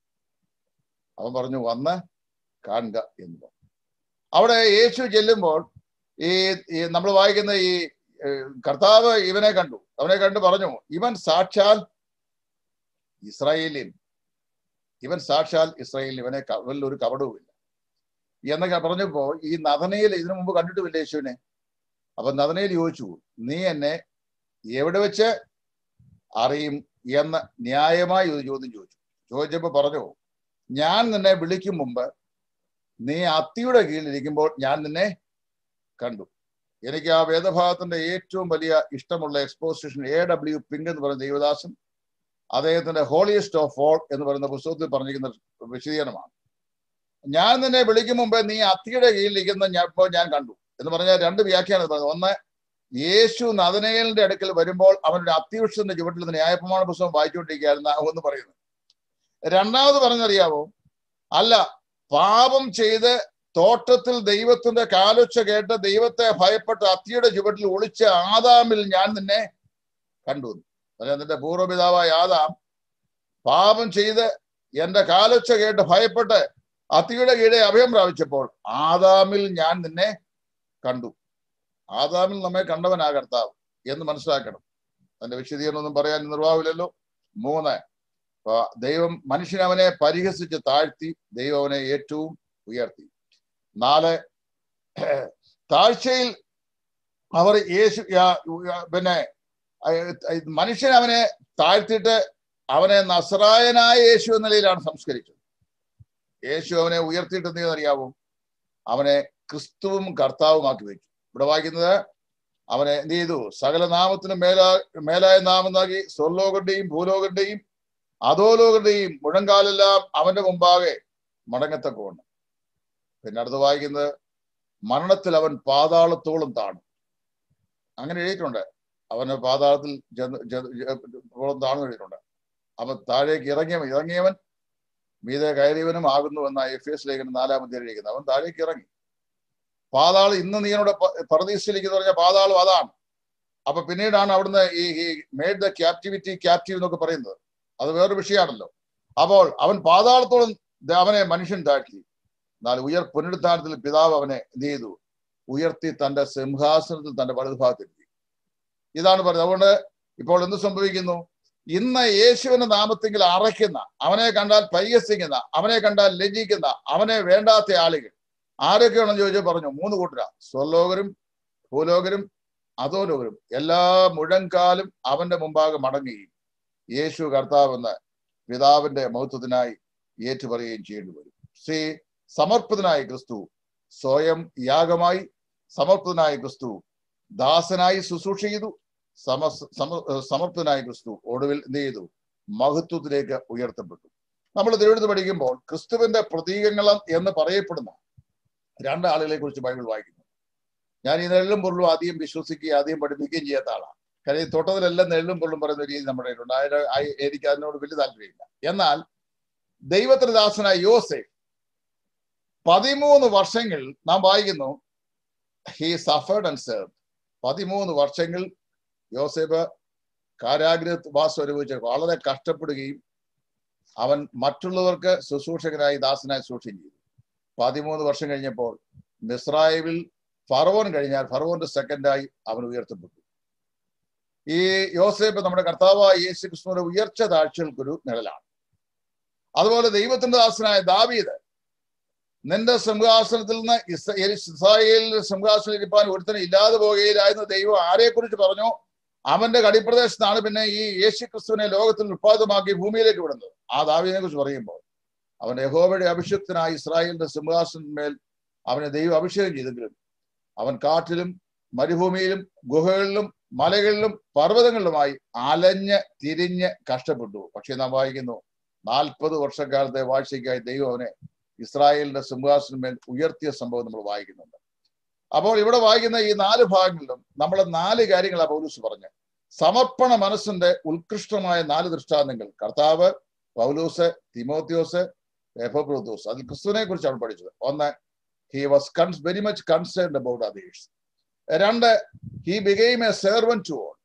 അവൻ പറഞ്ഞു വന്ന് കാണുക എന്ന് പറഞ്ഞു അവിടെ യേശു ചെല്ലുമ്പോൾ ഈ നമ്മൾ വായിക്കുന്ന ഈ കർത്താവ് ഇവനെ കണ്ടു അവനെ കണ്ടു പറഞ്ഞു ഇവൻ സാക്ഷാൽ ഇസ്രായേലിൻ ഇവൻ സാക്ഷാൽ ഇസ്രായേലിൻ ഇവനെ ഇവനിൽ ഒരു കപടവുമില്ല എന്നൊക്കെ പറഞ്ഞപ്പോ ഈ നദനയിൽ ഇതിനു മുമ്പ് കണ്ടിട്ടുമില്ല യേശുവിനെ അപ്പൊ നദനയിൽ ചോദിച്ചു നീ എന്നെ എവിടെ വെച്ച് അറിയും എന്ന് ന്യായമായി ഒരു ചോദ്യം ചോദിച്ചു ചോദിച്ചപ്പോ പറഞ്ഞു ഞാൻ നിന്നെ വിളിക്കും മുമ്പ് നീ അത്തിയുടെ കീഴിലിരിക്കുമ്പോൾ ഞാൻ നിന്നെ കണ്ടു എനിക്ക് ആ വേദഭാഗത്തിന്റെ ഏറ്റവും വലിയ ഇഷ്ടമുള്ള എക്സ്പോസിഷൻ എ ഡബ്ല്യു പിങ്ക് എന്ന് പറയുന്ന ദേവദാസൻ അദ്ദേഹത്തിന്റെ ഹോളിയസ്റ്റ് ഓഫ് ഓൾ എന്ന് പറയുന്ന പുസ്തകത്തിൽ പറഞ്ഞിരിക്കുന്ന വിശദീകരണമാണ് ഞാൻ നിന്നെ വിളിക്കും മുമ്പേ നീ അത്തിയുടെ കീഴിലിരിക്കുന്ന ഞാൻ ഇപ്പോൾ ഞാൻ കണ്ടു എന്ന് പറഞ്ഞാൽ രണ്ട് വ്യാഖ്യാനം പറഞ്ഞു ഒന്ന് യേശു നദനയലിന്റെ അടുക്കൽ വരുമ്പോൾ അവനൊരു അത്തിവൃക്ഷത്തിന്റെ ചുവട്ടിൽ നിന്ന് ന്യായപ്രമാണ പുസ്തകം വായിച്ചുകൊണ്ടിരിക്കുകയായിരുന്നു എന്ന് പറയുന്നത് രണ്ടാമത് പറഞ്ഞറിയാവോ അല്ല പാപം ചെയ്ത് തോട്ടത്തിൽ ദൈവത്തിന്റെ കാലൊച്ച കേട്ട് ദൈവത്തെ ഭയപ്പെട്ട് അത്തിയുടെ ചുവട്ടിൽ ഒളിച്ച ആദാമിൽ ഞാൻ നിന്നെ കണ്ടു നിന്റെ പൂർവ്വപിതാവായ ആദാം പാപം ചെയ്ത് എന്റെ കാലൊച്ച കേട്ട് ഭയപ്പെട്ട് അത്തിയുടെ കീഴെ അഭയം പ്രാപിച്ചപ്പോൾ ആദാമിൽ ഞാൻ നിന്നെ കണ്ടു ആദാമിൽ നമ്മെ കണ്ടവനാ കർത്താവ് എന്ന് മനസ്സിലാക്കണം അതിന്റെ വിശദീകരണമൊന്നും പറയാൻ നിർവാഹമില്ലല്ലോ മൂന്ന് ദൈവം മനുഷ്യൻ അവനെ പരിഹസിച്ച് താഴ്ത്തി ദൈവം അവനെ ഏറ്റവും ഉയർത്തി നാല് താഴ്ചയിൽ അവർ യേശു പിന്നെ മനുഷ്യൻ അവനെ താഴ്ത്തിയിട്ട് അവനെ നസറായനായ യേശു എന്ന നിലയിലാണ് സംസ്കരിച്ചത് യേശു അവനെ ഉയർത്തിയിട്ട് എന്തെന്ന് അറിയാവോ അവനെ ക്രിസ്തുവും കർത്താവുമാക്കി വെച്ചു ഇവിടെ വായിക്കുന്നത് അവനെ എന്ത് ചെയ്തു സകല നാമത്തിനും മേലാ മേലായ നാമം നൽകി സ്വർലോകന്റെയും ഭൂലോകന്റെയും അധോലോകന്റെയും മുഴങ്കാലെല്ലാം അവന്റെ മുമ്പാകെ മടങ്ങത്തക്കോണം പിന്നെ അടുത്ത് വായിക്കുന്നത് മരണത്തിൽ അവൻ പാതാളത്തോളം താണു അങ്ങനെ എഴുതിയിട്ടുണ്ട് അവന് പാതാളത്തിൽ താണു എഴുതിയിട്ടുണ്ട് അവൻ താഴേക്ക് ഇറങ്ങിയവൻ ഇറങ്ങിയവൻ മീതെ കയറിയവനും ആകുന്നു എന്ന എഫ് എസ് ലേഖനം നാലാമത്തെ എഴുതിയിരിക്കുന്നത് അവൻ താഴേക്ക് ഇറങ്ങി പാതാളം ഇന്ന് നീ എന്നോട് പറദീസിലേക്ക് പറഞ്ഞ പാതാളം അതാണ് അപ്പൊ പിന്നീടാണ് അവിടുന്ന് ഈ ഈ മേഡ് ദ ക്യാപ്റ്റിവിറ്റി ക്യാപ്റ്റീവ് എന്നൊക്കെ പറയുന്നത് അത് വേറൊരു വിഷയമാണല്ലോ അപ്പോൾ അവൻ പാതാളത്തോളം അവനെ മനുഷ്യൻ താഴ്ത്തി എന്നാൽ ഉയർ പുനരുദ്ധാനത്തിൽ പിതാവ് അവനെ എന്ത് ചെയ്തു ഉയർത്തി തന്റെ സിംഹാസനത്തിൽ തന്റെ വലതുഭാഗത്തെത്തി ഇതാണ് പറയുന്നത് അതുകൊണ്ട് ഇപ്പോൾ എന്ത് സംഭവിക്കുന്നു ഇന്ന് യേശുവിന്റെ നാമത്തെങ്കിൽ അറയ്ക്കുന്ന അവനെ കണ്ടാൽ പരിഹസിക്കുന്ന അവനെ കണ്ടാൽ ലജ്ജിക്കുന്ന അവനെ വേണ്ടാത്ത ആളുകൾ ആരൊക്കെയാണെന്ന് ചോദിച്ചാൽ പറഞ്ഞു മൂന്ന് കൂട്ടരാ സ്വലോകരും ഭൂലോകരും അധോലോകരും എല്ലാ മുഴങ്കാലും അവന്റെ മുമ്പാകെ മടങ്ങുകയും യേശു കർത്താവെന്ന് പിതാവിന്റെ മഹത്വത്തിനായി ഏറ്റുപറയുകയും ചെയ്യേണ്ടി വരും ശ്രീ സമർപ്പിതനായ ക്രിസ്തു സ്വയം യാഗമായി സമർപ്പിതനായ ക്രിസ്തു ദാസനായി ശുശ്രൂഷ ചെയ്തു സമ സമർപ്പിതനായ ക്രിസ്തു ഒടുവിൽ എന്ത് ചെയ്തു മഹത്വത്തിലേക്ക് ഉയർത്തപ്പെട്ടു നമ്മൾ തിരുവനന്തപുരം പഠിക്കുമ്പോൾ ക്രിസ്തുവിന്റെ പ്രതീകങ്ങൾ എന്ന് പറയപ്പെടുന്ന രണ്ട് ആളുകളെ കുറിച്ച് ബൈബിൾ വായിക്കുന്നു ഞാൻ ഈ നെല്ലും പൊരുളും ആദ്യം വിശ്വസിക്കുകയും ആദ്യം പഠിപ്പിക്കുകയും ചെയ്യാത്ത ആളാണ് കാര്യം ഈ തൊട്ടതിലെല്ലാം നെല്ലും പൊരുളും പറയുന്ന രീതി നമ്മുടെ കയ്യിലുണ്ട് അതിന് അയ്- എനിക്ക് അതിനോട് വലിയ താല്പര്യമില്ല എന്നാൽ ദൈവത്തിന്റെ ദാസനായ യോസേഫ് പതിമൂന്ന് വർഷങ്ങൾ നാം വായിക്കുന്നു ഹി സഫേർഡ് ആൻഡ് സെർവ് പതിമൂന്ന് വർഷങ്ങൾ യോസേഫ് കാരാഗ്രഹ വാസം അനുഭവിച്ച വളരെ കഷ്ടപ്പെടുകയും അവൻ മറ്റുള്ളവർക്ക് ശുശ്രൂഷകനായി ദാസനായി സൂക്ഷിക്കുകയും ചെയ്തു പതിമൂന്ന് വർഷം കഴിഞ്ഞപ്പോൾ മിസ്രായേലിൽ ഫറവോൻ കഴിഞ്ഞാൽ ഫറവോന്റെ സെക്കൻഡായി അവൻ ഉയർത്തപ്പെട്ടു ഈ യോസേഫ് നമ്മുടെ കർത്താവായ യേശു ക്രിസ്തുവിന്റെ ഉയർച്ച താഴ്ചകൾക്കൊരു നിഴലാണ് അതുപോലെ ദൈവത്തിന്റെ ദാസനായ ദാവീദ് നിന്റെ സിംഹാസനത്തിൽ നിന്ന് ഇസ്ര- ഇസ്രായേലിന്റെ സിംഹാസനം ഇരിപ്പാൻ ഒരുത്തനും ഇല്ലാതെ പോകുകയില്ലായിരുന്നു ദൈവം ആരെക്കുറിച്ച് പറഞ്ഞു അവന്റെ കടിപ്രദേശത്താണ് പിന്നെ ഈ യേശു ക്രിസ്തുവിനെ ലോകത്തിൽ ഉത്പാദമാക്കി ഭൂമിയിലേക്ക് വിടുന്നത് ആ ദാവീദിനെ കുറിച്ച് പറയുമ്പോൾ അവൻ യഹോവയുടെ അഭിഷിക്തനായി ഇസ്രായേലിന്റെ സിംഹാസനത്തിന്മേൽ അവനെ ദൈവം അഭിഷേകം ചെയ്തെങ്കിലും അവൻ കാട്ടിലും മരുഭൂമിയിലും ഗുഹകളിലും മലകളിലും പർവ്വതങ്ങളിലുമായി അലഞ്ഞ് തിരിഞ്ഞ് കഷ്ടപ്പെട്ടു പക്ഷെ നാം വായിക്കുന്നു നാൽപ്പത് വർഷക്കാലത്തെ വാഴ്ചയ്ക്കായി ദൈവം അവനെ ഇസ്രായേലിന്റെ സിംഹാസനമേൽ ഉയർത്തിയ സംഭവം നമ്മൾ വായിക്കുന്നുണ്ട് അപ്പോൾ ഇവിടെ വായിക്കുന്ന ഈ നാല് ഭാഗങ്ങളിലും നമ്മൾ നാല് കാര്യങ്ങളാണ് പൗലൂസ് പറഞ്ഞ് സമർപ്പണ മനസ്സിന്റെ ഉത്കൃഷ്ടമായ നാല് ദൃഷ്ടാന്തങ്ങൾ കർത്താവ് പൗലൂസ് തിമോത്യോസ് എഫോപ്രോത്തോസ് അതിൽ ക്രിസ്തുവിനെ കുറിച്ചാണ് പഠിച്ചത് ഒന്ന് ഹി വാസ് കൺസ് very much concerned about others രണ്ട് he became a servant to all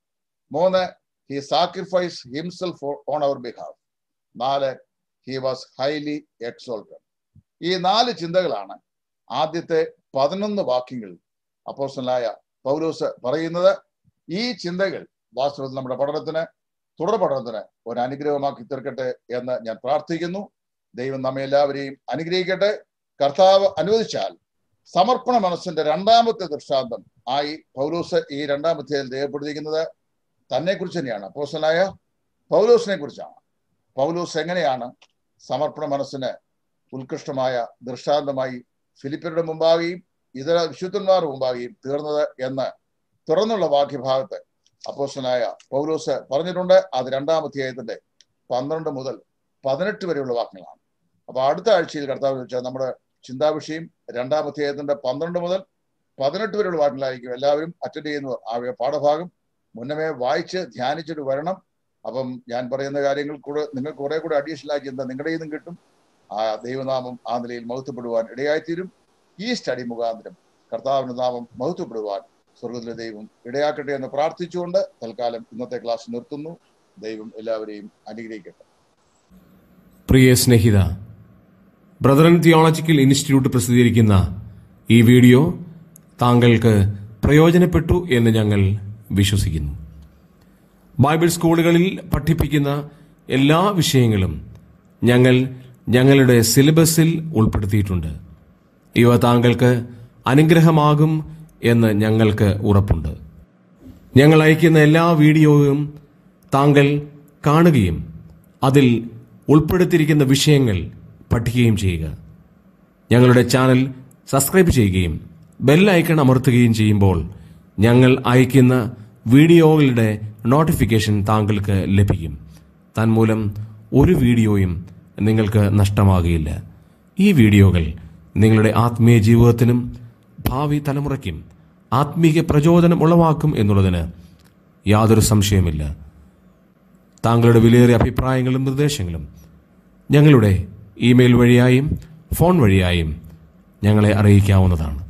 മൂന്ന് he sacrifice himself on our behalf നാല് ഹി വാസ് ഹൈലി എക്സോൾട്ടഡ് ഈ നാല് ചിന്തകളാണ് ആദ്യത്തെ പതിനൊന്ന് വാക്യങ്ങളിൽ അപ്പോസ്റ്റലായ പൗലോസ് പറയുന്നത് ഈ ചിന്തകൾ വാസ്തവത്തിൽ നമ്മുടെ പഠനത്തിന് തുടർ പഠനത്തിന് ഒരു അനുഗ്രഹമാക്കി തീർക്കട്ടെ എന്ന് ഞാൻ പ്രാർത്ഥിക്കുന്നു ദൈവം നമ്മെ എല്ലാവരെയും അനുഗ്രഹിക്കട്ടെ കർത്താവ് അനുവദിച്ചാൽ സമർപ്പണ മനസ്സിന്റെ രണ്ടാമത്തെ ദൃഷ്ടാന്തം ആയി പൗലോസ് ഈ രണ്ടാമത്തെ രേഖപ്പെടുത്തിയിരിക്കുന്നത് തന്നെ കുറിച്ച് തന്നെയാണ് അപ്പോസ്റ്റലായ പൗലോസിനെ കുറിച്ചാണ് പൗലോസ് എങ്ങനെയാണ് സമർപ്പണ മനസ്സിന് ഉത്കൃഷ്ടമായ ദൃഷ്ടാന്തമായി ഫിലിപ്പിയുടെ മുമ്പാകെയും ഇതര വിശുദ്ധന്മാരുടെ മുമ്പാകെയും തീർന്നത് എന്ന് തുറന്നുള്ള വാക്യഭാഗത്ത് അപ്പോസ്റ്റനായ പൗലോസ് പറഞ്ഞിട്ടുണ്ട് അത് രണ്ടാം അധ്യായത്തിന്റെ പന്ത്രണ്ട് മുതൽ പതിനെട്ട് വരെയുള്ള വാക്യങ്ങളാണ് അപ്പൊ അടുത്ത ആഴ്ചയിൽ കർത്താവ് വെച്ചാൽ നമ്മുടെ ചിന്താവിഷയം രണ്ടാം അധ്യായത്തിന്റെ പന്ത്രണ്ട് മുതൽ പതിനെട്ട് വരെയുള്ള വാക്യങ്ങളായിരിക്കും എല്ലാവരും അറ്റൻഡ് ചെയ്യുന്നവർ ആ പാഠഭാഗം മുന്നമേ വായിച്ച് ധ്യാനിച്ചിട്ട് വരണം അപ്പം ഞാൻ പറയുന്ന കാര്യങ്ങൾ കൂടെ നിങ്ങൾക്ക് കുറെ കൂടെ അഡീഷണൽ ആയി ചിന്ത നിങ്ങളുടെ നിന്നും കിട്ടും ആ ദൈവനാമം ആ നിലയിൽ മഹത്വപ്പെടുവാൻ ഇടയായിത്തീരും ഈ സ്റ്റഡി മുഖാന്തരം കർത്താവിന്റെ നാമം മഹത്വപ്പെടുവാൻ സ്വർഗത്തിലെ ദൈവം ഇടയാക്കട്ടെ എന്ന് പ്രാർത്ഥിച്ചുകൊണ്ട് തൽക്കാലം ഇന്നത്തെ ക്ലാസ് നിർത്തുന്നു ദൈവം എല്ലാവരെയും അനുഗ്രഹിക്കട്ടെ പ്രിയ സ്നേഹിത ബ്രദറൻ തിയോളജിക്കൽ ഇൻസ്റ്റിറ്റ്യൂട്ട് പ്രസിദ്ധീകരിക്കുന്ന ഈ വീഡിയോ താങ്കൾക്ക് പ്രയോജനപ്പെട്ടു എന്ന് ഞങ്ങൾ വിശ്വസിക്കുന്നു ബൈബിൾ സ്കൂളുകളിൽ പഠിപ്പിക്കുന്ന എല്ലാ വിഷയങ്ങളും ഞങ്ങൾ ഞങ്ങളുടെ സിലബസിൽ ഉൾപ്പെടുത്തിയിട്ടുണ്ട് ഇവ താങ്കൾക്ക് അനുഗ്രഹമാകും എന്ന് ഞങ്ങൾക്ക് ഉറപ്പുണ്ട് ഞങ്ങൾ അയക്കുന്ന എല്ലാ വീഡിയോയും താങ്കൾ കാണുകയും അതിൽ ഉൾപ്പെടുത്തിയിരിക്കുന്ന വിഷയങ്ങൾ പഠിക്കുകയും ചെയ്യുക ഞങ്ങളുടെ ചാനൽ സബ്സ്ക്രൈബ് ചെയ്യുകയും ബെൽ ഐക്കൺ അമർത്തുകയും ചെയ്യുമ്പോൾ ഞങ്ങൾ അയക്കുന്ന വീഡിയോകളുടെ നോട്ടിഫിക്കേഷൻ താങ്കൾക്ക് ലഭിക്കും തന്മൂലം ഒരു വീഡിയോയും നിങ്ങൾക്ക് നഷ്ടമാകുകയില്ല ഈ വീഡിയോകൾ നിങ്ങളുടെ ആത്മീയ ജീവിതത്തിനും ഭാവി തലമുറയ്ക്കും ആത്മീയ പ്രചോദനം ഉളവാക്കും എന്നുള്ളതിന് യാതൊരു സംശയമില്ല താങ്കളുടെ വിലയേറിയ അഭിപ്രായങ്ങളും നിർദ്ദേശങ്ങളും ഞങ്ങളുടെ ഇമെയിൽ വഴിയായും ഫോൺ വഴിയായും ഞങ്ങളെ അറിയിക്കാവുന്നതാണ്